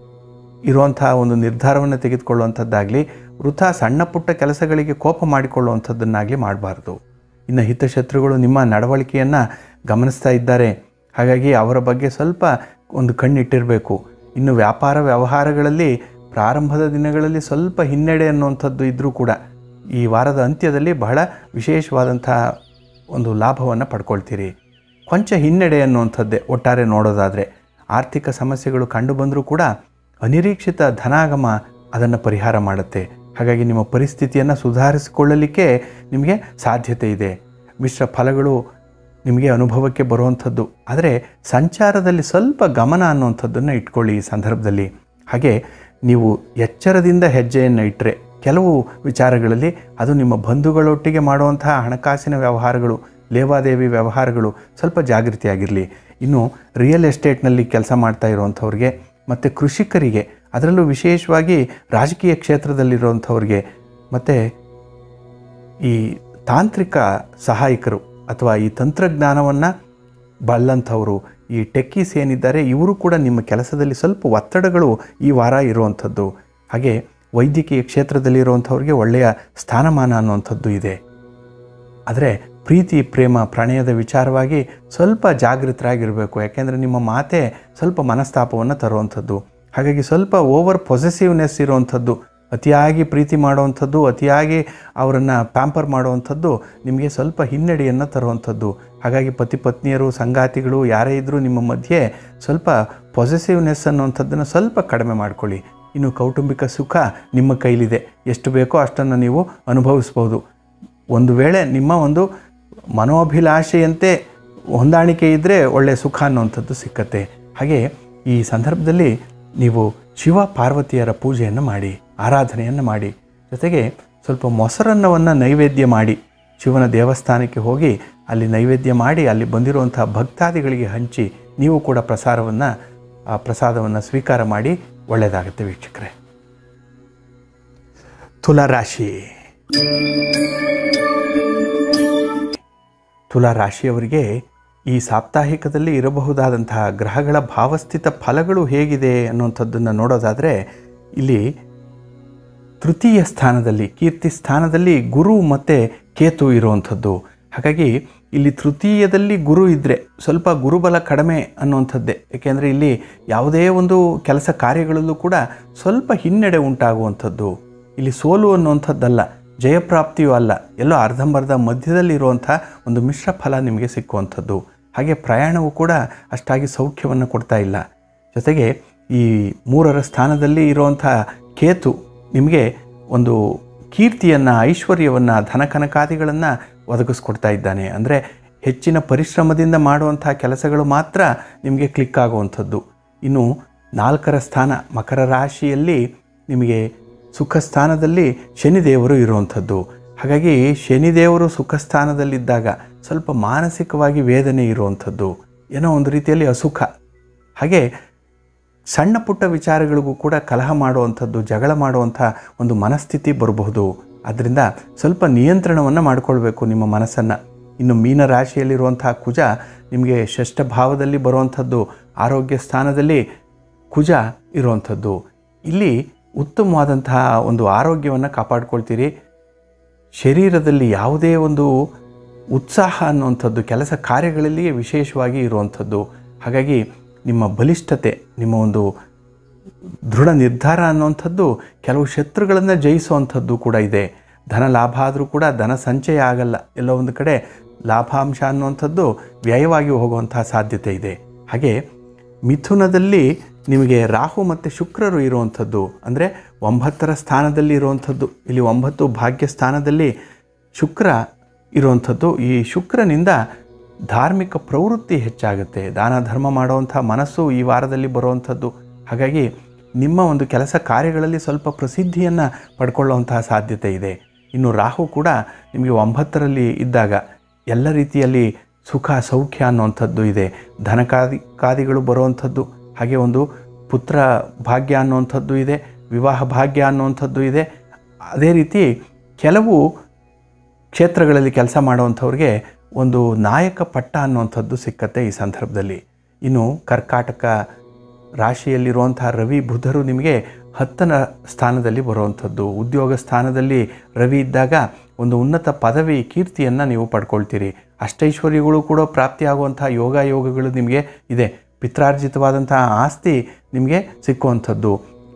ಇರುವಂಥ ಒಂದು ನಿರ್ಧಾರವನ್ನು ತೆಗೆದುಕೊಳ್ಳುವಂಥದ್ದಾಗಲಿ ವೃಥಾ ಸಣ್ಣ ಪುಟ್ಟ ಕೆಲಸಗಳಿಗೆ ಕೋಪ ಮಾಡಿಕೊಳ್ಳುವಂಥದ್ದನ್ನಾಗಲಿ ಮಾಡಬಾರ್ದು ಇನ್ನು ಹಿತಶತ್ರುಗಳು ನಿಮ್ಮ ನಡವಳಿಕೆಯನ್ನು ಗಮನಿಸ್ತಾ ಇದ್ದಾರೆ ಹಾಗಾಗಿ ಅವರ ಬಗ್ಗೆ ಸ್ವಲ್ಪ ಒಂದು ಕಣ್ಣಿಟ್ಟಿರಬೇಕು ಇನ್ನು ವ್ಯಾಪಾರ ವ್ಯವಹಾರಗಳಲ್ಲಿ ಪ್ರಾರಂಭದ ದಿನಗಳಲ್ಲಿ ಸ್ವಲ್ಪ ಹಿನ್ನಡೆ ಅನ್ನುವಂಥದ್ದು ಇದ್ದರೂ ಕೂಡ ಈ ವಾರದ ಅಂತ್ಯದಲ್ಲಿ ಬಹಳ ವಿಶೇಷವಾದಂಥ ಒಂದು ಲಾಭವನ್ನು ಪಡ್ಕೊಳ್ತೀರಿ ಕೊಂಚ ಹಿನ್ನಡೆ ಅನ್ನುವಂಥದ್ದೇ ಒಟ್ಟಾರೆ ನೋಡೋದಾದರೆ ಆರ್ಥಿಕ ಸಮಸ್ಯೆಗಳು ಕಂಡುಬಂದರೂ ಕೂಡ ಅನಿರೀಕ್ಷಿತ ಧನಾಗಮ ಅದನ್ನು ಪರಿಹಾರ ಮಾಡುತ್ತೆ ಹಾಗಾಗಿ ನಿಮ್ಮ ಪರಿಸ್ಥಿತಿಯನ್ನು ಸುಧಾರಿಸಿಕೊಳ್ಳಲಿಕ್ಕೆ ನಿಮಗೆ ಸಾಧ್ಯತೆ ಇದೆ ಮಿಶ್ರ ಫಲಗಳು ನಿಮಗೆ ಅನುಭವಕ್ಕೆ ಬರುವಂಥದ್ದು ಆದರೆ ಸಂಚಾರದಲ್ಲಿ ಸ್ವಲ್ಪ ಗಮನ ಅನ್ನುವಂಥದ್ದನ್ನು ಇಟ್ಕೊಳ್ಳಿ ಈ ಸಂದರ್ಭದಲ್ಲಿ ಹಾಗೆ ನೀವು ಎಚ್ಚರದಿಂದ ಹೆಜ್ಜೆಯನ್ನು ಇಟ್ಟರೆ ಕೆಲವು ವಿಚಾರಗಳಲ್ಲಿ ಅದು ನಿಮ್ಮ ಬಂಧುಗಳೊಟ್ಟಿಗೆ ಮಾಡುವಂತಹ ಹಣಕಾಸಿನ ವ್ಯವಹಾರಗಳು ಲೇವಾದೇವಿ ವ್ಯವಹಾರಗಳು ಸ್ವಲ್ಪ ಜಾಗೃತಿಯಾಗಿರಲಿ ಇನ್ನು ರಿಯಲ್ ಎಸ್ಟೇಟ್ನಲ್ಲಿ ಕೆಲಸ ಮಾಡ್ತಾ ಇರುವಂಥವ್ರಿಗೆ ಮತ್ತು ಕೃಷಿಕರಿಗೆ ಅದರಲ್ಲೂ ವಿಶೇಷವಾಗಿ ರಾಜಕೀಯ ಕ್ಷೇತ್ರದಲ್ಲಿರುವಂಥವ್ರಿಗೆ ಮತ್ತು ಈ ತಾಂತ್ರಿಕ ಸಹಾಯಕರು ಅಥವಾ ಈ ತಂತ್ರಜ್ಞಾನವನ್ನು ಬಲ್ಲಂಥವರು ಈ ಟೆಕ್ಕೀಸ್ ಏನಿದ್ದಾರೆ ಇವರು ಕೂಡ ನಿಮ್ಮ ಕೆಲಸದಲ್ಲಿ ಸ್ವಲ್ಪ ಒತ್ತಡಗಳು ಈ ವಾರ ಇರುವಂಥದ್ದು ಹಾಗೆ ವೈದ್ಯಕೀಯ ಕ್ಷೇತ್ರದಲ್ಲಿರುವಂಥವ್ರಿಗೆ ಒಳ್ಳೆಯ ಸ್ಥಾನಮಾನ ಅನ್ನುವಂಥದ್ದು ಇದೆ ಆದರೆ ಪ್ರೀತಿ ಪ್ರೇಮ ಪ್ರಣಯದ ವಿಚಾರವಾಗಿ ಸ್ವಲ್ಪ ಜಾಗೃತರಾಗಿರಬೇಕು ಯಾಕೆಂದರೆ ನಿಮ್ಮ ಮಾತೆ ಸ್ವಲ್ಪ ಮನಸ್ತಾಪವನ್ನು ತರುವಂಥದ್ದು ಹಾಗಾಗಿ ಸ್ವಲ್ಪ ಓವರ್ ಪೊಸೆಸಿವ್ನೆಸ್ ಇರುವಂಥದ್ದು ಅತಿಯಾಗಿ ಪ್ರೀತಿ ಮಾಡುವಂಥದ್ದು ಅತಿಯಾಗಿ ಅವರನ್ನು ಪ್ಯಾಂಪರ್ ಮಾಡುವಂಥದ್ದು ನಿಮಗೆ ಸ್ವಲ್ಪ ಹಿನ್ನಡೆಯನ್ನು ತರುವಂಥದ್ದು ಹಾಗಾಗಿ ಪತಿ ಪತ್ನಿಯರು ಸಂಗಾತಿಗಳು ಯಾರೇ ಇದ್ದರೂ ನಿಮ್ಮ ಮಧ್ಯೆ ಸ್ವಲ್ಪ ಪೊಸೆಸಿವ್ನೆಸ್ ಅನ್ನುವಂಥದ್ದನ್ನು ಸ್ವಲ್ಪ ಕಡಿಮೆ ಮಾಡ್ಕೊಳ್ಳಿ ಇನ್ನು ಕೌಟುಂಬಿಕ ಸುಖ ನಿಮ್ಮ ಕೈಲಿದೆ ಎಷ್ಟು ಬೇಕೋ ಅಷ್ಟನ್ನು ನೀವು ಅನುಭವಿಸ್ಬೋದು ಒಂದು ವೇಳೆ ನಿಮ್ಮ ಒಂದು ಮನೋಭಿಲಾಷೆಯಂತೆ ಹೊಂದಾಣಿಕೆ ಇದ್ದರೆ ಒಳ್ಳೆಯ ಸುಖ ಅನ್ನುವಂಥದ್ದು ಸಿಕ್ಕತ್ತೆ ಹಾಗೆ ಈ ಸಂದರ್ಭದಲ್ಲಿ ನೀವು ಶಿವ ಪಾರ್ವತಿಯರ ಪೂಜೆಯನ್ನು ಮಾಡಿ ಆರಾಧನೆಯನ್ನು ಮಾಡಿ ಜೊತೆಗೆ ಸ್ವಲ್ಪ ಮೊಸರನ್ನವನ್ನು ನೈವೇದ್ಯ ಮಾಡಿ ಶಿವನ ದೇವಸ್ಥಾನಕ್ಕೆ ಹೋಗಿ ಅಲ್ಲಿ ನೈವೇದ್ಯ ಮಾಡಿ ಅಲ್ಲಿ ಬಂದಿರುವಂಥ ಭಕ್ತಾದಿಗಳಿಗೆ ಹಂಚಿ ನೀವು ಕೂಡ ಪ್ರಸಾರವನ್ನು ಆ ಪ್ರಸಾದವನ್ನು ಸ್ವೀಕಾರ ಮಾಡಿ ಒಳ್ಳೆಯದಾಗುತ್ತೆ ವೀಕ್ಷಕರೇ ತುಲಾರಾಶಿ ತುಲಾ ರಾಶಿಯವರಿಗೆ ಈ ಸಾಪ್ತಾಹಿಕದಲ್ಲಿ ಇರಬಹುದಾದಂತಹ ಗ್ರಹಗಳ ಭಾವಸ್ಥಿತ ಫಲಗಳು ಹೇಗಿದೆ ಅನ್ನುವಂಥದ್ದನ್ನು ನೋಡೋದಾದರೆ ಇಲ್ಲಿ ತೃತೀಯ ಸ್ಥಾನದಲ್ಲಿ ಕೀರ್ತಿ ಸ್ಥಾನದಲ್ಲಿ ಗುರು ಮತ್ತು ಕೇತು ಇರುವಂಥದ್ದು ಹಾಗಾಗಿ ಇಲ್ಲಿ ತೃತೀಯದಲ್ಲಿ ಗುರು ಇದ್ದರೆ ಸ್ವಲ್ಪ ಗುರುಬಲ ಕಡಿಮೆ ಅನ್ನುವಂಥದ್ದೇ ಏಕೆಂದರೆ ಇಲ್ಲಿ ಯಾವುದೇ ಒಂದು ಕೆಲಸ ಕಾರ್ಯಗಳಲ್ಲೂ ಕೂಡ ಸ್ವಲ್ಪ ಹಿನ್ನಡೆ ಉಂಟಾಗುವಂಥದ್ದು ಇಲ್ಲಿ ಸೋಲು ಅನ್ನುವಂಥದ್ದಲ್ಲ ಜಯಪ್ರಾಪ್ತಿಯೂ ಅಲ್ಲ ಎಲ್ಲೋ ಅರ್ಧಂಬರ್ಧ ಮಧ್ಯದಲ್ಲಿರುವಂಥ ಒಂದು ಮಿಶ್ರ ಫಲ ನಿಮಗೆ ಸಿಕ್ಕುವಂಥದ್ದು ಹಾಗೆ ಪ್ರಯಾಣವು ಕೂಡ ಅಷ್ಟಾಗಿ ಸೌಖ್ಯವನ್ನು ಕೊಡ್ತಾ ಇಲ್ಲ ಜೊತೆಗೆ ಈ ಮೂರರ ಸ್ಥಾನದಲ್ಲಿ ಇರುವಂಥ ಕೇತು ನಿಮಗೆ ಒಂದು ಕೀರ್ತಿಯನ್ನು ಐಶ್ವರ್ಯವನ್ನು ಧನಕನಕಾದಿಗಳನ್ನು ಒದಗಿಸ್ಕೊಡ್ತಾ ಇದ್ದಾನೆ ಅಂದರೆ ಹೆಚ್ಚಿನ ಪರಿಶ್ರಮದಿಂದ ಮಾಡುವಂಥ ಕೆಲಸಗಳು ಮಾತ್ರ ನಿಮಗೆ ಕ್ಲಿಕ್ ಆಗುವಂಥದ್ದು ಇನ್ನು ನಾಲ್ಕರ ಸ್ಥಾನ ಮಕರ ರಾಶಿಯಲ್ಲಿ ನಿಮಗೆ ಸುಖ ಸ್ಥಾನದಲ್ಲಿ ಶನಿದೇವರು ಇರುವಂಥದ್ದು ಹಾಗಾಗಿ ಶನಿದೇವರು ಸುಖ ಸ್ಥಾನದಲ್ಲಿದ್ದಾಗ ಸ್ವಲ್ಪ ಮಾನಸಿಕವಾಗಿ ವೇದನೆ ಇರುವಂಥದ್ದು ಏನೋ ಒಂದು ರೀತಿಯಲ್ಲಿ ಅಸುಖ ಹಾಗೆ ಸಣ್ಣ ಪುಟ್ಟ ವಿಚಾರಗಳಿಗೂ ಕೂಡ ಕಲಹ ಮಾಡುವಂಥದ್ದು ಜಗಳ ಮಾಡುವಂಥ ಒಂದು ಮನಸ್ಥಿತಿ ಬರಬಹುದು ಅದರಿಂದ ಸ್ವಲ್ಪ ನಿಯಂತ್ರಣವನ್ನು ಮಾಡಿಕೊಳ್ಬೇಕು ನಿಮ್ಮ ಮನಸ್ಸನ್ನು ಇನ್ನು ಮೀನ ರಾಶಿಯಲ್ಲಿರುವಂತಹ ಕುಜ ನಿಮಗೆ ಷಷ್ಠ ಭಾವದಲ್ಲಿ ಬರುವಂಥದ್ದು ಆರೋಗ್ಯ ಸ್ಥಾನದಲ್ಲಿ ಕುಜ ಇರುವಂಥದ್ದು ಇಲ್ಲಿ ಉತ್ತಮವಾದಂತಹ ಒಂದು ಆರೋಗ್ಯವನ್ನು ಕಾಪಾಡ್ಕೊಳ್ತೀರಿ ಶರೀರದಲ್ಲಿ ಯಾವುದೇ ಒಂದು ಉತ್ಸಾಹ ಅನ್ನುವಂಥದ್ದು ಕೆಲಸ ಕಾರ್ಯಗಳಲ್ಲಿಯೇ ವಿಶೇಷವಾಗಿ ಇರುವಂಥದ್ದು ಹಾಗಾಗಿ ನಿಮ್ಮ ಬಲಿಷ್ಠತೆ ನಿಮ್ಮ ಒಂದು ದೃಢ ನಿರ್ಧಾರ ಅನ್ನುವಂಥದ್ದು ಕೆಲವು ಶತ್ರುಗಳನ್ನು ಜಯಿಸುವಂಥದ್ದು ಕೂಡ ಇದೆ ಧನ ಲಾಭ ಆದರೂ ಕೂಡ ಧನ ಸಂಚಯ ಆಗಲ್ಲ ಎಲ್ಲೋ ಒಂದು ಕಡೆ ಲಾಭಾಂಶ ಅನ್ನುವಂಥದ್ದು ವ್ಯಯವಾಗಿ ಹೋಗುವಂತಹ ಸಾಧ್ಯತೆ ಇದೆ ಹಾಗೆ ಮಿಥುನದಲ್ಲಿ ನಿಮಗೆ ರಾಹು ಮತ್ತು ಶುಕ್ರರು ಇರುವಂಥದ್ದು ಅಂದರೆ ಒಂಬತ್ತರ ಸ್ಥಾನದಲ್ಲಿ ಇರುವಂಥದ್ದು ಇಲ್ಲಿ ಒಂಬತ್ತು ಭಾಗ್ಯ ಸ್ಥಾನದಲ್ಲಿ ಶುಕ್ರ ಇರುವಂಥದ್ದು ಈ ಶುಕ್ರನಿಂದ ಧಾರ್ಮಿಕ ಪ್ರವೃತ್ತಿ ಹೆಚ್ಚಾಗುತ್ತೆ ದಾನ ಧರ್ಮ ಮಾಡುವಂಥ ಮನಸ್ಸು ಈ ವಾರದಲ್ಲಿ ಬರುವಂಥದ್ದು ಹಾಗಾಗಿ ನಿಮ್ಮ ಒಂದು ಕೆಲಸ ಕಾರ್ಯಗಳಲ್ಲಿ ಸ್ವಲ್ಪ ಪ್ರಸಿದ್ಧಿಯನ್ನು ಪಡ್ಕೊಳ್ಳುವಂತಹ ಸಾಧ್ಯತೆ ಇದೆ ಇನ್ನು ರಾಹು ಕೂಡ ನಿಮಗೆ ಒಂಬತ್ತರಲ್ಲಿ ಇದ್ದಾಗ ಎಲ್ಲ ರೀತಿಯಲ್ಲಿ ಸುಖ ಸೌಖ್ಯ ಅನ್ನುವಂಥದ್ದು ಇದೆ ಧನಕಾದಿ ಕಾದಿಗಳು ಬರುವಂಥದ್ದು ಹಾಗೆ ಒಂದು ಪುತ್ರ ಭಾಗ್ಯ ಅನ್ನುವಂಥದ್ದು ಇದೆ ವಿವಾಹ ಭಾಗ್ಯ ಅನ್ನುವಂಥದ್ದು ಇದೆ ಅದೇ ರೀತಿ ಕೆಲವು ಕ್ಷೇತ್ರಗಳಲ್ಲಿ ಕೆಲಸ ಮಾಡುವಂಥವ್ರಿಗೆ ಒಂದು ನಾಯಕ ಪಟ್ಟ ಅನ್ನುವಂಥದ್ದು ಸಿಕ್ಕತ್ತೆ ಈ ಸಂದರ್ಭದಲ್ಲಿ ಇನ್ನು ಕರ್ಕಾಟಕ ರಾಶಿಯಲ್ಲಿರುವಂಥ ರವಿ ಬುಧರು ನಿಮಗೆ ಹತ್ತನ ಸ್ಥಾನದಲ್ಲಿ ಬರುವಂಥದ್ದು ಉದ್ಯೋಗ ಸ್ಥಾನದಲ್ಲಿ ರವಿ ಇದ್ದಾಗ ಒಂದು ಉನ್ನತ ಪದವಿ ಕೀರ್ತಿಯನ್ನು ನೀವು ಪಡ್ಕೊಳ್ತೀರಿ ಅಷ್ಟೈಶ್ವರ್ಯಗಳು ಕೂಡ ಪ್ರಾಪ್ತಿಯಾಗುವಂಥ ಯೋಗ ಯೋಗಗಳು ನಿಮಗೆ ಇದೆ ಪಿತ್ರಾರ್ಜಿತವಾದಂತಹ ಆಸ್ತಿ ನಿಮಗೆ ಸಿಕ್ಕುವಂಥದ್ದು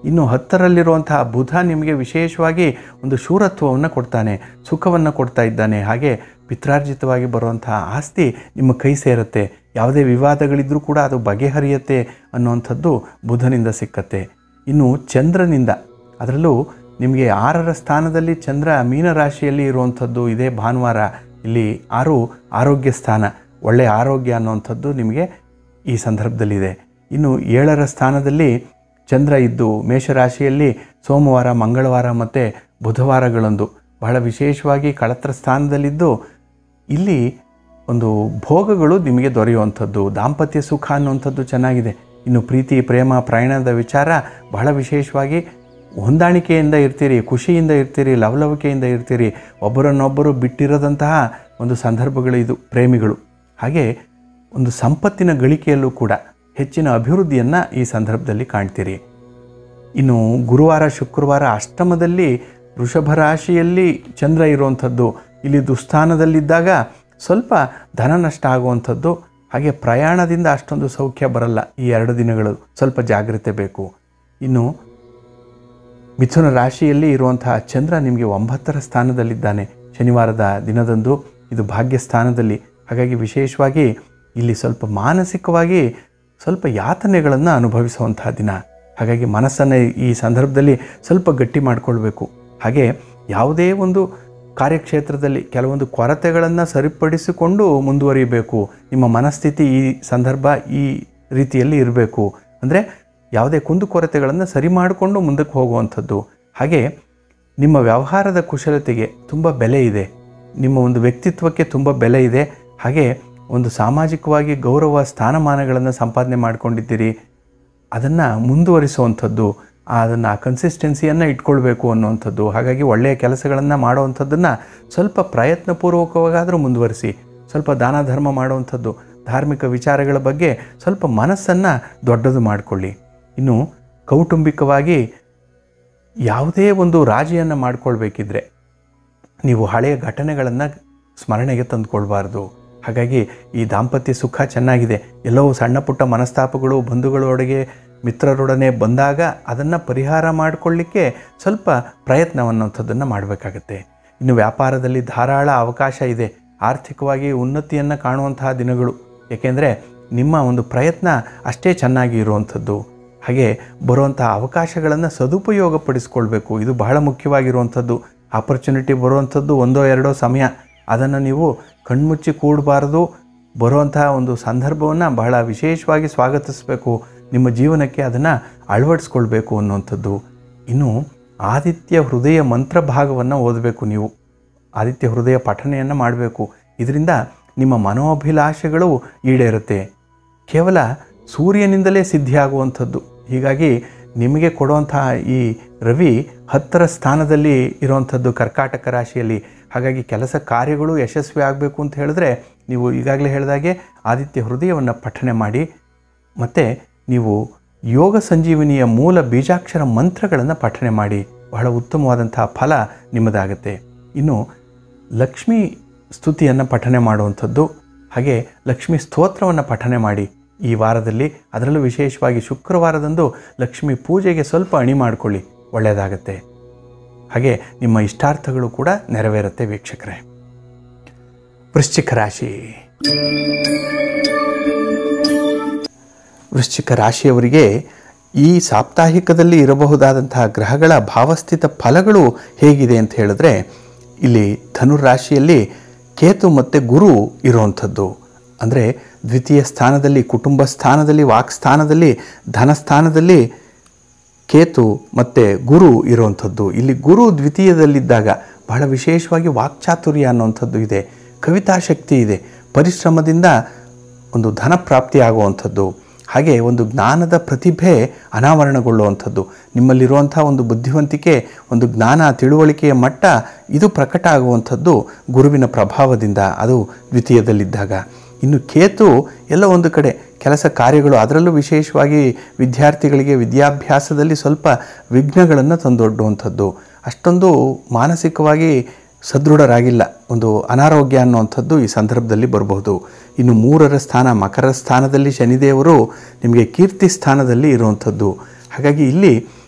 ಇನ್ನು ಹತ್ತರಲ್ಲಿರುವಂತಹ ಬುಧ ನಿಮಗೆ ವಿಶೇಷವಾಗಿ ಒಂದು ಶೂರತ್ವವನ್ನು ಕೊಡ್ತಾನೆ ಸುಖವನ್ನು ಕೊಡ್ತಾ ಇದ್ದಾನೆ ಹಾಗೆ ಪಿತ್ರಾರ್ಜಿತವಾಗಿ ಬರುವಂತಹ ಆಸ್ತಿ ನಿಮ್ಮ ಕೈ ಸೇರುತ್ತೆ ಯಾವುದೇ ವಿವಾದಗಳಿದ್ರೂ ಕೂಡ ಅದು ಬಗೆಹರಿಯುತ್ತೆ ಅನ್ನುವಂಥದ್ದು ಬುಧನಿಂದ ಸಿಕ್ಕತ್ತೆ ಇನ್ನು ಚಂದ್ರನಿಂದ ಅದರಲ್ಲೂ ನಿಮಗೆ ಆರರ ಸ್ಥಾನದಲ್ಲಿ ಚಂದ್ರ ಮೀನರಾಶಿಯಲ್ಲಿ ಇರುವಂಥದ್ದು ಇದೇ ಭಾನುವಾರ ಇಲ್ಲಿ ಆರು ಆರೋಗ್ಯ ಸ್ಥಾನ ಒಳ್ಳೆಯ ಆರೋಗ್ಯ ಅನ್ನುವಂಥದ್ದು ನಿಮಗೆ ಈ ಸಂದರ್ಭದಲ್ಲಿದೆ ಇನ್ನು ಏಳರ ಸ್ಥಾನದಲ್ಲಿ ಚಂದ್ರ ಇದ್ದು ಮೇಷರಾಶಿಯಲ್ಲಿ ಸೋಮವಾರ ಮಂಗಳವಾರ ಮತ್ತು ಬುಧವಾರಗಳಂದು ಬಹಳ ವಿಶೇಷವಾಗಿ ಕಳತ್ರ ಸ್ಥಾನದಲ್ಲಿದ್ದು ಇಲ್ಲಿ ಒಂದು ಭೋಗಗಳು ನಿಮಗೆ ದೊರೆಯುವಂಥದ್ದು ದಾಂಪತ್ಯ ಸುಖ ಅನ್ನುವಂಥದ್ದು ಚೆನ್ನಾಗಿದೆ ಇನ್ನು ಪ್ರೀತಿ ಪ್ರೇಮ ಪ್ರಯಾಣದ ವಿಚಾರ ಬಹಳ ವಿಶೇಷವಾಗಿ ಹೊಂದಾಣಿಕೆಯಿಂದ ಇರ್ತೀರಿ ಖುಷಿಯಿಂದ ಇರ್ತೀರಿ ಲವಲವಿಕೆಯಿಂದ ಇರ್ತೀರಿ ಒಬ್ಬರನ್ನೊಬ್ಬರು ಬಿಟ್ಟಿರದಂತಹ ಒಂದು ಸಂದರ್ಭಗಳು ಇದು ಪ್ರೇಮಿಗಳು ಹಾಗೆ ಒಂದು ಸಂಪತ್ತಿನ ಗಳಿಕೆಯಲ್ಲೂ ಕೂಡ ಹೆಚ್ಚಿನ ಅಭಿವೃದ್ಧಿಯನ್ನು ಈ ಸಂದರ್ಭದಲ್ಲಿ ಕಾಣ್ತೀರಿ ಇನ್ನು ಗುರುವಾರ ಶುಕ್ರವಾರ ಅಷ್ಟಮದಲ್ಲಿ ವೃಷಭ ರಾಶಿಯಲ್ಲಿ ಚಂದ್ರ ಇರುವಂಥದ್ದು ಇಲ್ಲಿ ದುಸ್ಥಾನದಲ್ಲಿದ್ದಾಗ ಸ್ವಲ್ಪ ಧನ ನಷ್ಟ ಆಗುವಂಥದ್ದು ಹಾಗೆ ಪ್ರಯಾಣದಿಂದ ಅಷ್ಟೊಂದು ಸೌಖ್ಯ ಬರಲ್ಲ ಈ ಎರಡು ದಿನಗಳು ಸ್ವಲ್ಪ ಜಾಗ್ರತೆ ಬೇಕು ಇನ್ನು ಮಿಥುನ ರಾಶಿಯಲ್ಲಿ ಇರುವಂತಹ ಚಂದ್ರ ನಿಮಗೆ ಒಂಬತ್ತರ ಸ್ಥಾನದಲ್ಲಿದ್ದಾನೆ ಶನಿವಾರದ ದಿನದಂದು ಇದು ಭಾಗ್ಯ ಸ್ಥಾನದಲ್ಲಿ ಹಾಗಾಗಿ ವಿಶೇಷವಾಗಿ ಇಲ್ಲಿ ಸ್ವಲ್ಪ ಮಾನಸಿಕವಾಗಿ ಸ್ವಲ್ಪ ಯಾತನೆಗಳನ್ನು ಅನುಭವಿಸುವಂತಹ ದಿನ ಹಾಗಾಗಿ ಮನಸ್ಸನ್ನು ಈ ಸಂದರ್ಭದಲ್ಲಿ ಸ್ವಲ್ಪ ಗಟ್ಟಿ ಮಾಡಿಕೊಳ್ಬೇಕು ಹಾಗೆ ಯಾವುದೇ ಒಂದು ಕಾರ್ಯಕ್ಷೇತ್ರದಲ್ಲಿ ಕೆಲವೊಂದು ಕೊರತೆಗಳನ್ನು ಸರಿಪಡಿಸಿಕೊಂಡು ಮುಂದುವರಿಯಬೇಕು ನಿಮ್ಮ ಮನಸ್ಥಿತಿ ಈ ಸಂದರ್ಭ ಈ ರೀತಿಯಲ್ಲಿ ಇರಬೇಕು ಅಂದರೆ ಯಾವುದೇ ಕುಂದುಕೊರತೆಗಳನ್ನು ಸರಿ ಮಾಡಿಕೊಂಡು ಮುಂದಕ್ಕೆ ಹೋಗುವಂಥದ್ದು ಹಾಗೆ ನಿಮ್ಮ ವ್ಯವಹಾರದ ಕುಶಲತೆಗೆ ತುಂಬ ಬೆಲೆ ಇದೆ ನಿಮ್ಮ ಒಂದು ವ್ಯಕ್ತಿತ್ವಕ್ಕೆ ತುಂಬ ಬೆಲೆ ಇದೆ ಹಾಗೆ ಒಂದು ಸಾಮಾಜಿಕವಾಗಿ ಗೌರವ ಸ್ಥಾನಮಾನಗಳನ್ನು ಸಂಪಾದನೆ ಮಾಡ್ಕೊಂಡಿದ್ದೀರಿ ಅದನ್ನು ಮುಂದುವರಿಸುವಂಥದ್ದು ಅದನ್ನು ಕನ್ಸಿಸ್ಟೆನ್ಸಿಯನ್ನು ಇಟ್ಕೊಳ್ಬೇಕು ಅನ್ನುವಂಥದ್ದು ಹಾಗಾಗಿ ಒಳ್ಳೆಯ ಕೆಲಸಗಳನ್ನು ಮಾಡುವಂಥದ್ದನ್ನು ಸ್ವಲ್ಪ ಪ್ರಯತ್ನಪೂರ್ವಕವಾಗಾದರೂ ಮುಂದುವರಿಸಿ ಸ್ವಲ್ಪ ದಾನ ಧರ್ಮ ಮಾಡುವಂಥದ್ದು ಧಾರ್ಮಿಕ ವಿಚಾರಗಳ ಬಗ್ಗೆ ಸ್ವಲ್ಪ ಮನಸ್ಸನ್ನು ದೊಡ್ಡದು ಮಾಡಿಕೊಳ್ಳಿ ಇನ್ನು ಕೌಟುಂಬಿಕವಾಗಿ ಯಾವುದೇ ಒಂದು ರಾಜಿಯನ್ನು ಮಾಡ್ಕೊಳ್ಬೇಕಿದ್ರೆ ನೀವು ಹಳೆಯ ಘಟನೆಗಳನ್ನು ಸ್ಮರಣೆಗೆ ತಂದುಕೊಳ್ಬಾರ್ದು ಹಾಗಾಗಿ ಈ ದಾಂಪತ್ಯ ಸುಖ ಚೆನ್ನಾಗಿದೆ ಎಲ್ಲವೂ ಸಣ್ಣ ಪುಟ್ಟ ಮನಸ್ತಾಪಗಳು ಬಂಧುಗಳೊಳಗೆ ಮಿತ್ರರೊಡನೆ ಬಂದಾಗ ಅದನ್ನು ಪರಿಹಾರ ಮಾಡಿಕೊಳ್ಳಿಕ್ಕೆ ಸ್ವಲ್ಪ ಪ್ರಯತ್ನವನ್ನಂಥದ್ದನ್ನು ಮಾಡಬೇಕಾಗತ್ತೆ ಇನ್ನು ವ್ಯಾಪಾರದಲ್ಲಿ ಧಾರಾಳ ಅವಕಾಶ ಇದೆ ಆರ್ಥಿಕವಾಗಿ ಉನ್ನತಿಯನ್ನು ಕಾಣುವಂತಹ ದಿನಗಳು ಏಕೆಂದರೆ ನಿಮ್ಮ ಒಂದು ಪ್ರಯತ್ನ ಅಷ್ಟೇ ಚೆನ್ನಾಗಿ ಇರುವಂಥದ್ದು ಹಾಗೆ ಬರುವಂತಹ ಅವಕಾಶಗಳನ್ನು ಸದುಪಯೋಗಪಡಿಸ್ಕೊಳ್ಬೇಕು ಇದು ಬಹಳ ಮುಖ್ಯವಾಗಿರುವಂಥದ್ದು ಆಪರ್ಚುನಿಟಿ ಬರುವಂಥದ್ದು ಒಂದೋ ಎರಡೋ ಸಮಯ ಅದನ್ನು ನೀವು ಕಣ್ಮುಚ್ಚಿ ಕೂಡಬಾರ್ದು ಬರುವಂತಹ ಒಂದು ಸಂದರ್ಭವನ್ನು ಬಹಳ ವಿಶೇಷವಾಗಿ ಸ್ವಾಗತಿಸಬೇಕು ನಿಮ್ಮ ಜೀವನಕ್ಕೆ ಅದನ್ನು ಅಳವಡಿಸ್ಕೊಳ್ಬೇಕು ಅನ್ನುವಂಥದ್ದು ಇನ್ನು ಆದಿತ್ಯ ಹೃದಯ ಮಂತ್ರ ಭಾಗವನ್ನು ಓದಬೇಕು ನೀವು ಆದಿತ್ಯ ಹೃದಯ ಪಠನೆಯನ್ನು ಮಾಡಬೇಕು ಇದರಿಂದ ನಿಮ್ಮ ಮನೋಭಿಲಾಷೆಗಳು ಈಡೇರುತ್ತೆ ಕೇವಲ ಸೂರ್ಯನಿಂದಲೇ ಸಿದ್ಧಿಯಾಗುವಂಥದ್ದು ಹೀಗಾಗಿ ನಿಮಗೆ ಕೊಡುವಂತಹ ಈ ರವಿ ಹತ್ತರ ಸ್ಥಾನದಲ್ಲಿ ಇರುವಂಥದ್ದು ಕರ್ಕಾಟಕ ರಾಶಿಯಲ್ಲಿ ಹಾಗಾಗಿ ಕೆಲಸ ಕಾರ್ಯಗಳು ಯಶಸ್ವಿ ಆಗಬೇಕು ಅಂತ ಹೇಳಿದ್ರೆ ನೀವು ಈಗಾಗಲೇ ಹೇಳಿದಾಗೆ ಆದಿತ್ಯ ಹೃದಯವನ್ನು ಪಠನೆ ಮಾಡಿ ಮತ್ತು ನೀವು ಯೋಗ ಸಂಜೀವನಿಯ ಮೂಲ ಬೀಜಾಕ್ಷರ ಮಂತ್ರಗಳನ್ನು ಪಠನೆ ಮಾಡಿ ಬಹಳ ಉತ್ತಮವಾದಂತಹ ಫಲ ನಿಮ್ಮದಾಗುತ್ತೆ ಇನ್ನು ಲಕ್ಷ್ಮೀ ಸ್ತುತಿಯನ್ನು ಪಠನೆ ಮಾಡುವಂಥದ್ದು ಹಾಗೆ ಲಕ್ಷ್ಮೀ ಸ್ತೋತ್ರವನ್ನು ಪಠನೆ ಮಾಡಿ ಈ ವಾರದಲ್ಲಿ ಅದರಲ್ಲೂ ವಿಶೇಷವಾಗಿ ಶುಕ್ರವಾರದಂದು ಲಕ್ಷ್ಮೀ ಪೂಜೆಗೆ ಸ್ವಲ್ಪ ಅಣಿ ಮಾಡಿಕೊಳ್ಳಿ ಒಳ್ಳೆಯದಾಗತ್ತೆ ಹಾಗೆ ನಿಮ್ಮ ಇಷ್ಟಾರ್ಥಗಳು ಕೂಡ ನೆರವೇರುತ್ತೆ ವೀಕ್ಷಕರೇ ವೃಶ್ಚಿಕ ರಾಶಿ ವೃಶ್ಚಿಕ ರಾಶಿಯವರಿಗೆ ಈ ಸಾಪ್ತಾಹಿಕದಲ್ಲಿ ಇರಬಹುದಾದಂತಹ ಗ್ರಹಗಳ ಭಾವಸ್ಥಿತ ಫಲಗಳು ಹೇಗಿದೆ ಅಂತ ಹೇಳಿದ್ರೆ ಇಲ್ಲಿ ಧನುರಾಶಿಯಲ್ಲಿ ಕೇತು ಮತ್ತು ಗುರು ಇರುವಂಥದ್ದು ಅಂದರೆ ದ್ವಿತೀಯ ಸ್ಥಾನದಲ್ಲಿ ಕುಟುಂಬ ಸ್ಥಾನದಲ್ಲಿ ವಾಕ್ ಸ್ಥಾನದಲ್ಲಿ ಧನಸ್ಥಾನದಲ್ಲಿ ಕೇತು ಮತ್ತು ಗುರು ಇರುವಂಥದ್ದು ಇಲ್ಲಿ ಗುರು ದ್ವಿತೀಯದಲ್ಲಿದ್ದಾಗ ಬಹಳ ವಿಶೇಷವಾಗಿ ವಾಕ್ಚಾತುರ್ಯ ಅನ್ನುವಂಥದ್ದು ಇದೆ ಕವಿತಾ ಶಕ್ತಿ ಇದೆ ಪರಿಶ್ರಮದಿಂದ ಒಂದು ಧನ ಪ್ರಾಪ್ತಿ ಆಗುವಂಥದ್ದು ಹಾಗೆ ಒಂದು ಜ್ಞಾನದ ಪ್ರತಿಭೆ ಅನಾವರಣಗೊಳ್ಳುವಂಥದ್ದು ನಿಮ್ಮಲ್ಲಿರುವಂಥ ಒಂದು ಬುದ್ಧಿವಂತಿಕೆ ಒಂದು ಜ್ಞಾನ ತಿಳುವಳಿಕೆಯ ಮಟ್ಟ ಇದು ಪ್ರಕಟ ಆಗುವಂಥದ್ದು ಗುರುವಿನ ಪ್ರಭಾವದಿಂದ ಅದು ದ್ವಿತೀಯದಲ್ಲಿದ್ದಾಗ ಇನ್ನು ಕೇತು ಎಲ್ಲ ಒಂದು ಕಡೆ ಕೆಲಸ ಕಾರ್ಯಗಳು ಅದರಲ್ಲೂ ವಿಶೇಷವಾಗಿ ವಿದ್ಯಾರ್ಥಿಗಳಿಗೆ ವಿದ್ಯಾಭ್ಯಾಸದಲ್ಲಿ ಸ್ವಲ್ಪ ವಿಘ್ನಗಳನ್ನು ತಂದೊಡ್ಡುವಂಥದ್ದು ಅಷ್ಟೊಂದು ಮಾನಸಿಕವಾಗಿ ಸದೃಢರಾಗಿಲ್ಲ ಒಂದು ಅನಾರೋಗ್ಯ ಅನ್ನುವಂಥದ್ದು ಈ ಸಂದರ್ಭದಲ್ಲಿ ಬರಬಹುದು ಇನ್ನು ಮೂರರ ಸ್ಥಾನ ಮಕರ ಸ್ಥಾನದಲ್ಲಿ ಶನಿದೇವರು ನಿಮಗೆ ಕೀರ್ತಿ ಸ್ಥಾನದಲ್ಲಿ ಇರುವಂಥದ್ದು ಹಾಗಾಗಿ ಇಲ್ಲಿ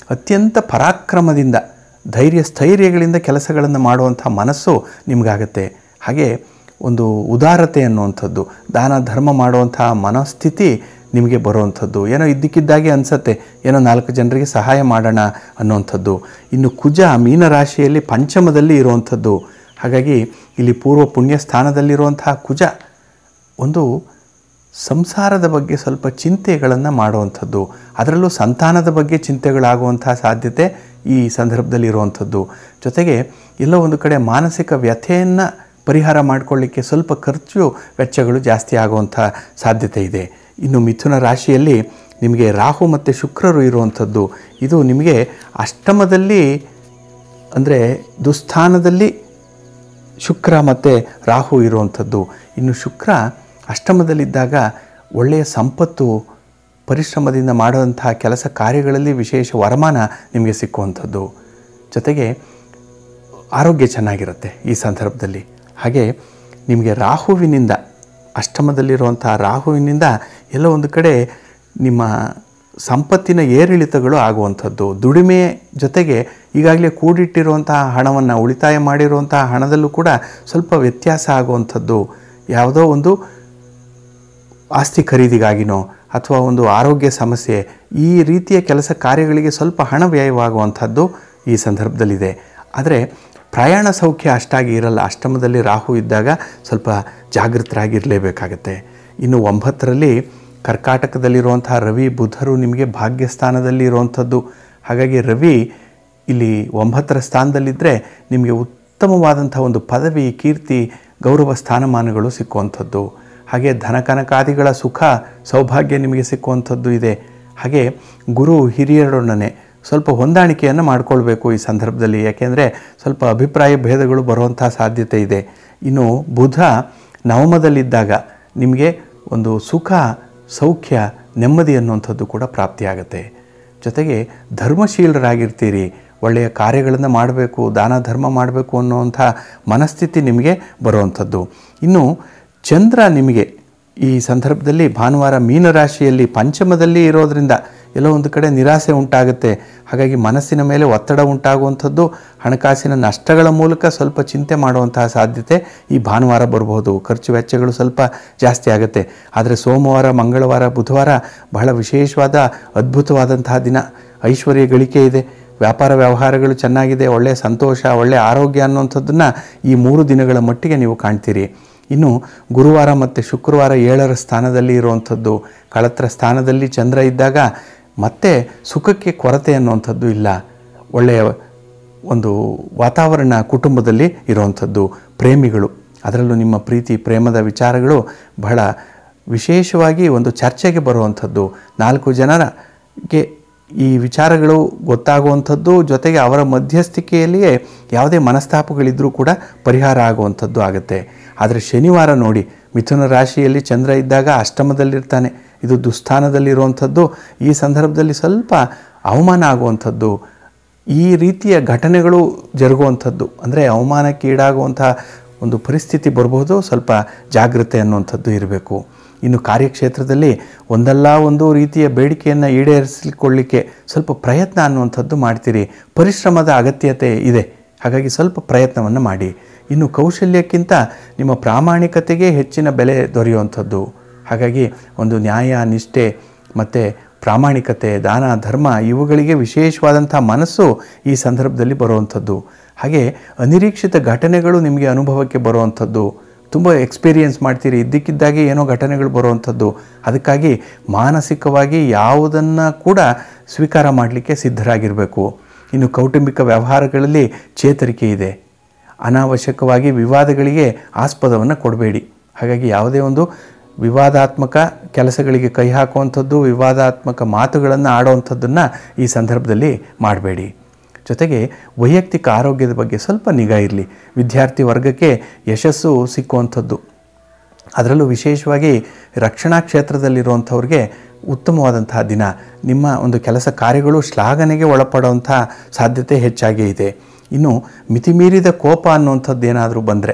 ಅತ್ಯಂತ ಪರಾಕ್ರಮದಿಂದ ಧೈರ್ಯ ಸ್ಥೈರ್ಯಗಳಿಂದ ಕೆಲಸಗಳನ್ನು ಮಾಡುವಂಥ ಮನಸ್ಸು ನಿಮಗಾಗತ್ತೆ ಹಾಗೆ ಒಂದು ಉದಾರತೆ ಅನ್ನುವಂಥದ್ದು ದಾನ ಧರ್ಮ ಮಾಡುವಂಥ ಮನಸ್ಥಿತಿ ನಿಮಗೆ ಬರುವಂಥದ್ದು ಏನೋ ಇದ್ದಕ್ಕಿದ್ದಾಗೆ ಅನಿಸತ್ತೆ ಏನೋ ನಾಲ್ಕು ಜನರಿಗೆ ಸಹಾಯ ಮಾಡೋಣ ಅನ್ನುವಂಥದ್ದು ಇನ್ನು ಕುಜ ಮೀನರಾಶಿಯಲ್ಲಿ ಪಂಚಮದಲ್ಲಿ ಇರುವಂಥದ್ದು ಹಾಗಾಗಿ ಇಲ್ಲಿ ಪೂರ್ವ ಪುಣ್ಯ ಸ್ಥಾನದಲ್ಲಿರುವಂತಹ ಕುಜ ಒಂದು ಸಂಸಾರದ ಬಗ್ಗೆ ಸ್ವಲ್ಪ ಚಿಂತೆಗಳನ್ನು ಮಾಡುವಂಥದ್ದು ಅದರಲ್ಲೂ ಸಂತಾನದ ಬಗ್ಗೆ ಚಿಂತೆಗಳಾಗುವಂಥ ಸಾಧ್ಯತೆ ಈ ಸಂದರ್ಭದಲ್ಲಿ ಇರುವಂಥದ್ದು ಜೊತೆಗೆ ಎಲ್ಲೋ ಒಂದು ಕಡೆ ಮಾನಸಿಕ ವ್ಯಥೆಯನ್ನು ಪರಿಹಾರ ಮಾಡಿಕೊಳ್ಳಿಕ್ಕೆ ಸ್ವಲ್ಪ ಖರ್ಚು ವೆಚ್ಚಗಳು ಜಾಸ್ತಿ ಆಗುವಂಥ ಸಾಧ್ಯತೆ ಇದೆ ಇನ್ನು ಮಿಥುನ ರಾಶಿಯಲ್ಲಿ ನಿಮಗೆ ರಾಹು ಮತ್ತು ಶುಕ್ರರು ಇರುವಂಥದ್ದು ಇದು ನಿಮಗೆ ಅಷ್ಟಮದಲ್ಲಿ ಅಂದರೆ ದುಸ್ಥಾನದಲ್ಲಿ ಶುಕ್ರ ಮತ್ತು ರಾಹು ಇರುವಂಥದ್ದು ಇನ್ನು ಶುಕ್ರ ಅಷ್ಟಮದಲ್ಲಿದ್ದಾಗ ಒಳ್ಳೆಯ ಸಂಪತ್ತು ಪರಿಶ್ರಮದಿಂದ ಮಾಡುವಂತಹ ಕೆಲಸ ಕಾರ್ಯಗಳಲ್ಲಿ ವಿಶೇಷ ವರಮಾನ ನಿಮಗೆ ಸಿಕ್ಕುವಂಥದ್ದು ಜೊತೆಗೆ ಆರೋಗ್ಯ ಚೆನ್ನಾಗಿರುತ್ತೆ ಈ ಸಂದರ್ಭದಲ್ಲಿ ಹಾಗೆ ನಿಮಗೆ ರಾಹುವಿನಿಂದ ಅಷ್ಟಮದಲ್ಲಿರುವಂಥ ರಾಹುವಿನಿಂದ ಎಲ್ಲೋ ಒಂದು ಕಡೆ ನಿಮ್ಮ ಸಂಪತ್ತಿನ ಏರಿಳಿತಗಳು ಆಗುವಂಥದ್ದು ದುಡಿಮೆ ಜೊತೆಗೆ ಈಗಾಗಲೇ ಕೂಡಿಟ್ಟಿರುವಂತಹ ಹಣವನ್ನು ಉಳಿತಾಯ ಮಾಡಿರುವಂತಹ ಹಣದಲ್ಲೂ ಕೂಡ ಸ್ವಲ್ಪ ವ್ಯತ್ಯಾಸ ಆಗುವಂಥದ್ದು ಯಾವುದೋ ಒಂದು ಆಸ್ತಿ ಖರೀದಿಗಾಗಿನೋ ಅಥವಾ ಒಂದು ಆರೋಗ್ಯ ಸಮಸ್ಯೆ ಈ ರೀತಿಯ ಕೆಲಸ ಕಾರ್ಯಗಳಿಗೆ ಸ್ವಲ್ಪ ಹಣ ವ್ಯಯವಾಗುವಂಥದ್ದು ಈ ಸಂದರ್ಭದಲ್ಲಿದೆ ಆದರೆ ಪ್ರಯಾಣ ಸೌಖ್ಯ ಅಷ್ಟಾಗಿ ಇರಲ್ಲ ಅಷ್ಟಮದಲ್ಲಿ ರಾಹು ಇದ್ದಾಗ ಸ್ವಲ್ಪ ಜಾಗೃತರಾಗಿರಲೇಬೇಕಾಗತ್ತೆ ಇನ್ನು ಒಂಬತ್ತರಲ್ಲಿ ಕರ್ಕಾಟಕದಲ್ಲಿರುವಂತಹ ರವಿ ಬುಧರು ನಿಮಗೆ ಭಾಗ್ಯಸ್ಥಾನದಲ್ಲಿ ಇರುವಂಥದ್ದು ಹಾಗಾಗಿ ರವಿ ಇಲ್ಲಿ ಒಂಬತ್ತರ ಸ್ಥಾನದಲ್ಲಿದ್ದರೆ ನಿಮಗೆ ಉತ್ತಮವಾದಂಥ ಒಂದು ಪದವಿ ಕೀರ್ತಿ ಗೌರವ ಸ್ಥಾನಮಾನಗಳು ಸಿಕ್ಕುವಂಥದ್ದು ಹಾಗೆ ಧನಕನಕಾದಿಗಳ ಸುಖ ಸೌಭಾಗ್ಯ ನಿಮಗೆ ಸಿಕ್ಕುವಂಥದ್ದು ಇದೆ ಹಾಗೆ ಗುರು ಹಿರಿಯರೊಡನೆ ಸ್ವಲ್ಪ ಹೊಂದಾಣಿಕೆಯನ್ನು ಮಾಡಿಕೊಳ್ಬೇಕು ಈ ಸಂದರ್ಭದಲ್ಲಿ ಯಾಕೆಂದರೆ ಸ್ವಲ್ಪ ಅಭಿಪ್ರಾಯ ಭೇದಗಳು ಬರುವಂಥ ಸಾಧ್ಯತೆ ಇದೆ ಇನ್ನು ಬುಧ ನವಮದಲ್ಲಿದ್ದಾಗ ನಿಮಗೆ ಒಂದು ಸುಖ ಸೌಖ್ಯ ನೆಮ್ಮದಿ ಅನ್ನುವಂಥದ್ದು ಕೂಡ ಪ್ರಾಪ್ತಿಯಾಗುತ್ತೆ ಜೊತೆಗೆ ಧರ್ಮಶೀಲರಾಗಿರ್ತೀರಿ ಒಳ್ಳೆಯ ಕಾರ್ಯಗಳನ್ನು ಮಾಡಬೇಕು ದಾನ ಧರ್ಮ ಮಾಡಬೇಕು ಅನ್ನುವಂಥ ಮನಸ್ಥಿತಿ ನಿಮಗೆ ಬರುವಂಥದ್ದು ಇನ್ನು ಚಂದ್ರ ನಿಮಗೆ ಈ ಸಂದರ್ಭದಲ್ಲಿ ಭಾನುವಾರ ಮೀನರಾಶಿಯಲ್ಲಿ ಪಂಚಮದಲ್ಲಿ ಇರೋದರಿಂದ ಎಲ್ಲೋ ಒಂದು ಕಡೆ ನಿರಾಸೆ ಉಂಟಾಗುತ್ತೆ ಹಾಗಾಗಿ ಮನಸ್ಸಿನ ಮೇಲೆ ಒತ್ತಡ ಉಂಟಾಗುವಂಥದ್ದು ಹಣಕಾಸಿನ ನಷ್ಟಗಳ ಮೂಲಕ ಸ್ವಲ್ಪ ಚಿಂತೆ ಮಾಡುವಂತಹ ಸಾಧ್ಯತೆ ಈ ಭಾನುವಾರ ಬರಬಹುದು ಖರ್ಚು ವೆಚ್ಚಗಳು ಸ್ವಲ್ಪ ಜಾಸ್ತಿ ಆಗುತ್ತೆ ಆದರೆ ಸೋಮವಾರ ಮಂಗಳವಾರ ಬುಧವಾರ ಬಹಳ ವಿಶೇಷವಾದ ಅದ್ಭುತವಾದಂತಹ ದಿನ ಐಶ್ವರ್ಯ ಗಳಿಕೆ ಇದೆ ವ್ಯಾಪಾರ ವ್ಯವಹಾರಗಳು ಚೆನ್ನಾಗಿದೆ ಒಳ್ಳೆಯ ಸಂತೋಷ ಒಳ್ಳೆಯ ಆರೋಗ್ಯ ಅನ್ನುವಂಥದ್ದನ್ನು ಈ ಮೂರು ದಿನಗಳ ಮಟ್ಟಿಗೆ ನೀವು ಕಾಣ್ತೀರಿ ಇನ್ನು ಗುರುವಾರ ಮತ್ತು ಶುಕ್ರವಾರ ಏಳರ ಸ್ಥಾನದಲ್ಲಿ ಇರುವಂಥದ್ದು ಕಳತ್ರ ಸ್ಥಾನದಲ್ಲಿ ಚಂದ್ರ ಇದ್ದಾಗ ಮತ್ತೆ ಸುಖಕ್ಕೆ ಕೊರತೆ ಅನ್ನುವಂಥದ್ದು ಇಲ್ಲ ಒಳ್ಳೆಯ ಒಂದು ವಾತಾವರಣ ಕುಟುಂಬದಲ್ಲಿ ಇರುವಂಥದ್ದು ಪ್ರೇಮಿಗಳು ಅದರಲ್ಲೂ ನಿಮ್ಮ ಪ್ರೀತಿ ಪ್ರೇಮದ ವಿಚಾರಗಳು ಬಹಳ ವಿಶೇಷವಾಗಿ ಒಂದು ಚರ್ಚೆಗೆ ಬರುವಂಥದ್ದು ನಾಲ್ಕು ಜನರಿಗೆ ಈ ವಿಚಾರಗಳು ಗೊತ್ತಾಗುವಂಥದ್ದು ಜೊತೆಗೆ ಅವರ ಮಧ್ಯಸ್ಥಿಕೆಯಲ್ಲಿಯೇ ಯಾವುದೇ ಮನಸ್ತಾಪಗಳಿದ್ದರೂ ಕೂಡ ಪರಿಹಾರ ಆಗುವಂಥದ್ದು ಆಗುತ್ತೆ ಆದರೆ ಶನಿವಾರ ನೋಡಿ ಮಿಥುನ ರಾಶಿಯಲ್ಲಿ ಚಂದ್ರ ಇದ್ದಾಗ ಅಷ್ಟಮದಲ್ಲಿರ್ತಾನೆ ಇದು ದುಸ್ಥಾನದಲ್ಲಿರುವಂಥದ್ದು ಈ ಸಂದರ್ಭದಲ್ಲಿ ಸ್ವಲ್ಪ ಅವಮಾನ ಆಗುವಂಥದ್ದು ಈ ರೀತಿಯ ಘಟನೆಗಳು ಜರುಗುವಂಥದ್ದು ಅಂದರೆ ಅವಮಾನಕ್ಕೀಡಾಗುವಂಥ ಒಂದು ಪರಿಸ್ಥಿತಿ ಬರ್ಬೋದು ಸ್ವಲ್ಪ ಜಾಗ್ರತೆ ಅನ್ನುವಂಥದ್ದು ಇರಬೇಕು ಇನ್ನು ಕಾರ್ಯಕ್ಷೇತ್ರದಲ್ಲಿ ಒಂದಲ್ಲ ಒಂದು ರೀತಿಯ ಬೇಡಿಕೆಯನ್ನು ಈಡೇರಿಸಿಕೊಳ್ಳಿಕ್ಕೆ ಸ್ವಲ್ಪ ಪ್ರಯತ್ನ ಅನ್ನುವಂಥದ್ದು ಮಾಡ್ತೀರಿ ಪರಿಶ್ರಮದ ಅಗತ್ಯತೆ ಇದೆ ಹಾಗಾಗಿ ಸ್ವಲ್ಪ ಪ್ರಯತ್ನವನ್ನು ಮಾಡಿ ಇನ್ನು ಕೌಶಲ್ಯಕ್ಕಿಂತ ನಿಮ್ಮ ಪ್ರಾಮಾಣಿಕತೆಗೆ ಹೆಚ್ಚಿನ ಬೆಲೆ ದೊರೆಯುವಂಥದ್ದು ಹಾಗಾಗಿ ಒಂದು ನ್ಯಾಯ ನಿಷ್ಠೆ ಮತ್ತು ಪ್ರಾಮಾಣಿಕತೆ ದಾನ ಧರ್ಮ ಇವುಗಳಿಗೆ ವಿಶೇಷವಾದಂಥ ಮನಸ್ಸು ಈ ಸಂದರ್ಭದಲ್ಲಿ ಬರುವಂಥದ್ದು ಹಾಗೆ ಅನಿರೀಕ್ಷಿತ ಘಟನೆಗಳು ನಿಮಗೆ ಅನುಭವಕ್ಕೆ ಬರುವಂಥದ್ದು ತುಂಬ ಎಕ್ಸ್ಪೀರಿಯೆನ್ಸ್ ಮಾಡ್ತೀರಿ ಇದ್ದಕ್ಕಿದ್ದಾಗೆ ಏನೋ ಘಟನೆಗಳು ಬರುವಂಥದ್ದು ಅದಕ್ಕಾಗಿ ಮಾನಸಿಕವಾಗಿ ಯಾವುದನ್ನು ಕೂಡ ಸ್ವೀಕಾರ ಮಾಡಲಿಕ್ಕೆ ಸಿದ್ಧರಾಗಿರಬೇಕು ಇನ್ನು ಕೌಟುಂಬಿಕ ವ್ಯವಹಾರಗಳಲ್ಲಿ ಚೇತರಿಕೆ ಇದೆ ಅನಾವಶ್ಯಕವಾಗಿ ವಿವಾದಗಳಿಗೆ ಆಸ್ಪದವನ್ನು ಕೊಡಬೇಡಿ ಹಾಗಾಗಿ ಯಾವುದೇ ಒಂದು ವಿವಾದಾತ್ಮಕ ಕೆಲಸಗಳಿಗೆ ಕೈ ಹಾಕುವಂಥದ್ದು ವಿವಾದಾತ್ಮಕ ಮಾತುಗಳನ್ನು ಆಡುವಂಥದ್ದನ್ನು ಈ ಸಂದರ್ಭದಲ್ಲಿ ಮಾಡಬೇಡಿ ಜೊತೆಗೆ ವೈಯಕ್ತಿಕ ಆರೋಗ್ಯದ ಬಗ್ಗೆ ಸ್ವಲ್ಪ ನಿಗಾ ಇರಲಿ ವಿದ್ಯಾರ್ಥಿ ವರ್ಗಕ್ಕೆ ಯಶಸ್ಸು ಸಿಕ್ಕುವಂಥದ್ದು ಅದರಲ್ಲೂ ವಿಶೇಷವಾಗಿ ರಕ್ಷಣಾ ಕ್ಷೇತ್ರದಲ್ಲಿರುವಂಥವ್ರಿಗೆ ಉತ್ತಮವಾದಂತಹ ದಿನ ನಿಮ್ಮ ಒಂದು ಕೆಲಸ ಕಾರ್ಯಗಳು ಶ್ಲಾಘನೆಗೆ ಒಳಪಡುವಂಥ ಸಾಧ್ಯತೆ ಹೆಚ್ಚಾಗೇ ಇದೆ ಇನ್ನು ಮಿತಿಮೀರಿದ ಕೋಪ ಅನ್ನುವಂಥದ್ದು ಏನಾದರೂ ಬಂದರೆ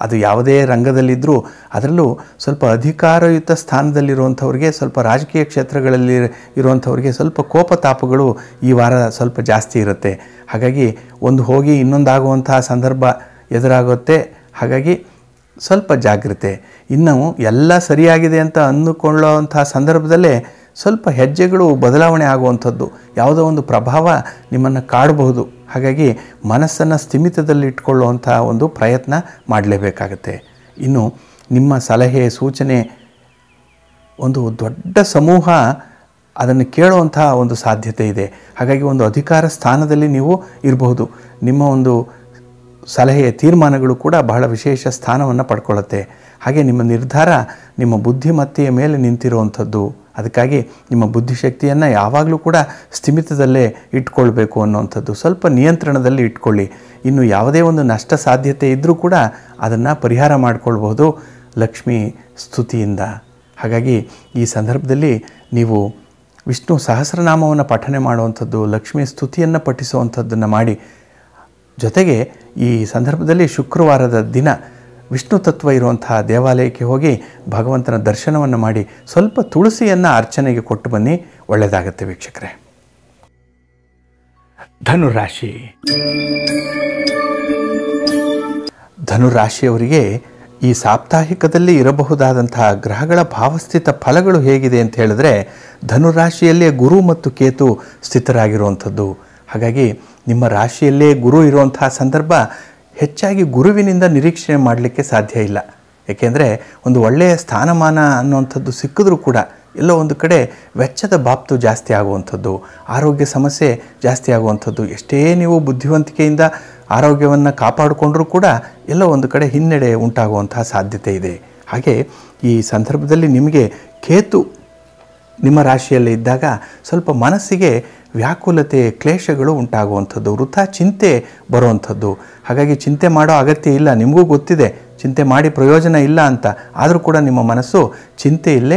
ಅದು ಯಾವುದೇ ರಂಗದಲ್ಲಿದ್ದರೂ ಅದರಲ್ಲೂ ಸ್ವಲ್ಪ ಅಧಿಕಾರಯುತ ಸ್ಥಾನದಲ್ಲಿರುವಂಥವ್ರಿಗೆ ಸ್ವಲ್ಪ ರಾಜಕೀಯ ಕ್ಷೇತ್ರಗಳಲ್ಲಿ ಇರುವಂಥವ್ರಿಗೆ ಸ್ವಲ್ಪ ಕೋಪತಾಪಗಳು ಈ ವಾರ ಸ್ವಲ್ಪ ಜಾಸ್ತಿ ಇರುತ್ತೆ ಹಾಗಾಗಿ ಒಂದು ಹೋಗಿ ಇನ್ನೊಂದಾಗುವಂತಹ ಸಂದರ್ಭ ಎದುರಾಗುತ್ತೆ ಹಾಗಾಗಿ ಸ್ವಲ್ಪ ಜಾಗ್ರತೆ ಇನ್ನು ಎಲ್ಲ ಸರಿಯಾಗಿದೆ ಅಂತ ಅಂದುಕೊಳ್ಳುವಂಥ ಸಂದರ್ಭದಲ್ಲೇ ಸ್ವಲ್ಪ ಹೆಜ್ಜೆಗಳು ಬದಲಾವಣೆ ಆಗುವಂಥದ್ದು ಯಾವುದೋ ಒಂದು ಪ್ರಭಾವ ನಿಮ್ಮನ್ನು ಕಾಡಬಹುದು ಹಾಗಾಗಿ ಮನಸ್ಸನ್ನು ಸ್ಥಿಮಿತದಲ್ಲಿ ಇಟ್ಕೊಳ್ಳುವಂಥ ಒಂದು ಪ್ರಯತ್ನ ಮಾಡಲೇಬೇಕಾಗತ್ತೆ ಇನ್ನು ನಿಮ್ಮ ಸಲಹೆ ಸೂಚನೆ ಒಂದು ದೊಡ್ಡ ಸಮೂಹ ಅದನ್ನು ಕೇಳುವಂಥ ಒಂದು ಸಾಧ್ಯತೆ ಇದೆ ಹಾಗಾಗಿ ಒಂದು ಅಧಿಕಾರ ಸ್ಥಾನದಲ್ಲಿ ನೀವು ಇರಬಹುದು ನಿಮ್ಮ ಒಂದು ಸಲಹೆಯ ತೀರ್ಮಾನಗಳು ಕೂಡ ಬಹಳ ವಿಶೇಷ ಸ್ಥಾನವನ್ನು ಪಡ್ಕೊಳ್ಳುತ್ತೆ ಹಾಗೆ ನಿಮ್ಮ ನಿರ್ಧಾರ ನಿಮ್ಮ ಬುದ್ಧಿಮತ್ತೆಯ ಮೇಲೆ ನಿಂತಿರುವಂಥದ್ದು ಅದಕ್ಕಾಗಿ ನಿಮ್ಮ ಬುದ್ಧಿಶಕ್ತಿಯನ್ನು ಯಾವಾಗಲೂ ಕೂಡ ಸ್ಥಿಮಿತದಲ್ಲೇ ಇಟ್ಕೊಳ್ಬೇಕು ಅನ್ನುವಂಥದ್ದು ಸ್ವಲ್ಪ ನಿಯಂತ್ರಣದಲ್ಲಿ ಇಟ್ಕೊಳ್ಳಿ ಇನ್ನು ಯಾವುದೇ ಒಂದು ನಷ್ಟ ಸಾಧ್ಯತೆ ಇದ್ದರೂ ಕೂಡ ಅದನ್ನು ಪರಿಹಾರ ಮಾಡಿಕೊಳ್ಬಹುದು ಲಕ್ಷ್ಮಿ ಸ್ತುತಿಯಿಂದ ಹಾಗಾಗಿ ಈ ಸಂದರ್ಭದಲ್ಲಿ ನೀವು ವಿಷ್ಣು ಸಹಸ್ರನಾಮವನ್ನು ಪಠನೆ ಮಾಡುವಂಥದ್ದು ಲಕ್ಷ್ಮಿ ಸ್ತುತಿಯನ್ನು ಪಠಿಸುವಂಥದ್ದನ್ನು ಮಾಡಿ ಜೊತೆಗೆ ಈ ಸಂದರ್ಭದಲ್ಲಿ ಶುಕ್ರವಾರದ ದಿನ ವಿಷ್ಣು ತತ್ವ ಇರುವಂತಹ ದೇವಾಲಯಕ್ಕೆ ಹೋಗಿ ಭಗವಂತನ ದರ್ಶನವನ್ನು ಮಾಡಿ ಸ್ವಲ್ಪ ತುಳಸಿಯನ್ನು ಅರ್ಚನೆಗೆ ಕೊಟ್ಟು ಬನ್ನಿ ಒಳ್ಳೆಯದಾಗತ್ತೆ ವೀಕ್ಷಕರೇ ಧನುರಾಶಿ ಧನುರಾಶಿಯವರಿಗೆ ಈ ಸಾಪ್ತಾಹಿಕದಲ್ಲಿ ಇರಬಹುದಾದಂತಹ ಗ್ರಹಗಳ ಭಾವಸ್ಥಿತ ಫಲಗಳು ಹೇಗಿದೆ ಅಂತ ಹೇಳಿದ್ರೆ ಧನುರಾಶಿಯಲ್ಲೇ ಗುರು ಮತ್ತು ಕೇತು ಸ್ಥಿತರಾಗಿರುವಂಥದ್ದು ಹಾಗಾಗಿ ನಿಮ್ಮ ರಾಶಿಯಲ್ಲೇ ಗುರು ಇರುವಂತಹ ಸಂದರ್ಭ ಹೆಚ್ಚಾಗಿ ಗುರುವಿನಿಂದ ನಿರೀಕ್ಷಣೆ ಮಾಡಲಿಕ್ಕೆ ಸಾಧ್ಯ ಇಲ್ಲ ಏಕೆಂದರೆ ಒಂದು ಒಳ್ಳೆಯ ಸ್ಥಾನಮಾನ ಅನ್ನುವಂಥದ್ದು ಸಿಕ್ಕಿದ್ರೂ ಕೂಡ ಎಲ್ಲೋ ಒಂದು ಕಡೆ ವೆಚ್ಚದ ಬಾಬ್ತು ಜಾಸ್ತಿ ಆಗುವಂಥದ್ದು ಆರೋಗ್ಯ ಸಮಸ್ಯೆ ಜಾಸ್ತಿ ಆಗುವಂಥದ್ದು ಎಷ್ಟೇ ನೀವು ಬುದ್ಧಿವಂತಿಕೆಯಿಂದ ಆರೋಗ್ಯವನ್ನು ಕಾಪಾಡಿಕೊಂಡ್ರೂ ಕೂಡ ಎಲ್ಲೋ ಒಂದು ಕಡೆ ಹಿನ್ನಡೆ ಉಂಟಾಗುವಂತಹ ಸಾಧ್ಯತೆ ಇದೆ ಹಾಗೆ ಈ ಸಂದರ್ಭದಲ್ಲಿ ನಿಮಗೆ ಕೇತು ನಿಮ್ಮ ರಾಶಿಯಲ್ಲಿ ಇದ್ದಾಗ ಸ್ವಲ್ಪ ಮನಸ್ಸಿಗೆ ವ್ಯಾಕುಲತೆ ಕ್ಲೇಶಗಳು ಉಂಟಾಗುವಂಥದ್ದು ವೃಥಾ ಚಿಂತೆ ಬರುವಂಥದ್ದು ಹಾಗಾಗಿ ಚಿಂತೆ ಮಾಡೋ ಅಗತ್ಯ ಇಲ್ಲ ನಿಮಗೂ ಗೊತ್ತಿದೆ ಚಿಂತೆ ಮಾಡಿ ಪ್ರಯೋಜನ ಇಲ್ಲ ಅಂತ ಆದರೂ ಕೂಡ ನಿಮ್ಮ ಮನಸ್ಸು ಚಿಂತೆಯಲ್ಲೇ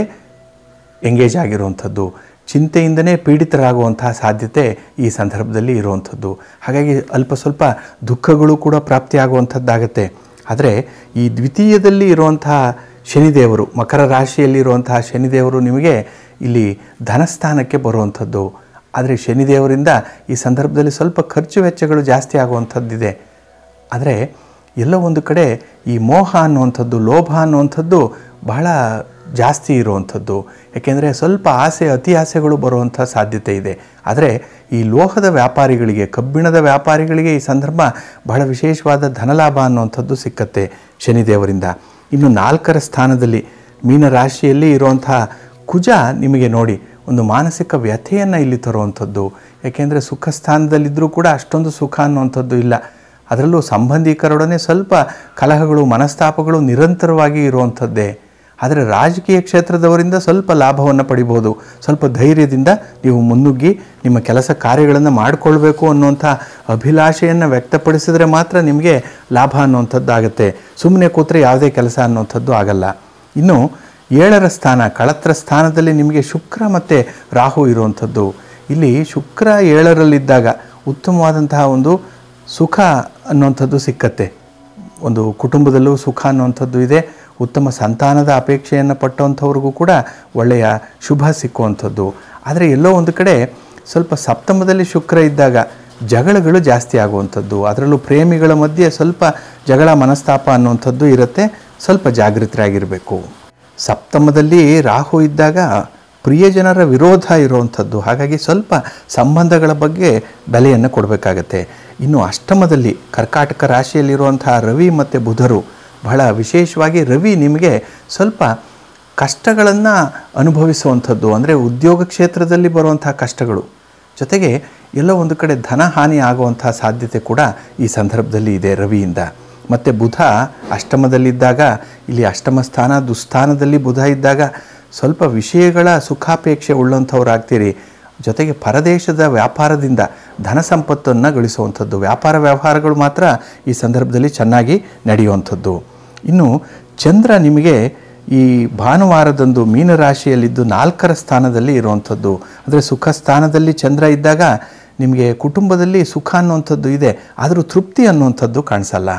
ಎಂಗೇಜ್ ಆಗಿರುವಂಥದ್ದು ಚಿಂತೆಯಿಂದನೇ ಪೀಡಿತರಾಗುವಂತಹ ಸಾಧ್ಯತೆ ಈ ಸಂದರ್ಭದಲ್ಲಿ ಇರುವಂಥದ್ದು ಹಾಗಾಗಿ ಅಲ್ಪ ಸ್ವಲ್ಪ ದುಃಖಗಳು ಕೂಡ ಪ್ರಾಪ್ತಿಯಾಗುವಂಥದ್ದಾಗತ್ತೆ ಆದರೆ ಈ ದ್ವಿತೀಯದಲ್ಲಿ ಇರುವಂತಹ ಶನಿದೇವರು ಮಕರ ರಾಶಿಯಲ್ಲಿ ಇರುವಂತಹ ಶನಿದೇವರು ನಿಮಗೆ ಇಲ್ಲಿ ಧನಸ್ಥಾನಕ್ಕೆ ಬರುವಂಥದ್ದು ಆದರೆ ಶನಿದೇವರಿಂದ ಈ ಸಂದರ್ಭದಲ್ಲಿ ಸ್ವಲ್ಪ ಖರ್ಚು ವೆಚ್ಚಗಳು ಜಾಸ್ತಿ ಆಗುವಂಥದ್ದಿದೆ ಆದರೆ ಎಲ್ಲೋ ಒಂದು ಕಡೆ ಈ ಮೋಹ ಅನ್ನುವಂಥದ್ದು ಲೋಭ ಅನ್ನುವಂಥದ್ದು ಬಹಳ ಜಾಸ್ತಿ ಇರುವಂಥದ್ದು ಯಾಕೆಂದರೆ ಸ್ವಲ್ಪ ಆಸೆ ಅತಿ ಆಸೆಗಳು ಬರುವಂಥ ಸಾಧ್ಯತೆ ಇದೆ ಆದರೆ ಈ ಲೋಹದ ವ್ಯಾಪಾರಿಗಳಿಗೆ ಕಬ್ಬಿಣದ ವ್ಯಾಪಾರಿಗಳಿಗೆ ಈ ಸಂದರ್ಭ ಬಹಳ ವಿಶೇಷವಾದ ಧನಲಾಭ ಅನ್ನುವಂಥದ್ದು ಸಿಕ್ಕತ್ತೆ ಶನಿದೇವರಿಂದ ಇನ್ನು ನಾಲ್ಕರ ಸ್ಥಾನದಲ್ಲಿ ಮೀನರಾಶಿಯಲ್ಲಿ ಇರುವಂತಹ ಕುಜ ನಿಮಗೆ ನೋಡಿ ಒಂದು ಮಾನಸಿಕ ವ್ಯಥೆಯನ್ನು ಇಲ್ಲಿ ತರುವಂಥದ್ದು ಯಾಕೆಂದರೆ ಸುಖ ಸ್ಥಾನದಲ್ಲಿದ್ದರೂ ಕೂಡ ಅಷ್ಟೊಂದು ಸುಖ ಅನ್ನುವಂಥದ್ದು ಇಲ್ಲ ಅದರಲ್ಲೂ ಸಂಬಂಧಿಕರೊಡನೆ ಸ್ವಲ್ಪ ಕಲಹಗಳು ಮನಸ್ತಾಪಗಳು ನಿರಂತರವಾಗಿ ಇರುವಂಥದ್ದೇ ಆದರೆ ರಾಜಕೀಯ ಕ್ಷೇತ್ರದವರಿಂದ ಸ್ವಲ್ಪ ಲಾಭವನ್ನು ಪಡಿಬೋದು ಸ್ವಲ್ಪ ಧೈರ್ಯದಿಂದ ನೀವು ಮುನ್ನುಗ್ಗಿ ನಿಮ್ಮ ಕೆಲಸ ಕಾರ್ಯಗಳನ್ನು ಮಾಡಿಕೊಳ್ಬೇಕು ಅನ್ನುವಂಥ ಅಭಿಲಾಷೆಯನ್ನು ವ್ಯಕ್ತಪಡಿಸಿದರೆ ಮಾತ್ರ ನಿಮಗೆ ಲಾಭ ಅನ್ನುವಂಥದ್ದು ಆಗುತ್ತೆ ಸುಮ್ಮನೆ ಕೂತ್ರೆ ಯಾವುದೇ ಕೆಲಸ ಅನ್ನುವಂಥದ್ದು ಆಗಲ್ಲ ಇನ್ನು ಏಳರ ಸ್ಥಾನ ಕಳತ್ರ ಸ್ಥಾನದಲ್ಲಿ ನಿಮಗೆ ಶುಕ್ರ ಮತ್ತು ರಾಹು ಇರುವಂಥದ್ದು ಇಲ್ಲಿ ಶುಕ್ರ ಏಳರಲ್ಲಿದ್ದಾಗ ಉತ್ತಮವಾದಂತಹ ಒಂದು ಸುಖ ಅನ್ನುವಂಥದ್ದು ಸಿಕ್ಕತ್ತೆ ಒಂದು ಕುಟುಂಬದಲ್ಲೂ ಸುಖ ಅನ್ನುವಂಥದ್ದು ಇದೆ ಉತ್ತಮ ಸಂತಾನದ ಅಪೇಕ್ಷೆಯನ್ನು ಪಟ್ಟಂಥವ್ರಿಗೂ ಕೂಡ ಒಳ್ಳೆಯ ಶುಭ ಸಿಕ್ಕುವಂಥದ್ದು ಆದರೆ ಎಲ್ಲೋ ಒಂದು ಕಡೆ ಸ್ವಲ್ಪ ಸಪ್ತಮದಲ್ಲಿ ಶುಕ್ರ ಇದ್ದಾಗ ಜಗಳಗಳು ಜಾಸ್ತಿ ಆಗುವಂಥದ್ದು ಅದರಲ್ಲೂ ಪ್ರೇಮಿಗಳ ಮಧ್ಯೆ ಸ್ವಲ್ಪ ಜಗಳ ಮನಸ್ತಾಪ ಅನ್ನುವಂಥದ್ದು ಇರುತ್ತೆ ಸ್ವಲ್ಪ ಜಾಗೃತರಾಗಿರಬೇಕು ಸಪ್ತಮದಲ್ಲಿ ರಾಹು ಇದ್ದಾಗ ಪ್ರಿಯಜನರ ವಿರೋಧ ಇರುವಂಥದ್ದು ಹಾಗಾಗಿ ಸ್ವಲ್ಪ ಸಂಬಂಧಗಳ ಬಗ್ಗೆ ಬೆಲೆಯನ್ನು ಕೊಡಬೇಕಾಗತ್ತೆ ಇನ್ನು ಅಷ್ಟಮದಲ್ಲಿ ಕರ್ಕಾಟಕ ರಾಶಿಯಲ್ಲಿರುವಂತಹ ರವಿ ಮತ್ತು ಬುಧರು ಬಹಳ ವಿಶೇಷವಾಗಿ ರವಿ ನಿಮಗೆ ಸ್ವಲ್ಪ ಕಷ್ಟಗಳನ್ನು ಅನುಭವಿಸುವಂಥದ್ದು ಅಂದರೆ ಉದ್ಯೋಗ ಕ್ಷೇತ್ರದಲ್ಲಿ ಬರುವಂತಹ ಕಷ್ಟಗಳು ಜೊತೆಗೆ ಎಲ್ಲೋ ಒಂದು ಕಡೆ ಧನ ಹಾನಿ ಆಗುವಂತಹ ಸಾಧ್ಯತೆ ಕೂಡ ಈ ಸಂದರ್ಭದಲ್ಲಿ ಇದೆ ರವಿಯಿಂದ ಮತ್ತು ಬುಧ ಅಷ್ಟಮದಲ್ಲಿದ್ದಾಗ ಇಲ್ಲಿ ಅಷ್ಟಮ ಸ್ಥಾನ ದುಸ್ಥಾನದಲ್ಲಿ ಬುಧ ಇದ್ದಾಗ ಸ್ವಲ್ಪ ವಿಷಯಗಳ ಸುಖಾಪೇಕ್ಷೆ ಉಳ್ಳಂಥವ್ರಾಗ್ತೀರಿ ಜೊತೆಗೆ ಪರದೇಶದ ವ್ಯಾಪಾರದಿಂದ ಧನ ಸಂಪತ್ತನ್ನು ಗಳಿಸುವಂಥದ್ದು ವ್ಯಾಪಾರ ವ್ಯವಹಾರಗಳು ಮಾತ್ರ ಈ ಸಂದರ್ಭದಲ್ಲಿ ಚೆನ್ನಾಗಿ ನಡೆಯುವಂಥದ್ದು ಇನ್ನು ಚಂದ್ರ ನಿಮಗೆ ಈ ಭಾನುವಾರದಂದು ಮೀನರಾಶಿಯಲ್ಲಿದ್ದು ನಾಲ್ಕರ ಸ್ಥಾನದಲ್ಲಿ ಇರುವಂಥದ್ದು ಅಂದರೆ ಸುಖ ಸ್ಥಾನದಲ್ಲಿ ಚಂದ್ರ ಇದ್ದಾಗ ನಿಮಗೆ ಕುಟುಂಬದಲ್ಲಿ ಸುಖ ಅನ್ನುವಂಥದ್ದು ಇದೆ ಆದರೂ ತೃಪ್ತಿ ಅನ್ನುವಂಥದ್ದು ಕಾಣಿಸಲ್ಲ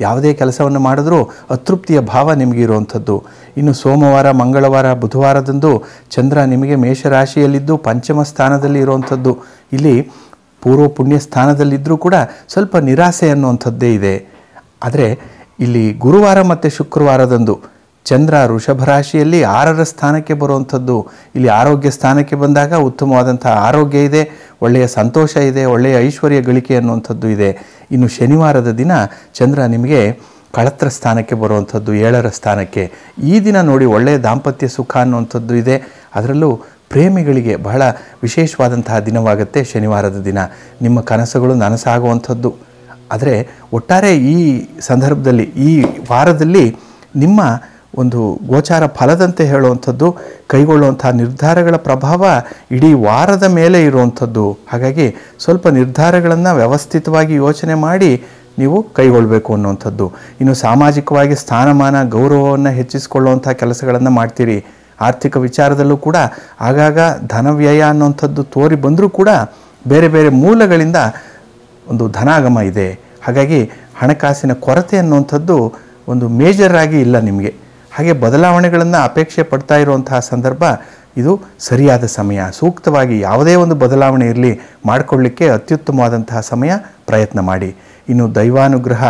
ಯಾವುದೇ ಕೆಲಸವನ್ನು ಮಾಡಿದ್ರೂ ಅತೃಪ್ತಿಯ ಭಾವ ನಿಮಗೆ ಇರುವಂಥದ್ದು ಇನ್ನು ಸೋಮವಾರ ಮಂಗಳವಾರ ಬುಧವಾರದಂದು ಚಂದ್ರ ನಿಮಗೆ ಮೇಷರಾಶಿಯಲ್ಲಿದ್ದು ಪಂಚಮ ಸ್ಥಾನದಲ್ಲಿ ಇರುವಂಥದ್ದು ಇಲ್ಲಿ ಪೂರ್ವ ಪುಣ್ಯ ಸ್ಥಾನದಲ್ಲಿದ್ದರೂ ಕೂಡ ಸ್ವಲ್ಪ ನಿರಾಸೆ ಅನ್ನುವಂಥದ್ದೇ ಇದೆ ಆದರೆ ಇಲ್ಲಿ ಗುರುವಾರ ಮತ್ತು ಶುಕ್ರವಾರದಂದು ಚಂದ್ರ ವೃಷಭ ರಾಶಿಯಲ್ಲಿ ಆರರ ಸ್ಥಾನಕ್ಕೆ ಬರುವಂಥದ್ದು ಇಲ್ಲಿ ಆರೋಗ್ಯ ಸ್ಥಾನಕ್ಕೆ ಬಂದಾಗ ಉತ್ತಮವಾದಂಥ ಆರೋಗ್ಯ ಇದೆ ಒಳ್ಳೆಯ ಸಂತೋಷ ಇದೆ ಒಳ್ಳೆಯ ಐಶ್ವರ್ಯ ಗಳಿಕೆ ಅನ್ನುವಂಥದ್ದು ಇದೆ ಇನ್ನು ಶನಿವಾರದ ದಿನ ಚಂದ್ರ ನಿಮಗೆ ಕಳತ್ರ ಸ್ಥಾನಕ್ಕೆ ಬರುವಂಥದ್ದು ಏಳರ ಸ್ಥಾನಕ್ಕೆ ಈ ದಿನ ನೋಡಿ ಒಳ್ಳೆಯ ದಾಂಪತ್ಯ ಸುಖ ಅನ್ನುವಂಥದ್ದು ಇದೆ ಅದರಲ್ಲೂ ಪ್ರೇಮಿಗಳಿಗೆ ಬಹಳ ವಿಶೇಷವಾದಂತಹ ದಿನವಾಗುತ್ತೆ ಶನಿವಾರದ ದಿನ ನಿಮ್ಮ ಕನಸುಗಳು ನನಸಾಗುವಂಥದ್ದು ಆದರೆ ಒಟ್ಟಾರೆ ಈ ಸಂದರ್ಭದಲ್ಲಿ ಈ ವಾರದಲ್ಲಿ ನಿಮ್ಮ ಒಂದು ಗೋಚಾರ ಫಲದಂತೆ ಹೇಳುವಂಥದ್ದು ಕೈಗೊಳ್ಳುವಂಥ ನಿರ್ಧಾರಗಳ ಪ್ರಭಾವ ಇಡೀ ವಾರದ ಮೇಲೆ ಇರುವಂಥದ್ದು ಹಾಗಾಗಿ ಸ್ವಲ್ಪ ನಿರ್ಧಾರಗಳನ್ನು ವ್ಯವಸ್ಥಿತವಾಗಿ ಯೋಚನೆ ಮಾಡಿ ನೀವು ಕೈಗೊಳ್ಳಬೇಕು ಅನ್ನುವಂಥದ್ದು ಇನ್ನು ಸಾಮಾಜಿಕವಾಗಿ ಸ್ಥಾನಮಾನ ಗೌರವವನ್ನು ಹೆಚ್ಚಿಸಿಕೊಳ್ಳುವಂಥ ಕೆಲಸಗಳನ್ನು ಮಾಡ್ತೀರಿ ಆರ್ಥಿಕ ವಿಚಾರದಲ್ಲೂ ಕೂಡ ಆಗಾಗ ಧನವ್ಯಯ ಅನ್ನುವಂಥದ್ದು ತೋರಿ ಬಂದರೂ ಕೂಡ ಬೇರೆ ಬೇರೆ ಮೂಲಗಳಿಂದ ಒಂದು ಧನಾಗಮ ಇದೆ ಹಾಗಾಗಿ ಹಣಕಾಸಿನ ಕೊರತೆ ಅನ್ನುವಂಥದ್ದು ಒಂದು ಮೇಜರ್ ಆಗಿ ಇಲ್ಲ ನಿಮಗೆ ಹಾಗೆ ಬದಲಾವಣೆಗಳನ್ನು ಅಪೇಕ್ಷೆ ಪಡ್ತಾ ಇರುವಂತಹ ಸಂದರ್ಭ ಇದು ಸರಿಯಾದ ಸಮಯ ಸೂಕ್ತವಾಗಿ ಯಾವುದೇ ಒಂದು ಬದಲಾವಣೆ ಇರಲಿ ಮಾಡಿಕೊಳ್ಳಿಕ್ಕೆ ಅತ್ಯುತ್ತಮವಾದಂತಹ ಸಮಯ ಪ್ರಯತ್ನ ಮಾಡಿ ಇನ್ನು ದೈವಾನುಗ್ರಹ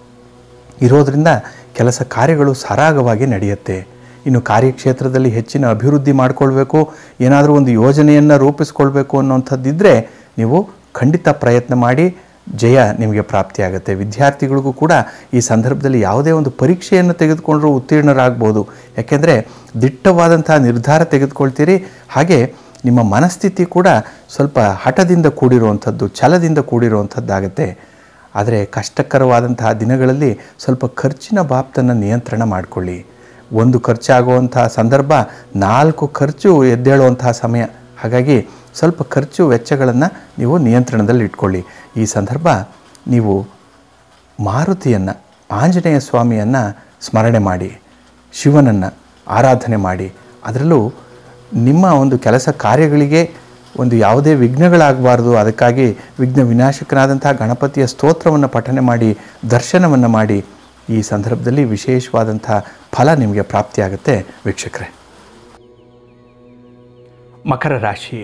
ಇರೋದರಿಂದ ಕೆಲಸ ಕಾರ್ಯಗಳು ಸರಾಗವಾಗಿ ನಡೆಯುತ್ತೆ ಇನ್ನು ಕಾರ್ಯಕ್ಷೇತ್ರದಲ್ಲಿ ಹೆಚ್ಚಿನ ಅಭಿವೃದ್ಧಿ ಮಾಡಿಕೊಳ್ಬೇಕು ಏನಾದರೂ ಒಂದು ಯೋಜನೆಯನ್ನು ರೂಪಿಸ್ಕೊಳ್ಬೇಕು ಅನ್ನೋಂಥದ್ದಿದ್ದರೆ ನೀವು ಖಂಡಿತ ಪ್ರಯತ್ನ ಮಾಡಿ ಜಯ ನಿಮಗೆ ಪ್ರಾಪ್ತಿಯಾಗುತ್ತೆ ವಿದ್ಯಾರ್ಥಿಗಳಿಗೂ ಕೂಡ ಈ ಸಂದರ್ಭದಲ್ಲಿ ಯಾವುದೇ ಒಂದು ಪರೀಕ್ಷೆಯನ್ನು ತೆಗೆದುಕೊಂಡ್ರೂ ಉತ್ತೀರ್ಣರಾಗ್ಬೋದು ಯಾಕೆಂದರೆ ದಿಟ್ಟವಾದಂಥ ನಿರ್ಧಾರ ತೆಗೆದುಕೊಳ್ತೀರಿ ಹಾಗೆ ನಿಮ್ಮ ಮನಸ್ಥಿತಿ ಕೂಡ ಸ್ವಲ್ಪ ಹಠದಿಂದ ಕೂಡಿರುವಂಥದ್ದು ಛಲದಿಂದ ಕೂಡಿರುವಂಥದ್ದಾಗುತ್ತೆ ಆದರೆ ಕಷ್ಟಕರವಾದಂತಹ ದಿನಗಳಲ್ಲಿ ಸ್ವಲ್ಪ ಖರ್ಚಿನ ಬಾಬ್ತನ್ನು ನಿಯಂತ್ರಣ ಮಾಡಿಕೊಳ್ಳಿ ಒಂದು ಖರ್ಚಾಗುವಂತಹ ಸಂದರ್ಭ ನಾಲ್ಕು ಖರ್ಚು ಎದ್ದೇಳುವಂತಹ ಸಮಯ ಹಾಗಾಗಿ ಸ್ವಲ್ಪ ಖರ್ಚು ವೆಚ್ಚಗಳನ್ನು ನೀವು ನಿಯಂತ್ರಣದಲ್ಲಿ ಇಟ್ಕೊಳ್ಳಿ ಈ ಸಂದರ್ಭ ನೀವು ಮಾರುತಿಯನ್ನು ಆಂಜನೇಯ ಸ್ವಾಮಿಯನ್ನು ಸ್ಮರಣೆ ಮಾಡಿ ಶಿವನನ್ನು ಆರಾಧನೆ ಮಾಡಿ ಅದರಲ್ಲೂ ನಿಮ್ಮ ಒಂದು ಕೆಲಸ ಕಾರ್ಯಗಳಿಗೆ ಒಂದು ಯಾವುದೇ ವಿಘ್ನಗಳಾಗಬಾರ್ದು ಅದಕ್ಕಾಗಿ ವಿಘ್ನ ವಿನಾಶಕನಾದಂತಹ ಗಣಪತಿಯ ಸ್ತೋತ್ರವನ್ನು ಪಠನೆ ಮಾಡಿ ದರ್ಶನವನ್ನು ಮಾಡಿ ಈ ಸಂದರ್ಭದಲ್ಲಿ ವಿಶೇಷವಾದಂಥ ಫಲ ನಿಮಗೆ ಪ್ರಾಪ್ತಿಯಾಗುತ್ತೆ ವೀಕ್ಷಕರೇ ಮಕರ ರಾಶಿ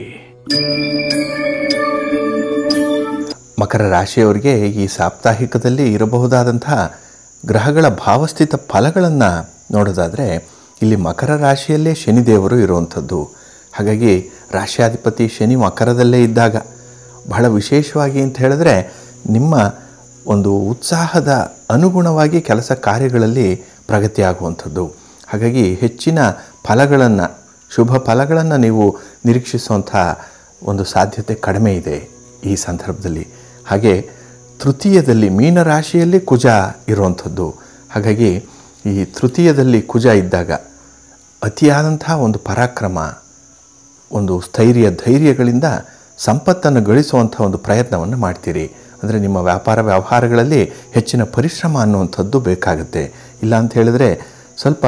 ಮಕರ ರಾಶಿಯವರಿಗೆ ಈ ಸಾಪ್ತಾಹಿಕದಲ್ಲಿ ಇರಬಹುದಾದಂತಹ ಗ್ರಹಗಳ ಭಾವಸ್ಥಿತ ಫಲಗಳನ್ನು ನೋಡೋದಾದರೆ ಇಲ್ಲಿ ಮಕರ ರಾಶಿಯಲ್ಲೇ ಶನಿದೇವರು ಇರುವಂಥದ್ದು ಹಾಗಾಗಿ ರಾಶ್ಯಾಧಿಪತಿ ಶನಿ ಮಕರದಲ್ಲೇ ಇದ್ದಾಗ ಬಹಳ ವಿಶೇಷವಾಗಿ ಅಂತ ಹೇಳಿದ್ರೆ ನಿಮ್ಮ ಒಂದು ಉತ್ಸಾಹದ ಅನುಗುಣವಾಗಿ ಕೆಲಸ ಕಾರ್ಯಗಳಲ್ಲಿ ಪ್ರಗತಿ ಆಗುವಂಥದ್ದು ಹಾಗಾಗಿ ಹೆಚ್ಚಿನ ಫಲಗಳನ್ನು ಶುಭ ಫಲಗಳನ್ನು ನೀವು ನಿರೀಕ್ಷಿಸುವಂಥ ಒಂದು ಸಾಧ್ಯತೆ ಕಡಿಮೆ ಇದೆ ಈ ಸಂದರ್ಭದಲ್ಲಿ ಹಾಗೆ ತೃತೀಯದಲ್ಲಿ ಮೀನರಾಶಿಯಲ್ಲಿ ಕುಜ ಇರುವಂಥದ್ದು ಹಾಗಾಗಿ ಈ ತೃತೀಯದಲ್ಲಿ ಕುಜ ಇದ್ದಾಗ ಅತಿಯಾದಂಥ ಒಂದು ಪರಾಕ್ರಮ ಒಂದು ಸ್ಥೈರ್ಯ ಧೈರ್ಯಗಳಿಂದ ಸಂಪತ್ತನ್ನು ಗಳಿಸುವಂಥ ಒಂದು ಪ್ರಯತ್ನವನ್ನು ಮಾಡ್ತೀರಿ ಅಂದರೆ ನಿಮ್ಮ ವ್ಯಾಪಾರ ವ್ಯವಹಾರಗಳಲ್ಲಿ ಹೆಚ್ಚಿನ ಪರಿಶ್ರಮ ಅನ್ನುವಂಥದ್ದು ಬೇಕಾಗುತ್ತೆ ಇಲ್ಲ ಅಂತ ಹೇಳಿದ್ರೆ ಸ್ವಲ್ಪ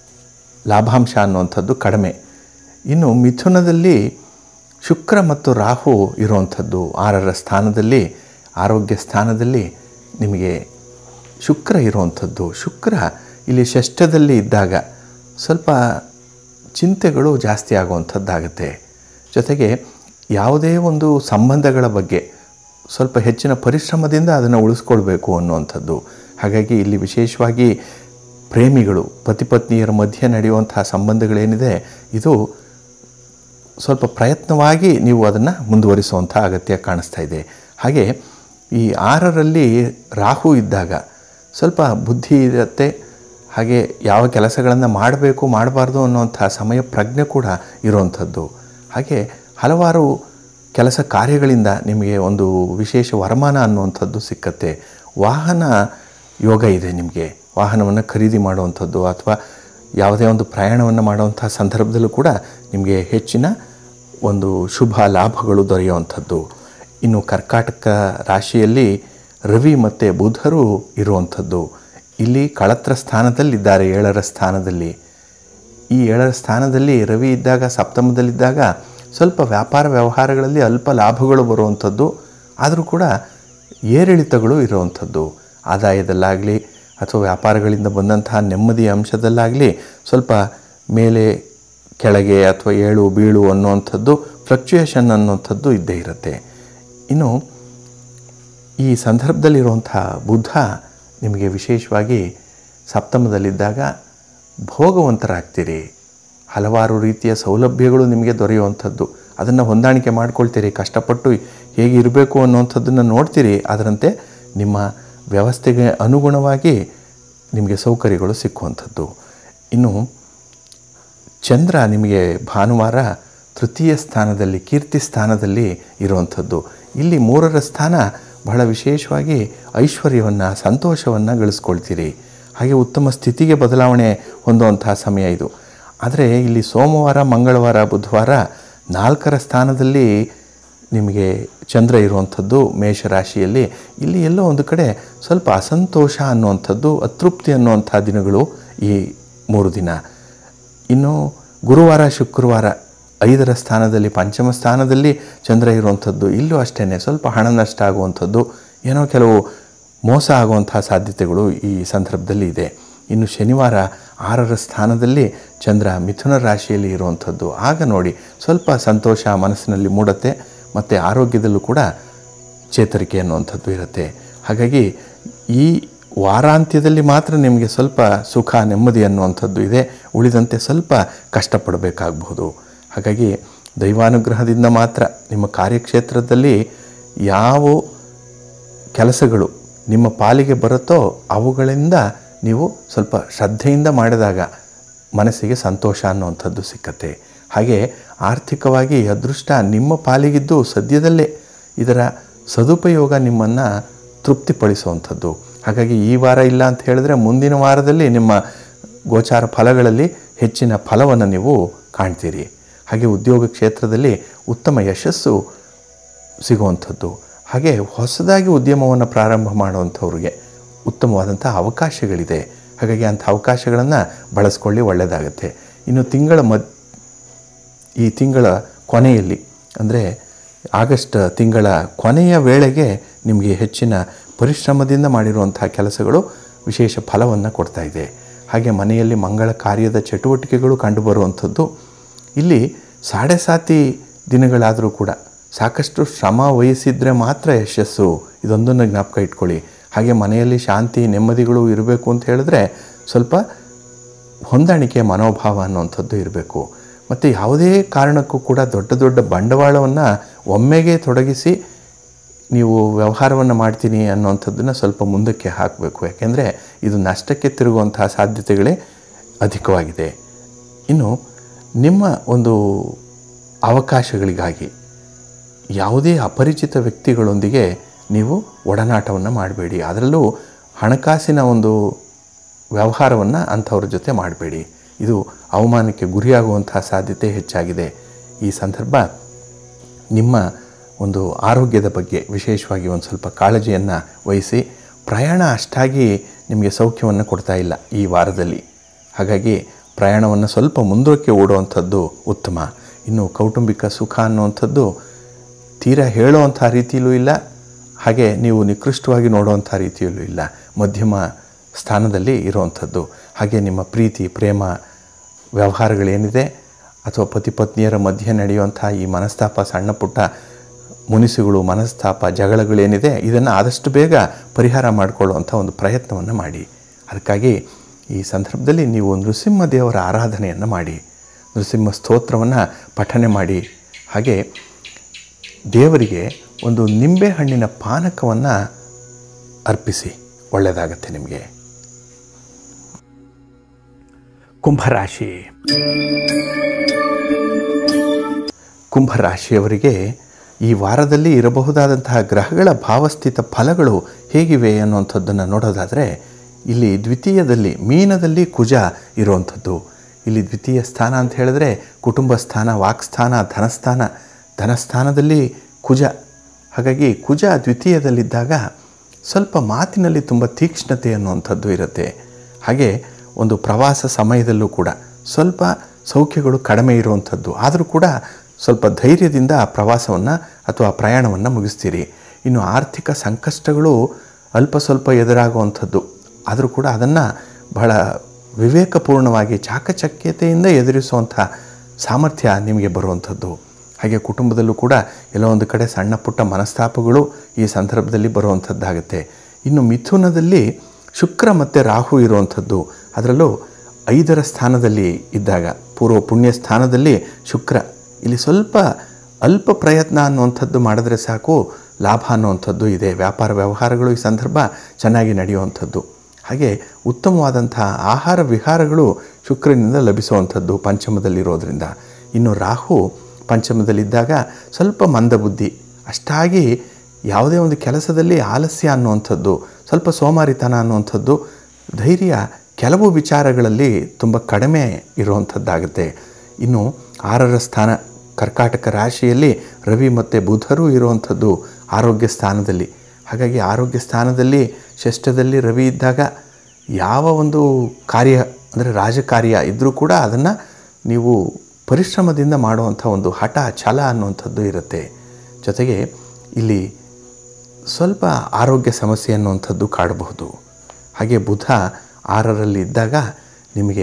ಲಾಭಾಂಶ ಅನ್ನುವಂಥದ್ದು ಕಡಿಮೆ ಇನ್ನು ಮಿಥುನದಲ್ಲಿ ಶುಕ್ರ ಮತ್ತು ರಾಹು ಇರುವಂಥದ್ದು ಆರರ ಸ್ಥಾನದಲ್ಲಿ ಆರೋಗ್ಯ ಸ್ಥಾನದಲ್ಲಿ ನಿಮಗೆ ಶುಕ್ರ ಇರುವಂಥದ್ದು ಶುಕ್ರ ಇಲ್ಲಿ ಷಷ್ಠದಲ್ಲಿ ಇದ್ದಾಗ ಸ್ವಲ್ಪ ಚಿಂತೆಗಳು ಜಾಸ್ತಿ ಆಗುವಂಥದ್ದಾಗುತ್ತೆ ಜೊತೆಗೆ ಯಾವುದೇ ಒಂದು ಸಂಬಂಧಗಳ ಬಗ್ಗೆ ಸ್ವಲ್ಪ ಹೆಚ್ಚಿನ ಪರಿಶ್ರಮದಿಂದ ಅದನ್ನು ಉಳಿಸ್ಕೊಳ್ಬೇಕು ಅನ್ನುವಂಥದ್ದು ಹಾಗಾಗಿ ಇಲ್ಲಿ ವಿಶೇಷವಾಗಿ ಪ್ರೇಮಿಗಳು ಪತಿ ಪತ್ನಿಯರ ಮಧ್ಯೆ ನಡೆಯುವಂತಹ ಸಂಬಂಧಗಳೇನಿದೆ ಇದು ಸ್ವಲ್ಪ ಪ್ರಯತ್ನವಾಗಿ ನೀವು ಅದನ್ನು ಮುಂದುವರಿಸುವಂಥ ಅಗತ್ಯ ಕಾಣಿಸ್ತಾ ಇದೆ ಹಾಗೆ ಈ ಆರರಲ್ಲಿ ರಾಹು ಇದ್ದಾಗ ಸ್ವಲ್ಪ ಬುದ್ಧಿ ಇರುತ್ತೆ ಹಾಗೆ ಯಾವ ಕೆಲಸಗಳನ್ನು ಮಾಡಬೇಕು ಮಾಡಬಾರ್ದು ಅನ್ನುವಂಥ ಸಮಯ ಪ್ರಜ್ಞೆ ಕೂಡ ಇರುವಂಥದ್ದು ಹಾಗೆ ಹಲವಾರು ಕೆಲಸ ಕಾರ್ಯಗಳಿಂದ ನಿಮಗೆ ಒಂದು ವಿಶೇಷ ವರಮಾನ ಅನ್ನುವಂಥದ್ದು ಸಿಕ್ಕತ್ತೆ ವಾಹನ ಯೋಗ ಇದೆ ನಿಮಗೆ ವಾಹನವನ್ನು ಖರೀದಿ ಮಾಡುವಂಥದ್ದು ಅಥವಾ ಯಾವುದೇ ಒಂದು ಪ್ರಯಾಣವನ್ನು ಮಾಡುವಂಥ ಸಂದರ್ಭದಲ್ಲೂ ಕೂಡ ನಿಮಗೆ ಹೆಚ್ಚಿನ ಒಂದು ಶುಭ ಲಾಭಗಳು ದೊರೆಯುವಂಥದ್ದು ಇನ್ನು ಕರ್ಕಾಟಕ ರಾಶಿಯಲ್ಲಿ ರವಿ ಮತ್ತು ಬುಧರು ಇರುವಂಥದ್ದು ಇಲ್ಲಿ ಕಳತ್ರ ಸ್ಥಾನದಲ್ಲಿದ್ದಾರೆ ಏಳರ ಸ್ಥಾನದಲ್ಲಿ ಈ ಏಳರ ಸ್ಥಾನದಲ್ಲಿ ರವಿ ಇದ್ದಾಗ ಸಪ್ತಮದಲ್ಲಿದ್ದಾಗ ಸ್ವಲ್ಪ ವ್ಯಾಪಾರ ವ್ಯವಹಾರಗಳಲ್ಲಿ ಅಲ್ಪ ಲಾಭಗಳು ಬರುವಂಥದ್ದು ಆದರೂ ಕೂಡ ಏರಿಳಿತಗಳು ಇರುವಂಥದ್ದು ಆದಾಯದಲ್ಲಾಗಲಿ
ಅಥವಾ ವ್ಯಾಪಾರಗಳಿಂದ ಬಂದಂತಹ ನೆಮ್ಮದಿಯ ಅಂಶದಲ್ಲಾಗಲಿ ಸ್ವಲ್ಪ ಮೇಲೆ ಕೆಳಗೆ ಅಥವಾ ಏಳು ಬೀಳು ಅನ್ನುವಂಥದ್ದು ಫ್ಲಕ್ಚುಯೇಷನ್ ಅನ್ನುವಂಥದ್ದು ಇದ್ದೇ ಇರುತ್ತೆ ಇನ್ನು ಈ ಸಂದರ್ಭದಲ್ಲಿರುವಂಥ ಬುದ್ಧ ನಿಮಗೆ ವಿಶೇಷವಾಗಿ ಸಪ್ತಮದಲ್ಲಿದ್ದಾಗ ಭೋಗವಂತರಾಗ್ತೀರಿ ಹಲವಾರು ರೀತಿಯ ಸೌಲಭ್ಯಗಳು ನಿಮಗೆ ದೊರೆಯುವಂಥದ್ದು ಅದನ್ನು ಹೊಂದಾಣಿಕೆ ಮಾಡ್ಕೊಳ್ತೀರಿ ಕಷ್ಟಪಟ್ಟು ಹೇಗೆ ಇರಬೇಕು ಅನ್ನುವಂಥದ್ದನ್ನು ನೋಡ್ತೀರಿ ಅದರಂತೆ ನಿಮ್ಮ ವ್ಯವಸ್ಥೆಗೆ ಅನುಗುಣವಾಗಿ ನಿಮಗೆ ಸೌಕರ್ಯಗಳು ಸಿಕ್ಕುವಂಥದ್ದು ಇನ್ನು ಚಂದ್ರ ನಿಮಗೆ ಭಾನುವಾರ ತೃತೀಯ ಸ್ಥಾನದಲ್ಲಿ ಕೀರ್ತಿ ಸ್ಥಾನದಲ್ಲಿ ಇರುವಂಥದ್ದು ಇಲ್ಲಿ ಮೂರರ ಸ್ಥಾನ ಬಹಳ ವಿಶೇಷವಾಗಿ ಐಶ್ವರ್ಯವನ್ನು ಸಂತೋಷವನ್ನು ಗಳಿಸ್ಕೊಳ್ತೀರಿ ಹಾಗೆ ಉತ್ತಮ ಸ್ಥಿತಿಗೆ ಬದಲಾವಣೆ ಹೊಂದುವಂತಹ ಸಮಯ ಇದು ಆದರೆ ಇಲ್ಲಿ ಸೋಮವಾರ ಮಂಗಳವಾರ ಬುಧವಾರ ನಾಲ್ಕರ ಸ್ಥಾನದಲ್ಲಿ ನಿಮಗೆ ಚಂದ್ರ ಇರುವಂಥದ್ದು ಮೇಷರಾಶಿಯಲ್ಲಿ ಇಲ್ಲಿ ಎಲ್ಲೋ ಒಂದು ಕಡೆ ಸ್ವಲ್ಪ ಅಸಂತೋಷ ಅನ್ನುವಂಥದ್ದು ಅತೃಪ್ತಿ ಅನ್ನುವಂಥ ದಿನಗಳು ಈ ಮೂರು ದಿನ ಇನ್ನು ಗುರುವಾರ ಶುಕ್ರವಾರ ಐದರ ಸ್ಥಾನದಲ್ಲಿ ಪಂಚಮ ಸ್ಥಾನದಲ್ಲಿ ಚಂದ್ರ ಇರುವಂಥದ್ದು ಇಲ್ಲೂ ಅಷ್ಟೇ ಸ್ವಲ್ಪ ಹಣ ನಷ್ಟ ಆಗುವಂಥದ್ದು ಏನೋ ಕೆಲವು ಮೋಸ ಆಗುವಂಥ ಸಾಧ್ಯತೆಗಳು ಈ ಸಂದರ್ಭದಲ್ಲಿ ಇದೆ ಇನ್ನು ಶನಿವಾರ ಆರರ ಸ್ಥಾನದಲ್ಲಿ ಚಂದ್ರ ಮಿಥುನ ರಾಶಿಯಲ್ಲಿ ಇರುವಂಥದ್ದು ಆಗ ನೋಡಿ ಸ್ವಲ್ಪ ಸಂತೋಷ ಮನಸ್ಸಿನಲ್ಲಿ ಮೂಡುತ್ತೆ ಮತ್ತು ಆರೋಗ್ಯದಲ್ಲೂ ಕೂಡ ಚೇತರಿಕೆ ಅನ್ನುವಂಥದ್ದು ಇರುತ್ತೆ ಹಾಗಾಗಿ ಈ ವಾರಾಂತ್ಯದಲ್ಲಿ ಮಾತ್ರ ನಿಮಗೆ ಸ್ವಲ್ಪ ಸುಖ ನೆಮ್ಮದಿ ಅನ್ನುವಂಥದ್ದು ಇದೆ ಉಳಿದಂತೆ ಸ್ವಲ್ಪ ಕಷ್ಟಪಡಬೇಕಾಗಬಹುದು ಹಾಗಾಗಿ ದೈವಾನುಗ್ರಹದಿಂದ ಮಾತ್ರ ನಿಮ್ಮ ಕಾರ್ಯಕ್ಷೇತ್ರದಲ್ಲಿ ಯಾವ ಕೆಲಸಗಳು ನಿಮ್ಮ ಪಾಲಿಗೆ ಬರುತ್ತೋ ಅವುಗಳಿಂದ ನೀವು ಸ್ವಲ್ಪ ಶ್ರದ್ಧೆಯಿಂದ ಮಾಡಿದಾಗ ಮನಸ್ಸಿಗೆ ಸಂತೋಷ ಅನ್ನುವಂಥದ್ದು ಸಿಕ್ಕತ್ತೆ ಹಾಗೆ ಆರ್ಥಿಕವಾಗಿ ಅದೃಷ್ಟ ನಿಮ್ಮ ಪಾಲಿಗಿದ್ದು ಸದ್ಯದಲ್ಲೇ ಇದರ ಸದುಪಯೋಗ ನಿಮ್ಮನ್ನು ತೃಪ್ತಿಪಡಿಸುವಂಥದ್ದು ಹಾಗಾಗಿ ಈ ವಾರ ಇಲ್ಲ ಅಂತ ಹೇಳಿದ್ರೆ ಮುಂದಿನ ವಾರದಲ್ಲಿ ನಿಮ್ಮ ಗೋಚಾರ ಫಲಗಳಲ್ಲಿ ಹೆಚ್ಚಿನ ಫಲವನ್ನು ನೀವು ಕಾಣ್ತೀರಿ ಹಾಗೆ ಉದ್ಯೋಗ ಕ್ಷೇತ್ರದಲ್ಲಿ ಉತ್ತಮ ಯಶಸ್ಸು ಸಿಗುವಂಥದ್ದು ಹಾಗೆ ಹೊಸದಾಗಿ ಉದ್ಯಮವನ್ನು ಪ್ರಾರಂಭ ಮಾಡುವಂಥವ್ರಿಗೆ ಉತ್ತಮವಾದಂಥ ಅವಕಾಶಗಳಿದೆ ಹಾಗಾಗಿ ಅಂಥ ಅವಕಾಶಗಳನ್ನು ಬಳಸ್ಕೊಳ್ಳಿ ಒಳ್ಳೆಯದಾಗುತ್ತೆ ಇನ್ನು ತಿಂಗಳ ಮದ್ ಈ ತಿಂಗಳ ಕೊನೆಯಲ್ಲಿ ಅಂದರೆ ಆಗಸ್ಟ್ ತಿಂಗಳ ಕೊನೆಯ ವೇಳೆಗೆ ನಿಮಗೆ ಹೆಚ್ಚಿನ ಪರಿಶ್ರಮದಿಂದ ಮಾಡಿರುವಂಥ ಕೆಲಸಗಳು ವಿಶೇಷ ಫಲವನ್ನು ಕೊಡ್ತಾ ಇದೆ ಹಾಗೆ ಮನೆಯಲ್ಲಿ ಮಂಗಳ ಕಾರ್ಯದ ಚಟುವಟಿಕೆಗಳು ಕಂಡುಬರುವಂಥದ್ದು ಇಲ್ಲಿ ಸಾಡೆ ಸಾತಿ ದಿನಗಳಾದರೂ ಕೂಡ ಸಾಕಷ್ಟು ಶ್ರಮ ವಹಿಸಿದರೆ ಮಾತ್ರ ಯಶಸ್ಸು ಇದೊಂದನ್ನು ಜ್ಞಾಪಕ ಇಟ್ಕೊಳ್ಳಿ ಹಾಗೆ ಮನೆಯಲ್ಲಿ ಶಾಂತಿ ನೆಮ್ಮದಿಗಳು ಇರಬೇಕು ಅಂತ ಹೇಳಿದ್ರೆ ಸ್ವಲ್ಪ ಹೊಂದಾಣಿಕೆ ಮನೋಭಾವ ಅನ್ನುವಂಥದ್ದು ಇರಬೇಕು ಮತ್ತು ಯಾವುದೇ ಕಾರಣಕ್ಕೂ ಕೂಡ ದೊಡ್ಡ ದೊಡ್ಡ ಬಂಡವಾಳವನ್ನು ಒಮ್ಮೆಗೆ ತೊಡಗಿಸಿ ನೀವು ವ್ಯವಹಾರವನ್ನು ಮಾಡ್ತೀನಿ ಅನ್ನುವಂಥದ್ದನ್ನು ಸ್ವಲ್ಪ ಮುಂದಕ್ಕೆ ಹಾಕಬೇಕು ಯಾಕೆಂದರೆ ಇದು ನಷ್ಟಕ್ಕೆ ತಿರುಗುವಂತಹ ಸಾಧ್ಯತೆಗಳೇ ಅಧಿಕವಾಗಿದೆ ಇನ್ನು ನಿಮ್ಮ ಒಂದು ಅವಕಾಶಗಳಿಗಾಗಿ ಯಾವುದೇ ಅಪರಿಚಿತ ವ್ಯಕ್ತಿಗಳೊಂದಿಗೆ ನೀವು ಒಡನಾಟವನ್ನು ಮಾಡಬೇಡಿ ಅದರಲ್ಲೂ ಹಣಕಾಸಿನ ಒಂದು ವ್ಯವಹಾರವನ್ನು ಅಂಥವ್ರ ಜೊತೆ ಮಾಡಬೇಡಿ ಇದು ಅವಮಾನಕ್ಕೆ ಗುರಿಯಾಗುವಂತಹ ಸಾಧ್ಯತೆ ಹೆಚ್ಚಾಗಿದೆ ಈ ಸಂದರ್ಭ ನಿಮ್ಮ ಒಂದು ಆರೋಗ್ಯದ ಬಗ್ಗೆ ವಿಶೇಷವಾಗಿ ಒಂದು ಸ್ವಲ್ಪ ಕಾಳಜಿಯನ್ನು ವಹಿಸಿ ಪ್ರಯಾಣ ಅಷ್ಟಾಗಿ ನಿಮಗೆ ಸೌಖ್ಯವನ್ನು ಕೊಡ್ತಾ ಇಲ್ಲ ಈ ವಾರದಲ್ಲಿ ಹಾಗಾಗಿ ಪ್ರಯಾಣವನ್ನು ಸ್ವಲ್ಪ ಮುಂದಕ್ಕೆ ಓಡುವಂಥದ್ದು ಉತ್ತಮ ಇನ್ನು ಕೌಟುಂಬಿಕ ಸುಖ ಅನ್ನುವಂಥದ್ದು ತೀರಾ ಹೇಳುವಂಥ ರೀತಿಯಲ್ಲೂ ಇಲ್ಲ ಹಾಗೆ ನೀವು ನಿಕೃಷ್ಟವಾಗಿ ನೋಡುವಂಥ ರೀತಿಯಲ್ಲೂ ಇಲ್ಲ ಮಧ್ಯಮ ಸ್ಥಾನದಲ್ಲಿ ಇರುವಂಥದ್ದು ಹಾಗೆ ನಿಮ್ಮ ಪ್ರೀತಿ ಪ್ರೇಮ ವ್ಯವಹಾರಗಳೇನಿದೆ ಅಥವಾ ಪತಿ ಪತ್ನಿಯರ ಮಧ್ಯೆ ನಡೆಯುವಂಥ ಈ ಮನಸ್ತಾಪ ಸಣ್ಣ ಪುಟ್ಟ ಮುನಿಸುಗಳು ಮನಸ್ತಾಪ ಜಗಳಗಳೇನಿದೆ ಇದನ್ನು ಆದಷ್ಟು ಬೇಗ ಪರಿಹಾರ ಮಾಡಿಕೊಳ್ಳುವಂಥ ಒಂದು ಪ್ರಯತ್ನವನ್ನು ಮಾಡಿ ಅದಕ್ಕಾಗಿ ಈ ಸಂದರ್ಭದಲ್ಲಿ ನೀವು ನೃಸಿಂಹ ದೇವರ ಆರಾಧನೆಯನ್ನು ಮಾಡಿ ನೃಸಿಂಹ ಸ್ತೋತ್ರವನ್ನು ಪಠನೆ ಮಾಡಿ ಹಾಗೆ ದೇವರಿಗೆ ಒಂದು ನಿಂಬೆಹಣ್ಣಿನ ಪಾನಕವನ್ನು ಅರ್ಪಿಸಿ ಒಳ್ಳೆಯದಾಗತ್ತೆ ನಿಮಗೆ
ಕುಂಭರಾಶಿ
ಕುಂಭರಾಶಿಯವರಿಗೆ ಈ ವಾರದಲ್ಲಿ ಇರಬಹುದಾದಂತಹ ಗ್ರಹಗಳ ಭಾವಸ್ಥಿತ ಫಲಗಳು ಹೇಗಿವೆ ಅನ್ನುವಂಥದ್ದನ್ನು ನೋಡೋದಾದರೆ ಇಲ್ಲಿ ದ್ವಿತೀಯದಲ್ಲಿ ಮೀನದಲ್ಲಿ ಕುಜ ಇರುವಂಥದ್ದು ಇಲ್ಲಿ ದ್ವಿತೀಯ ಸ್ಥಾನ ಅಂತ ಹೇಳಿದ್ರೆ ಕುಟುಂಬ ಸ್ಥಾನ ವಾಕ್ಸ್ಥಾನ ಧನಸ್ಥಾನ ಧನಸ್ಥಾನದಲ್ಲಿ ಕುಜ ಹಾಗಾಗಿ ಕುಜ ದ್ವಿತೀಯದಲ್ಲಿದ್ದಾಗ ಸ್ವಲ್ಪ ಮಾತಿನಲ್ಲಿ ತುಂಬ ತೀಕ್ಷ್ಣತೆ ಅನ್ನುವಂಥದ್ದು ಇರುತ್ತೆ ಹಾಗೆ ಒಂದು ಪ್ರವಾಸ ಸಮಯದಲ್ಲೂ ಕೂಡ ಸ್ವಲ್ಪ ಸೌಖ್ಯಗಳು ಕಡಿಮೆ ಇರುವಂಥದ್ದು ಆದರೂ ಕೂಡ ಸ್ವಲ್ಪ ಧೈರ್ಯದಿಂದ ಆ ಪ್ರವಾಸವನ್ನು ಅಥವಾ ಪ್ರಯಾಣವನ್ನು ಮುಗಿಸ್ತೀರಿ ಇನ್ನು ಆರ್ಥಿಕ ಸಂಕಷ್ಟಗಳು ಅಲ್ಪ ಸ್ವಲ್ಪ ಎದುರಾಗುವಂಥದ್ದು ಆದರೂ ಕೂಡ ಅದನ್ನು ಬಹಳ ವಿವೇಕಪೂರ್ಣವಾಗಿ ಚಾಕಚಕ್ಯತೆಯಿಂದ ಎದುರಿಸುವಂಥ ಸಾಮರ್ಥ್ಯ ನಿಮಗೆ ಬರುವಂಥದ್ದು ಹಾಗೆ ಕುಟುಂಬದಲ್ಲೂ ಕೂಡ ಎಲ್ಲೋ ಒಂದು ಕಡೆ ಸಣ್ಣ ಪುಟ್ಟ ಮನಸ್ತಾಪಗಳು ಈ ಸಂದರ್ಭದಲ್ಲಿ ಬರುವಂಥದ್ದಾಗುತ್ತೆ ಇನ್ನು ಮಿಥುನದಲ್ಲಿ ಶುಕ್ರ ಮತ್ತು ರಾಹು ಇರುವಂಥದ್ದು ಅದರಲ್ಲೂ ಐದರ ಸ್ಥಾನದಲ್ಲಿ ಇದ್ದಾಗ ಪೂರ್ವ ಪುಣ್ಯ ಸ್ಥಾನದಲ್ಲಿ ಶುಕ್ರ ಇಲ್ಲಿ ಸ್ವಲ್ಪ ಅಲ್ಪ ಪ್ರಯತ್ನ ಅನ್ನುವಂಥದ್ದು ಮಾಡಿದ್ರೆ ಸಾಕು ಲಾಭ ಅನ್ನುವಂಥದ್ದು ಇದೆ ವ್ಯಾಪಾರ ವ್ಯವಹಾರಗಳು ಈ ಸಂದರ್ಭ ಚೆನ್ನಾಗಿ ನಡೆಯುವಂಥದ್ದು ಹಾಗೆ ಉತ್ತಮವಾದಂಥ ಆಹಾರ ವಿಹಾರಗಳು ಶುಕ್ರನಿಂದ ಲಭಿಸುವಂಥದ್ದು ಪಂಚಮದಲ್ಲಿರೋದ್ರಿಂದ ಇನ್ನು ರಾಹು ಪಂಚಮದಲ್ಲಿದ್ದಾಗ ಸ್ವಲ್ಪ ಮಂದಬುದ್ಧಿ ಅಷ್ಟಾಗಿ ಯಾವುದೇ ಒಂದು ಕೆಲಸದಲ್ಲಿ ಆಲಸ್ಯ ಅನ್ನುವಂಥದ್ದು ಸ್ವಲ್ಪ ಸೋಮಾರಿತನ ಅನ್ನುವಂಥದ್ದು ಧೈರ್ಯ ಕೆಲವು ವಿಚಾರಗಳಲ್ಲಿ ತುಂಬ ಕಡಿಮೆ ಇರುವಂಥದ್ದಾಗುತ್ತೆ ಇನ್ನು ಆರರ ಸ್ಥಾನ ಕರ್ಕಾಟಕ ರಾಶಿಯಲ್ಲಿ ರವಿ ಮತ್ತು ಬುಧರು ಇರುವಂಥದ್ದು ಆರೋಗ್ಯ ಸ್ಥಾನದಲ್ಲಿ ಹಾಗಾಗಿ ಆರೋಗ್ಯ ಸ್ಥಾನದಲ್ಲಿ ಷಷ್ಠದಲ್ಲಿ ರವಿ ಇದ್ದಾಗ ಯಾವ ಒಂದು ಕಾರ್ಯ ಅಂದರೆ ರಾಜಕಾರ್ಯ ಇದ್ದರೂ ಕೂಡ ಅದನ್ನು ನೀವು ಪರಿಶ್ರಮದಿಂದ ಮಾಡುವಂಥ ಒಂದು ಹಠ ಛಲ ಅನ್ನುವಂಥದ್ದು ಇರುತ್ತೆ ಜೊತೆಗೆ ಇಲ್ಲಿ ಸ್ವಲ್ಪ ಆರೋಗ್ಯ ಸಮಸ್ಯೆ ಅನ್ನುವಂಥದ್ದು ಕಾಡಬಹುದು ಹಾಗೆ ಬುಧ ಆರರಲ್ಲಿ ಇದ್ದಾಗ ನಿಮಗೆ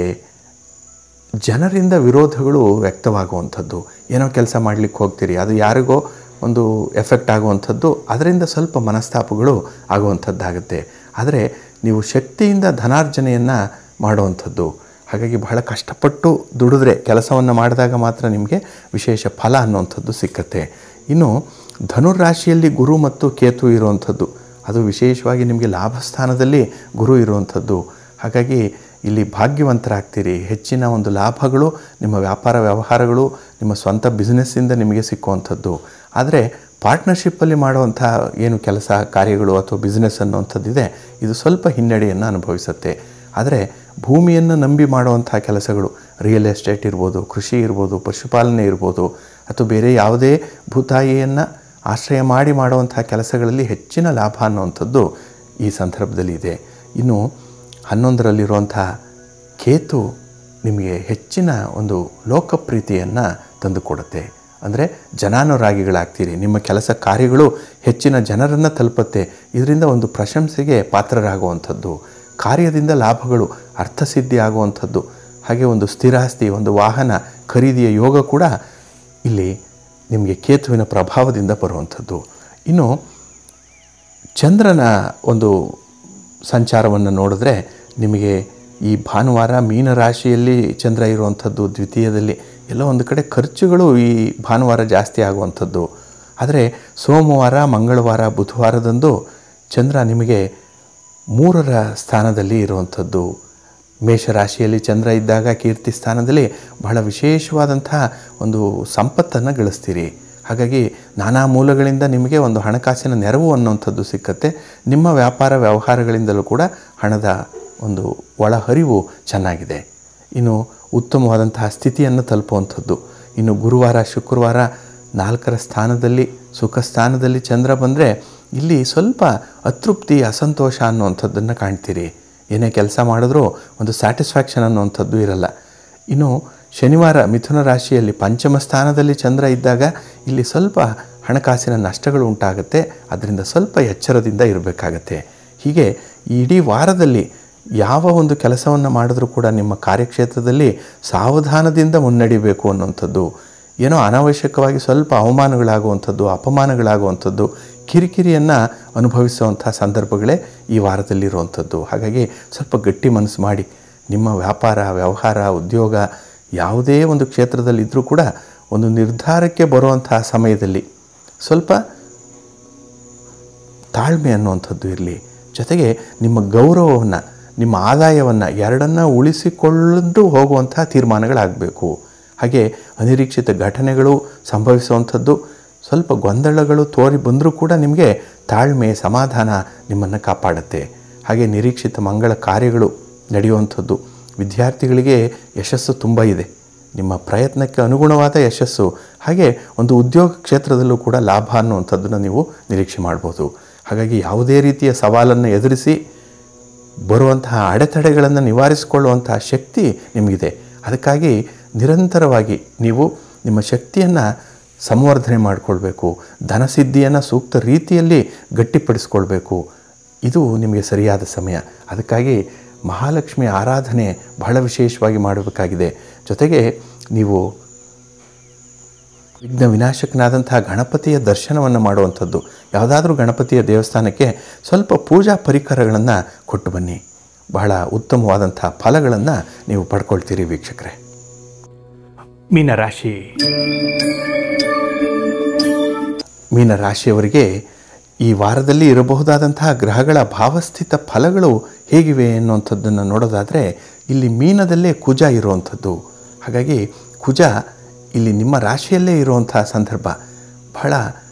ಜನರಿಂದ ವಿರೋಧಗಳು ವ್ಯಕ್ತವಾಗುವಂಥದ್ದು ಏನೋ ಕೆಲಸ ಮಾಡಲಿಕ್ಕೆ ಹೋಗ್ತೀರಿ ಅದು ಯಾರಿಗೋ ಒಂದು ಎಫೆಕ್ಟ್ ಆಗುವಂಥದ್ದು ಅದರಿಂದ ಸ್ವಲ್ಪ ಮನಸ್ತಾಪಗಳು ಆಗುವಂಥದ್ದಾಗುತ್ತೆ ಆದರೆ ನೀವು ಶಕ್ತಿಯಿಂದ ಧನಾರ್ಜನೆಯನ್ನು ಮಾಡುವಂಥದ್ದು ಹಾಗಾಗಿ ಬಹಳ ಕಷ್ಟಪಟ್ಟು ದುಡಿದ್ರೆ ಕೆಲಸವನ್ನು ಮಾಡಿದಾಗ ಮಾತ್ರ ನಿಮಗೆ ವಿಶೇಷ ಫಲ ಅನ್ನುವಂಥದ್ದು ಸಿಕ್ಕತ್ತೆ ಇನ್ನು ಧನುರಾಶಿಯಲ್ಲಿ ಗುರು ಮತ್ತು ಕೇತು ಇರುವಂಥದ್ದು ಅದು ವಿಶೇಷವಾಗಿ ನಿಮಗೆ ಲಾಭ ಸ್ಥಾನದಲ್ಲಿ ಗುರು ಇರುವಂಥದ್ದು ಹಾಗಾಗಿ ಇಲ್ಲಿ ಭಾಗ್ಯವಂತರಾಗ್ತೀರಿ ಹೆಚ್ಚಿನ ಒಂದು ಲಾಭಗಳು ನಿಮ್ಮ ವ್ಯಾಪಾರ ವ್ಯವಹಾರಗಳು ನಿಮ್ಮ ಸ್ವಂತ ಬಿಸ್ನೆಸ್ಸಿಂದ ನಿಮಗೆ ಸಿಕ್ಕುವಂಥದ್ದು ಆದರೆ ಪಾರ್ಟ್ನರ್ಶಿಪ್ಪಲ್ಲಿ ಮಾಡುವಂಥ ಏನು ಕೆಲಸ ಕಾರ್ಯಗಳು ಅಥವಾ ಬಿಸ್ನೆಸ್ ಅನ್ನುವಂಥದ್ದಿದೆ ಇದು ಸ್ವಲ್ಪ ಹಿನ್ನಡೆಯನ್ನು ಅನುಭವಿಸುತ್ತೆ ಆದರೆ ಭೂಮಿಯನ್ನು ನಂಬಿ ಮಾಡುವಂಥ ಕೆಲಸಗಳು ರಿಯಲ್ ಎಸ್ಟೇಟ್ ಇರ್ಬೋದು ಕೃಷಿ ಇರ್ಬೋದು ಪಶುಪಾಲನೆ ಇರ್ಬೋದು ಅಥವಾ ಬೇರೆ ಯಾವುದೇ ಭೂತಾಯಿಯನ್ನು ಆಶ್ರಯ ಮಾಡಿ ಮಾಡುವಂಥ ಕೆಲಸಗಳಲ್ಲಿ ಹೆಚ್ಚಿನ ಲಾಭ ಅನ್ನುವಂಥದ್ದು ಈ ಸಂದರ್ಭದಲ್ಲಿ ಇದೆ ಇನ್ನು ಹನ್ನೊಂದರಲ್ಲಿರುವಂಥ ಕೇತು ನಿಮಗೆ ಹೆಚ್ಚಿನ ಒಂದು ಲೋಕಪ್ರೀತಿಯನ್ನು ತಂದುಕೊಡುತ್ತೆ ಅಂದರೆ ಜನಾನುರಾಗಿಗಳಾಗ್ತೀರಿ ನಿಮ್ಮ ಕೆಲಸ ಕಾರ್ಯಗಳು ಹೆಚ್ಚಿನ ಜನರನ್ನು ತಲುಪುತ್ತೆ ಇದರಿಂದ ಒಂದು ಪ್ರಶಂಸೆಗೆ ಪಾತ್ರರಾಗುವಂಥದ್ದು ಕಾರ್ಯದಿಂದ ಲಾಭಗಳು ಅರ್ಥಸಿದ್ಧಿ ಆಗುವಂಥದ್ದು ಹಾಗೆ ಒಂದು ಸ್ಥಿರಾಸ್ತಿ ಒಂದು ವಾಹನ ಖರೀದಿಯ ಯೋಗ ಕೂಡ ಇಲ್ಲಿ ನಿಮಗೆ ಕೇತುವಿನ ಪ್ರಭಾವದಿಂದ ಬರುವಂಥದ್ದು ಇನ್ನು ಚಂದ್ರನ ಒಂದು ಸಂಚಾರವನ್ನು ನೋಡಿದ್ರೆ ನಿಮಗೆ ಈ ಭಾನುವಾರ ಮೀನರಾಶಿಯಲ್ಲಿ ಚಂದ್ರ ಇರುವಂಥದ್ದು ದ್ವಿತೀಯದಲ್ಲಿ ಎಲ್ಲೋ ಒಂದು ಕಡೆ ಖರ್ಚುಗಳು ಈ ಭಾನುವಾರ ಜಾಸ್ತಿ ಆಗುವಂಥದ್ದು ಆದರೆ ಸೋಮವಾರ ಮಂಗಳವಾರ ಬುಧವಾರದಂದು ಚಂದ್ರ ನಿಮಗೆ ಮೂರರ ಸ್ಥಾನದಲ್ಲಿ ಇರುವಂಥದ್ದು ಮೇಷರಾಶಿಯಲ್ಲಿ ಚಂದ್ರ ಇದ್ದಾಗ ಕೀರ್ತಿ ಸ್ಥಾನದಲ್ಲಿ ಬಹಳ ವಿಶೇಷವಾದಂಥ ಒಂದು ಸಂಪತ್ತನ್ನು ಗಳಿಸ್ತೀರಿ ಹಾಗಾಗಿ ನಾನಾ ಮೂಲಗಳಿಂದ ನಿಮಗೆ ಒಂದು ಹಣಕಾಸಿನ ನೆರವು ಅನ್ನುವಂಥದ್ದು ಸಿಕ್ಕತ್ತೆ ನಿಮ್ಮ ವ್ಯಾಪಾರ ವ್ಯವಹಾರಗಳಿಂದಲೂ ಕೂಡ ಹಣದ ಒಂದು ಒಳಹರಿವು ಚೆನ್ನಾಗಿದೆ ಇನ್ನು ಉತ್ತಮವಾದಂತಹ ಸ್ಥಿತಿಯನ್ನು ತಲುಪುವಂಥದ್ದು ಇನ್ನು ಗುರುವಾರ ಶುಕ್ರವಾರ ನಾಲ್ಕರ ಸ್ಥಾನದಲ್ಲಿ ಸುಖ ಸ್ಥಾನದಲ್ಲಿ ಚಂದ್ರ ಬಂದರೆ ಇಲ್ಲಿ ಸ್ವಲ್ಪ ಅತೃಪ್ತಿ ಅಸಂತೋಷ ಅನ್ನುವಂಥದ್ದನ್ನು ಕಾಣ್ತೀರಿ ಏನೇ ಕೆಲಸ ಮಾಡಿದ್ರೂ ಒಂದು ಸ್ಯಾಟಿಸ್ಫ್ಯಾಕ್ಷನ್ ಅನ್ನುವಂಥದ್ದು ಇರಲ್ಲ ಇನ್ನು ಶನಿವಾರ ಮಿಥುನ ರಾಶಿಯಲ್ಲಿ ಪಂಚಮ ಸ್ಥಾನದಲ್ಲಿ ಚಂದ್ರ ಇದ್ದಾಗ ಇಲ್ಲಿ ಸ್ವಲ್ಪ ಹಣಕಾಸಿನ ನಷ್ಟಗಳು ಉಂಟಾಗುತ್ತೆ ಅದರಿಂದ ಸ್ವಲ್ಪ ಎಚ್ಚರದಿಂದ ಇರಬೇಕಾಗತ್ತೆ ಹೀಗೆ ಇಡೀ ವಾರದಲ್ಲಿ ಯಾವ ಒಂದು ಕೆಲಸವನ್ನು ಮಾಡಿದ್ರೂ ಕೂಡ ನಿಮ್ಮ ಕಾರ್ಯಕ್ಷೇತ್ರದಲ್ಲಿ ಸಾವಧಾನದಿಂದ ಮುನ್ನಡಿಬೇಕು ಅನ್ನುವಂಥದ್ದು ಏನೋ ಅನಾವಶ್ಯಕವಾಗಿ ಸ್ವಲ್ಪ ಅವಮಾನಗಳಾಗುವಂಥದ್ದು ಅಪಮಾನಗಳಾಗುವಂಥದ್ದು ಕಿರಿಕಿರಿಯನ್ನು ಅನುಭವಿಸುವಂಥ ಸಂದರ್ಭಗಳೇ ಈ ವಾರದಲ್ಲಿರುವಂಥದ್ದು ಹಾಗಾಗಿ ಸ್ವಲ್ಪ ಗಟ್ಟಿ ಮನಸ್ಸು ಮಾಡಿ ನಿಮ್ಮ ವ್ಯಾಪಾರ ವ್ಯವಹಾರ ಉದ್ಯೋಗ ಯಾವುದೇ ಒಂದು ಕ್ಷೇತ್ರದಲ್ಲಿದ್ದರೂ ಕೂಡ ಒಂದು ನಿರ್ಧಾರಕ್ಕೆ ಬರುವಂತಹ ಸಮಯದಲ್ಲಿ ಸ್ವಲ್ಪ ತಾಳ್ಮೆ ಅನ್ನುವಂಥದ್ದು ಇರಲಿ ಜೊತೆಗೆ ನಿಮ್ಮ ಗೌರವವನ್ನು ನಿಮ್ಮ ಆದಾಯವನ್ನು ಎರಡನ್ನು ಉಳಿಸಿಕೊಳ್ಳಲು ಹೋಗುವಂಥ ತೀರ್ಮಾನಗಳಾಗಬೇಕು ಹಾಗೆ ಅನಿರೀಕ್ಷಿತ ಘಟನೆಗಳು ಸಂಭವಿಸುವಂಥದ್ದು ಸ್ವಲ್ಪ ಗೊಂದಲಗಳು ತೋರಿ ಬಂದರೂ ಕೂಡ ನಿಮಗೆ ತಾಳ್ಮೆ ಸಮಾಧಾನ ನಿಮ್ಮನ್ನು ಕಾಪಾಡುತ್ತೆ ಹಾಗೆ ನಿರೀಕ್ಷಿತ ಮಂಗಳ ಕಾರ್ಯಗಳು ನಡೆಯುವಂಥದ್ದು ವಿದ್ಯಾರ್ಥಿಗಳಿಗೆ ಯಶಸ್ಸು ತುಂಬ ಇದೆ ನಿಮ್ಮ ಪ್ರಯತ್ನಕ್ಕೆ ಅನುಗುಣವಾದ ಯಶಸ್ಸು ಹಾಗೆ ಒಂದು ಉದ್ಯೋಗ ಕ್ಷೇತ್ರದಲ್ಲೂ ಕೂಡ ಲಾಭ ಅನ್ನುವಂಥದ್ದನ್ನು ನೀವು ನಿರೀಕ್ಷೆ ಮಾಡ್ಬೋದು ಹಾಗಾಗಿ ಯಾವುದೇ ರೀತಿಯ ಸವಾಲನ್ನು ಎದುರಿಸಿ ಬರುವಂತಹ ಅಡೆತಡೆಗಳನ್ನು ನಿವಾರಿಸಿಕೊಳ್ಳುವಂತಹ ಶಕ್ತಿ ನಿಮಗಿದೆ ಅದಕ್ಕಾಗಿ ನಿರಂತರವಾಗಿ ನೀವು ನಿಮ್ಮ ಶಕ್ತಿಯನ್ನು ಸಂವರ್ಧನೆ ಮಾಡಿಕೊಳ್ಬೇಕು ಧನಸಿದ್ಧಿಯನ್ನು ಸೂಕ್ತ ರೀತಿಯಲ್ಲಿ ಗಟ್ಟಿಪಡಿಸ್ಕೊಳ್ಬೇಕು ಇದು ನಿಮಗೆ ಸರಿಯಾದ ಸಮಯ ಅದಕ್ಕಾಗಿ ಮಹಾಲಕ್ಷ್ಮಿ ಆರಾಧನೆ ಬಹಳ ವಿಶೇಷವಾಗಿ ಮಾಡಬೇಕಾಗಿದೆ ಜೊತೆಗೆ ನೀವು ವಿಘ್ನ ವಿನಾಶಕನಾದಂತಹ ಗಣಪತಿಯ ದರ್ಶನವನ್ನು ಮಾಡುವಂಥದ್ದು ಯಾವುದಾದ್ರೂ ಗಣಪತಿಯ ದೇವಸ್ಥಾನಕ್ಕೆ ಸ್ವಲ್ಪ ಪೂಜಾ ಪರಿಕರಗಳನ್ನು ಕೊಟ್ಟು ಬನ್ನಿ ಬಹಳ ಉತ್ತಮವಾದಂಥ ಫಲಗಳನ್ನು ನೀವು ಪಡ್ಕೊಳ್ತೀರಿ ವೀಕ್ಷಕರೇ
ಮೀನರಾಶಿ
ಮೀನ ರಾಶಿಯವರಿಗೆ ಈ ವಾರದಲ್ಲಿ ಇರಬಹುದಾದಂತಹ ಗ್ರಹಗಳ ಭಾವಸ್ಥಿತ ಫಲಗಳು ಹೇಗಿವೆ ಅನ್ನುವಂಥದ್ದನ್ನು ನೋಡೋದಾದರೆ ಇಲ್ಲಿ ಮೀನದಲ್ಲೇ ಕುಜ ಇರುವಂಥದ್ದು ಹಾಗಾಗಿ ಕುಜ ಇಲ್ಲಿ ನಿಮ್ಮ ರಾಶಿಯಲ್ಲೇ ಇರುವಂತಹ ಸಂದರ್ಭ ಬಹಳ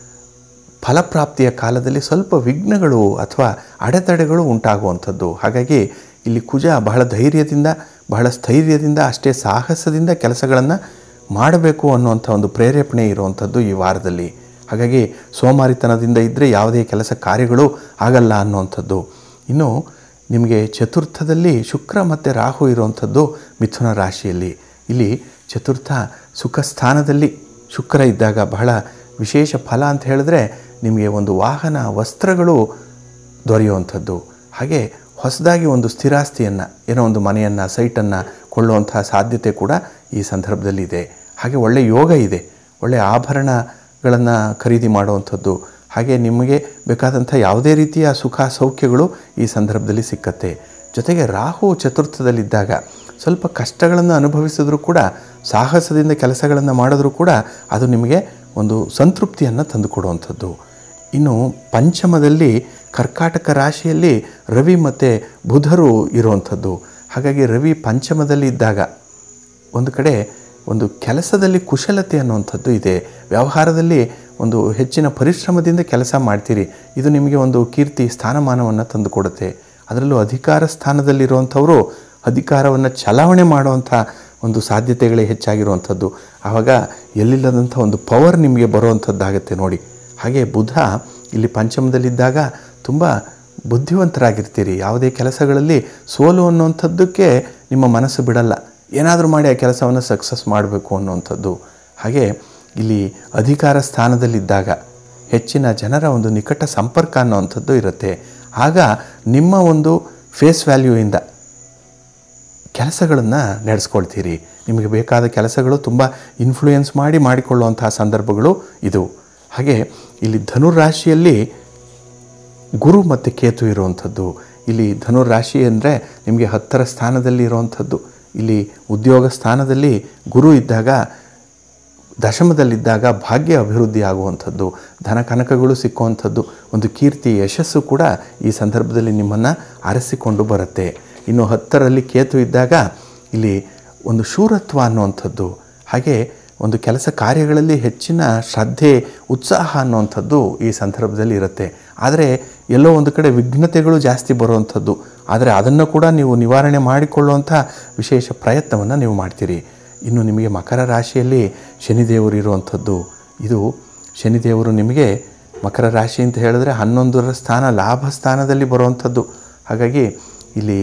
ಫಲಪ್ರಾಪ್ತಿಯ ಕಾಲದಲ್ಲಿ ಸ್ವಲ್ಪ ವಿಘ್ನಗಳು ಅಥವಾ ಅಡೆತಡೆಗಳು ಉಂಟಾಗುವಂಥದ್ದು ಹಾಗಾಗಿ ಇಲ್ಲಿ ಕುಜ ಬಹಳ ಧೈರ್ಯದಿಂದ ಬಹಳ ಸ್ಥೈರ್ಯದಿಂದ ಅಷ್ಟೇ ಸಾಹಸದಿಂದ ಕೆಲಸಗಳನ್ನು ಮಾಡಬೇಕು ಅನ್ನುವಂಥ ಒಂದು ಪ್ರೇರೇಪಣೆ ಇರುವಂಥದ್ದು ಈ ವಾರದಲ್ಲಿ ಹಾಗಾಗಿ ಸೋಮಾರಿತನದಿಂದ ಇದ್ದರೆ ಯಾವುದೇ ಕೆಲಸ ಕಾರ್ಯಗಳು ಆಗಲ್ಲ ಅನ್ನುವಂಥದ್ದು ಇನ್ನು ನಿಮಗೆ ಚತುರ್ಥದಲ್ಲಿ ಶುಕ್ರ ಮತ್ತು ರಾಹು ಇರುವಂಥದ್ದು ಮಿಥುನ ರಾಶಿಯಲ್ಲಿ ಇಲ್ಲಿ ಚತುರ್ಥ ಸುಖ ಸ್ಥಾನದಲ್ಲಿ ಶುಕ್ರ ಇದ್ದಾಗ ಬಹಳ ವಿಶೇಷ ಫಲ ಅಂತ ಹೇಳಿದ್ರೆ ನಿಮಗೆ ಒಂದು ವಾಹನ ವಸ್ತ್ರಗಳು ದೊರೆಯುವಂಥದ್ದು ಹಾಗೆ ಹೊಸದಾಗಿ ಒಂದು ಸ್ಥಿರಾಸ್ತಿಯನ್ನು ಏನೋ ಒಂದು ಮನೆಯನ್ನು ಸೈಟನ್ನು ಕೊಳ್ಳುವಂತಹ ಸಾಧ್ಯತೆ ಕೂಡ ಈ ಸಂದರ್ಭದಲ್ಲಿದೆ ಹಾಗೆ ಒಳ್ಳೆಯ ಯೋಗ ಇದೆ ಒಳ್ಳೆಯ ಆಭರಣಗಳನ್ನು ಖರೀದಿ ಮಾಡುವಂಥದ್ದು ಹಾಗೆ ನಿಮಗೆ ಬೇಕಾದಂಥ ಯಾವುದೇ ರೀತಿಯ ಸುಖ ಸೌಖ್ಯಗಳು ಈ ಸಂದರ್ಭದಲ್ಲಿ ಸಿಕ್ಕತ್ತೆ ಜೊತೆಗೆ ರಾಹು ಚತುರ್ಥದಲ್ಲಿದ್ದಾಗ ಸ್ವಲ್ಪ ಕಷ್ಟಗಳನ್ನು ಅನುಭವಿಸಿದ್ರೂ ಕೂಡ ಸಾಹಸದಿಂದ ಕೆಲಸಗಳನ್ನು ಮಾಡಿದ್ರೂ ಕೂಡ ಅದು ನಿಮಗೆ ಒಂದು ಸಂತೃಪ್ತಿಯನ್ನು ತಂದುಕೊಡುವಂಥದ್ದು ಇನ್ನು ಪಂಚಮದಲ್ಲಿ ಕರ್ಕಾಟಕ ರಾಶಿಯಲ್ಲಿ ರವಿ ಮತ್ತು ಬುಧರು ಇರುವಂಥದ್ದು ಹಾಗಾಗಿ ರವಿ ಪಂಚಮದಲ್ಲಿ ಇದ್ದಾಗ ಒಂದು ಕಡೆ ಒಂದು ಕೆಲಸದಲ್ಲಿ ಕುಶಲತೆ ಅನ್ನುವಂಥದ್ದು ಇದೆ ವ್ಯವಹಾರದಲ್ಲಿ ಒಂದು ಹೆಚ್ಚಿನ ಪರಿಶ್ರಮದಿಂದ ಕೆಲಸ ಮಾಡ್ತೀರಿ ಇದು ನಿಮಗೆ ಒಂದು ಕೀರ್ತಿ ಸ್ಥಾನಮಾನವನ್ನು ತಂದುಕೊಡುತ್ತೆ ಅದರಲ್ಲೂ ಅಧಿಕಾರ ಸ್ಥಾನದಲ್ಲಿರುವಂಥವರು ಅಧಿಕಾರವನ್ನು ಚಲಾವಣೆ ಮಾಡುವಂಥ ಒಂದು ಸಾಧ್ಯತೆಗಳೇ ಹೆಚ್ಚಾಗಿರುವಂಥದ್ದು ಆವಾಗ ಎಲ್ಲಿಲ್ಲದಂಥ ಒಂದು ಪವರ್ ನಿಮಗೆ ಬರುವಂಥದ್ದಾಗತ್ತೆ ನೋಡಿ ಹಾಗೆ ಬುಧ ಇಲ್ಲಿ ಪಂಚಮದಲ್ಲಿದ್ದಾಗ ತುಂಬ ಬುದ್ಧಿವಂತರಾಗಿರ್ತೀರಿ ಯಾವುದೇ ಕೆಲಸಗಳಲ್ಲಿ ಸೋಲು ಅನ್ನುವಂಥದ್ದಕ್ಕೆ ನಿಮ್ಮ ಮನಸ್ಸು ಬಿಡಲ್ಲ ಏನಾದರೂ ಮಾಡಿ ಆ ಕೆಲಸವನ್ನು ಸಕ್ಸಸ್ ಮಾಡಬೇಕು ಅನ್ನುವಂಥದ್ದು ಹಾಗೆ ಇಲ್ಲಿ ಅಧಿಕಾರ ಸ್ಥಾನದಲ್ಲಿದ್ದಾಗ ಹೆಚ್ಚಿನ ಜನರ ಒಂದು ನಿಕಟ ಸಂಪರ್ಕ ಅನ್ನುವಂಥದ್ದು ಇರುತ್ತೆ ಆಗ ನಿಮ್ಮ ಒಂದು ಫೇಸ್ ವ್ಯಾಲ್ಯೂಯಿಂದ ಕೆಲಸಗಳನ್ನು ನಡೆಸ್ಕೊಳ್ತೀರಿ ನಿಮಗೆ ಬೇಕಾದ ಕೆಲಸಗಳು ತುಂಬ ಇನ್ಫ್ಲೂಯೆನ್ಸ್ ಮಾಡಿ ಮಾಡಿಕೊಳ್ಳುವಂತಹ ಸಂದರ್ಭಗಳು ಇದು ಹಾಗೆ ಇಲ್ಲಿ ಧನುರಾಶಿಯಲ್ಲಿ ಗುರು ಮತ್ತು ಕೇತು ಇರುವಂಥದ್ದು ಇಲ್ಲಿ ಧನುರಾಶಿ ಅಂದರೆ ನಿಮಗೆ ಹತ್ತರ ಸ್ಥಾನದಲ್ಲಿ ಇರುವಂಥದ್ದು ಇಲ್ಲಿ ಉದ್ಯೋಗ ಸ್ಥಾನದಲ್ಲಿ ಗುರು ಇದ್ದಾಗ ದಶಮದಲ್ಲಿದ್ದಾಗ ಭಾಗ್ಯ ಅಭಿವೃದ್ಧಿ ಆಗುವಂಥದ್ದು ಧನ ಕನಕಗಳು ಸಿಕ್ಕುವಂಥದ್ದು ಒಂದು ಕೀರ್ತಿ ಯಶಸ್ಸು ಕೂಡ ಈ ಸಂದರ್ಭದಲ್ಲಿ ನಿಮ್ಮನ್ನು ಅರಸಿಕೊಂಡು ಬರುತ್ತೆ ಇನ್ನು ಹತ್ತರಲ್ಲಿ ಕೇತು ಇದ್ದಾಗ ಇಲ್ಲಿ ಒಂದು ಶೂರತ್ವ ಅನ್ನುವಂಥದ್ದು ಹಾಗೆ ಒಂದು ಕೆಲಸ ಕಾರ್ಯಗಳಲ್ಲಿ ಹೆಚ್ಚಿನ ಶ್ರದ್ಧೆ ಉತ್ಸಾಹ ಅನ್ನುವಂಥದ್ದು ಈ ಸಂದರ್ಭದಲ್ಲಿ ಇರುತ್ತೆ ಆದರೆ ಎಲ್ಲೋ ಒಂದು ಕಡೆ ವಿಘ್ನತೆಗಳು ಜಾಸ್ತಿ ಬರುವಂಥದ್ದು ಆದರೆ ಅದನ್ನು ಕೂಡ ನೀವು ನಿವಾರಣೆ ಮಾಡಿಕೊಳ್ಳುವಂಥ ವಿಶೇಷ ಪ್ರಯತ್ನವನ್ನು ನೀವು ಮಾಡ್ತೀರಿ ಇನ್ನು ನಿಮಗೆ ಮಕರ ರಾಶಿಯಲ್ಲಿ ಶನಿದೇವರು ಇರುವಂಥದ್ದು ಇದು ಶನಿದೇವರು ನಿಮಗೆ ಮಕರ ರಾಶಿ ಅಂತ ಹೇಳಿದ್ರೆ ಹನ್ನೊಂದರ ಸ್ಥಾನ ಲಾಭ ಸ್ಥಾನದಲ್ಲಿ ಬರುವಂಥದ್ದು ಹಾಗಾಗಿ ಇಲ್ಲಿ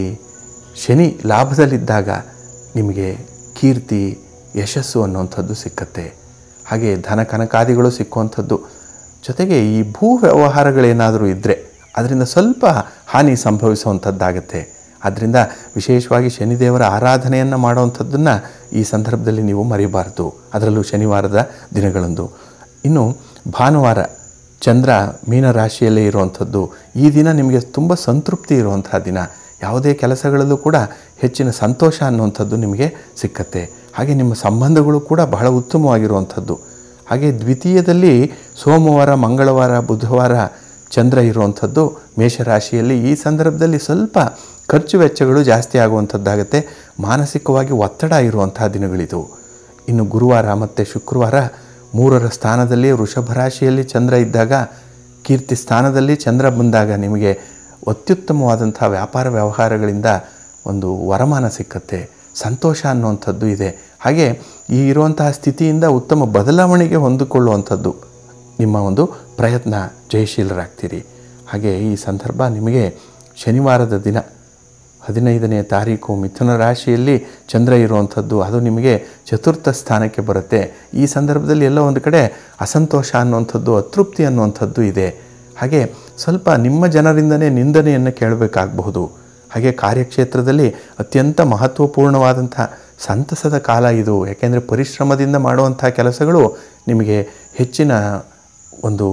ಶನಿ ಲಾಭದಲ್ಲಿದ್ದಾಗ ನಿಮಗೆ ಕೀರ್ತಿ ಯಶಸ್ಸು ಅನ್ನುವಂಥದ್ದು ಸಿಕ್ಕತ್ತೆ ಹಾಗೆ ಧನ ಕನಕಾದಿಗಳು ಸಿಕ್ಕುವಂಥದ್ದು ಜೊತೆಗೆ ಈ ಭೂ ವ್ಯವಹಾರಗಳೇನಾದರೂ ಇದ್ದರೆ ಅದರಿಂದ ಸ್ವಲ್ಪ ಹಾನಿ ಸಂಭವಿಸುವಂಥದ್ದಾಗತ್ತೆ ಆದ್ದರಿಂದ ವಿಶೇಷವಾಗಿ ಶನಿದೇವರ ಆರಾಧನೆಯನ್ನು ಮಾಡುವಂಥದ್ದನ್ನು ಈ ಸಂದರ್ಭದಲ್ಲಿ ನೀವು ಮರಿಬಾರ್ದು ಅದರಲ್ಲೂ ಶನಿವಾರದ ದಿನಗಳಂದು ಇನ್ನು ಭಾನುವಾರ ಚಂದ್ರ ಮೀನರಾಶಿಯಲ್ಲೇ ಇರುವಂಥದ್ದು ಈ ದಿನ ನಿಮಗೆ ತುಂಬ ಸಂತೃಪ್ತಿ ಇರುವಂತಹ ದಿನ ಯಾವುದೇ ಕೆಲಸಗಳಲ್ಲೂ ಕೂಡ ಹೆಚ್ಚಿನ ಸಂತೋಷ ಅನ್ನುವಂಥದ್ದು ನಿಮಗೆ ಸಿಕ್ಕತ್ತೆ ಹಾಗೆ ನಿಮ್ಮ ಸಂಬಂಧಗಳು ಕೂಡ ಬಹಳ ಉತ್ತಮವಾಗಿರುವಂಥದ್ದು ಹಾಗೆ ದ್ವಿತೀಯದಲ್ಲಿ ಸೋಮವಾರ ಮಂಗಳವಾರ ಬುಧವಾರ ಚಂದ್ರ ಇರುವಂಥದ್ದು ಮೇಷರಾಶಿಯಲ್ಲಿ ಈ ಸಂದರ್ಭದಲ್ಲಿ ಸ್ವಲ್ಪ ಖರ್ಚು ವೆಚ್ಚಗಳು ಜಾಸ್ತಿ ಆಗುವಂಥದ್ದಾಗತ್ತೆ ಮಾನಸಿಕವಾಗಿ ಒತ್ತಡ ಇರುವಂತಹ ದಿನಗಳಿದು ಇನ್ನು ಗುರುವಾರ ಮತ್ತು ಶುಕ್ರವಾರ ಮೂರರ ಸ್ಥಾನದಲ್ಲಿ ವೃಷಭ ರಾಶಿಯಲ್ಲಿ ಚಂದ್ರ ಇದ್ದಾಗ ಕೀರ್ತಿ ಸ್ಥಾನದಲ್ಲಿ ಚಂದ್ರ ಬಂದಾಗ ನಿಮಗೆ ಅತ್ಯುತ್ತಮವಾದಂಥ ವ್ಯಾಪಾರ ವ್ಯವಹಾರಗಳಿಂದ ಒಂದು ವರಮಾನ ಸಿಕ್ಕತ್ತೆ ಸಂತೋಷ ಅನ್ನುವಂಥದ್ದು ಇದೆ ಹಾಗೆ ಈ ಇರುವಂತಹ ಸ್ಥಿತಿಯಿಂದ ಉತ್ತಮ ಬದಲಾವಣೆಗೆ ಹೊಂದಿಕೊಳ್ಳುವಂಥದ್ದು ನಿಮ್ಮ ಒಂದು ಪ್ರಯತ್ನ ಜಯಶೀಲರಾಗ್ತೀರಿ ಹಾಗೆ ಈ ಸಂದರ್ಭ ನಿಮಗೆ ಶನಿವಾರದ ದಿನ ಹದಿನೈದನೇ ತಾರೀಕು ಮಿಥುನ ರಾಶಿಯಲ್ಲಿ ಚಂದ್ರ ಇರುವಂಥದ್ದು ಅದು ನಿಮಗೆ ಚತುರ್ಥ ಸ್ಥಾನಕ್ಕೆ ಬರುತ್ತೆ ಈ ಸಂದರ್ಭದಲ್ಲಿ ಎಲ್ಲ ಒಂದು ಕಡೆ ಅಸಂತೋಷ ಅನ್ನುವಂಥದ್ದು ಅತೃಪ್ತಿ ಅನ್ನುವಂಥದ್ದು ಇದೆ ಹಾಗೆ ಸ್ವಲ್ಪ ನಿಮ್ಮ ಜನರಿಂದನೇ ನಿಂದನೆಯನ್ನು ಕೇಳಬೇಕಾಗಬಹುದು ಹಾಗೆ ಕಾರ್ಯಕ್ಷೇತ್ರದಲ್ಲಿ ಅತ್ಯಂತ ಮಹತ್ವಪೂರ್ಣವಾದಂಥ ಸಂತಸದ ಕಾಲ ಇದು ಯಾಕೆಂದರೆ ಪರಿಶ್ರಮದಿಂದ ಮಾಡುವಂಥ ಕೆಲಸಗಳು ನಿಮಗೆ ಹೆಚ್ಚಿನ ಒಂದು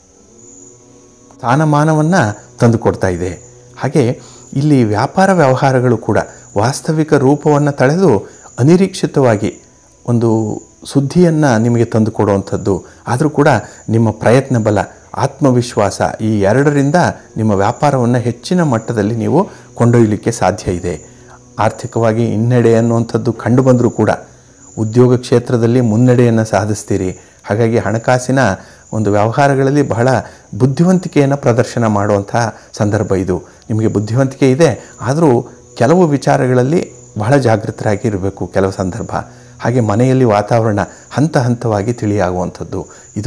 ಸ್ಥಾನಮಾನವನ್ನು ತಂದುಕೊಡ್ತಾ ಇದೆ ಹಾಗೆ ಇಲ್ಲಿ ವ್ಯಾಪಾರ ವ್ಯವಹಾರಗಳು ಕೂಡ ವಾಸ್ತವಿಕ ರೂಪವನ್ನು ತಳೆದು ಅನಿರೀಕ್ಷಿತವಾಗಿ ಒಂದು ಸುದ್ದಿಯನ್ನು ನಿಮಗೆ ತಂದುಕೊಡುವಂಥದ್ದು ಆದರೂ ಕೂಡ ನಿಮ್ಮ ಪ್ರಯತ್ನ ಬಲ ಆತ್ಮವಿಶ್ವಾಸ ಈ ಎರಡರಿಂದ ನಿಮ್ಮ ವ್ಯಾಪಾರವನ್ನು ಹೆಚ್ಚಿನ ಮಟ್ಟದಲ್ಲಿ ನೀವು ಕೊಂಡೊಯ್ಯಲಿಕ್ಕೆ ಸಾಧ್ಯ ಇದೆ ಆರ್ಥಿಕವಾಗಿ ಹಿನ್ನಡೆ ಅನ್ನುವಂಥದ್ದು ಕಂಡುಬಂದರೂ ಕೂಡ ಉದ್ಯೋಗ ಕ್ಷೇತ್ರದಲ್ಲಿ ಮುನ್ನಡೆಯನ್ನು ಸಾಧಿಸ್ತೀರಿ ಹಾಗಾಗಿ ಹಣಕಾಸಿನ ಒಂದು ವ್ಯವಹಾರಗಳಲ್ಲಿ ಬಹಳ ಬುದ್ಧಿವಂತಿಕೆಯನ್ನು ಪ್ರದರ್ಶನ ಮಾಡುವಂಥ ಸಂದರ್ಭ ಇದು ನಿಮಗೆ ಬುದ್ಧಿವಂತಿಕೆ ಇದೆ ಆದರೂ ಕೆಲವು ವಿಚಾರಗಳಲ್ಲಿ ಬಹಳ ಜಾಗೃತರಾಗಿ ಇರಬೇಕು ಕೆಲವು ಸಂದರ್ಭ ಹಾಗೆ ಮನೆಯಲ್ಲಿ ವಾತಾವರಣ ಹಂತ ಹಂತವಾಗಿ ತಿಳಿಯಾಗುವಂಥದ್ದು ಇದು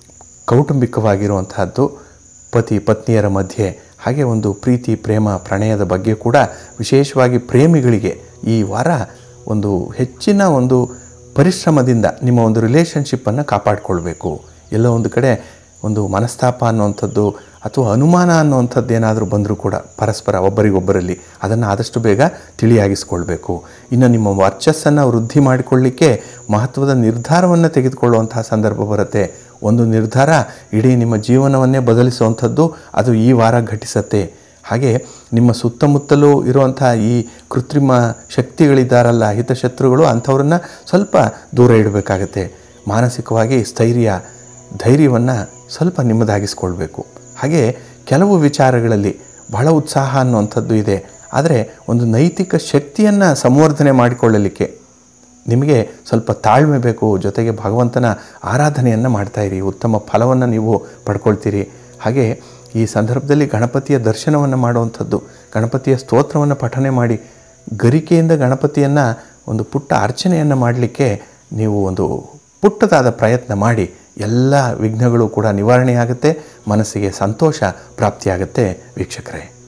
ಕೌಟುಂಬಿಕವಾಗಿರುವಂತಹದ್ದು ಪತಿ ಪತ್ನಿಯರ ಮಧ್ಯೆ ಹಾಗೆ ಒಂದು ಪ್ರೀತಿ ಪ್ರೇಮ ಪ್ರಣಯದ ಬಗ್ಗೆ ಕೂಡ ವಿಶೇಷವಾಗಿ ಪ್ರೇಮಿಗಳಿಗೆ ಈ ವಾರ ಒಂದು ಹೆಚ್ಚಿನ ಒಂದು ಪರಿಶ್ರಮದಿಂದ ನಿಮ್ಮ ಒಂದು ರಿಲೇಷನ್ಶಿಪ್ಪನ್ನು ಕಾಪಾಡಿಕೊಳ್ಬೇಕು ಎಲ್ಲೋ ಒಂದು ಕಡೆ ಒಂದು ಮನಸ್ತಾಪ ಅನ್ನುವಂಥದ್ದು ಅಥವಾ ಅನುಮಾನ ಅನ್ನುವಂಥದ್ದು ಏನಾದರೂ ಬಂದರೂ ಕೂಡ ಪರಸ್ಪರ ಒಬ್ಬರಿಗೊಬ್ಬರಲ್ಲಿ ಅದನ್ನು ಆದಷ್ಟು ಬೇಗ ತಿಳಿಯಾಗಿಸ್ಕೊಳ್ಬೇಕು ಇನ್ನು ನಿಮ್ಮ ವರ್ಚಸ್ಸನ್ನು ವೃದ್ಧಿ ಮಾಡಿಕೊಳ್ಳಿಕ್ಕೆ ಮಹತ್ವದ ನಿರ್ಧಾರವನ್ನು ತೆಗೆದುಕೊಳ್ಳುವಂತಹ ಸಂದರ್ಭ ಬರುತ್ತೆ ಒಂದು ನಿರ್ಧಾರ ಇಡೀ ನಿಮ್ಮ ಜೀವನವನ್ನೇ ಬದಲಿಸುವಂಥದ್ದು ಅದು ಈ ವಾರ ಘಟಿಸತ್ತೆ ಹಾಗೆ ನಿಮ್ಮ ಸುತ್ತಮುತ್ತಲೂ ಇರುವಂಥ ಈ ಕೃತ್ರಿಮ ಶಕ್ತಿಗಳಿದ್ದಾರಲ್ಲ ಹಿತಶತ್ರುಗಳು ಅಂಥವ್ರನ್ನ ಸ್ವಲ್ಪ ದೂರ ಇಡಬೇಕಾಗತ್ತೆ ಮಾನಸಿಕವಾಗಿ ಸ್ಥೈರ್ಯ ಧೈರ್ಯವನ್ನು ಸ್ವಲ್ಪ ನಿಮ್ಮದಾಗಿಸ್ಕೊಳ್ಬೇಕು ಹಾಗೆ ಕೆಲವು ವಿಚಾರಗಳಲ್ಲಿ ಬಹಳ ಉತ್ಸಾಹ ಅನ್ನುವಂಥದ್ದು ಇದೆ ಆದರೆ ಒಂದು ನೈತಿಕ ಶಕ್ತಿಯನ್ನು ಸಂವರ್ಧನೆ ಮಾಡಿಕೊಳ್ಳಲಿಕ್ಕೆ ನಿಮಗೆ ಸ್ವಲ್ಪ ತಾಳ್ಮೆ ಬೇಕು ಜೊತೆಗೆ ಭಗವಂತನ ಆರಾಧನೆಯನ್ನು ಮಾಡ್ತಾಯಿರಿ ಉತ್ತಮ ಫಲವನ್ನು ನೀವು ಪಡ್ಕೊಳ್ತೀರಿ ಹಾಗೆ ಈ ಸಂದರ್ಭದಲ್ಲಿ ಗಣಪತಿಯ ದರ್ಶನವನ್ನು ಮಾಡುವಂಥದ್ದು ಗಣಪತಿಯ ಸ್ತೋತ್ರವನ್ನು ಪಠನೆ ಮಾಡಿ ಗರಿಕೆಯಿಂದ ಗಣಪತಿಯನ್ನು ಒಂದು ಪುಟ್ಟ ಅರ್ಚನೆಯನ್ನು ಮಾಡಲಿಕ್ಕೆ ನೀವು ಒಂದು ಪುಟ್ಟದಾದ ಪ್ರಯತ್ನ ಮಾಡಿ ಎಲ್ಲ ವಿಘ್ನಗಳು ಕೂಡ ನಿವಾರಣೆಯಾಗುತ್ತೆ ಮನಸ್ಸಿಗೆ ಸಂತೋಷ ಪ್ರಾಪ್ತಿಯಾಗುತ್ತೆ ವೀಕ್ಷಕರೇ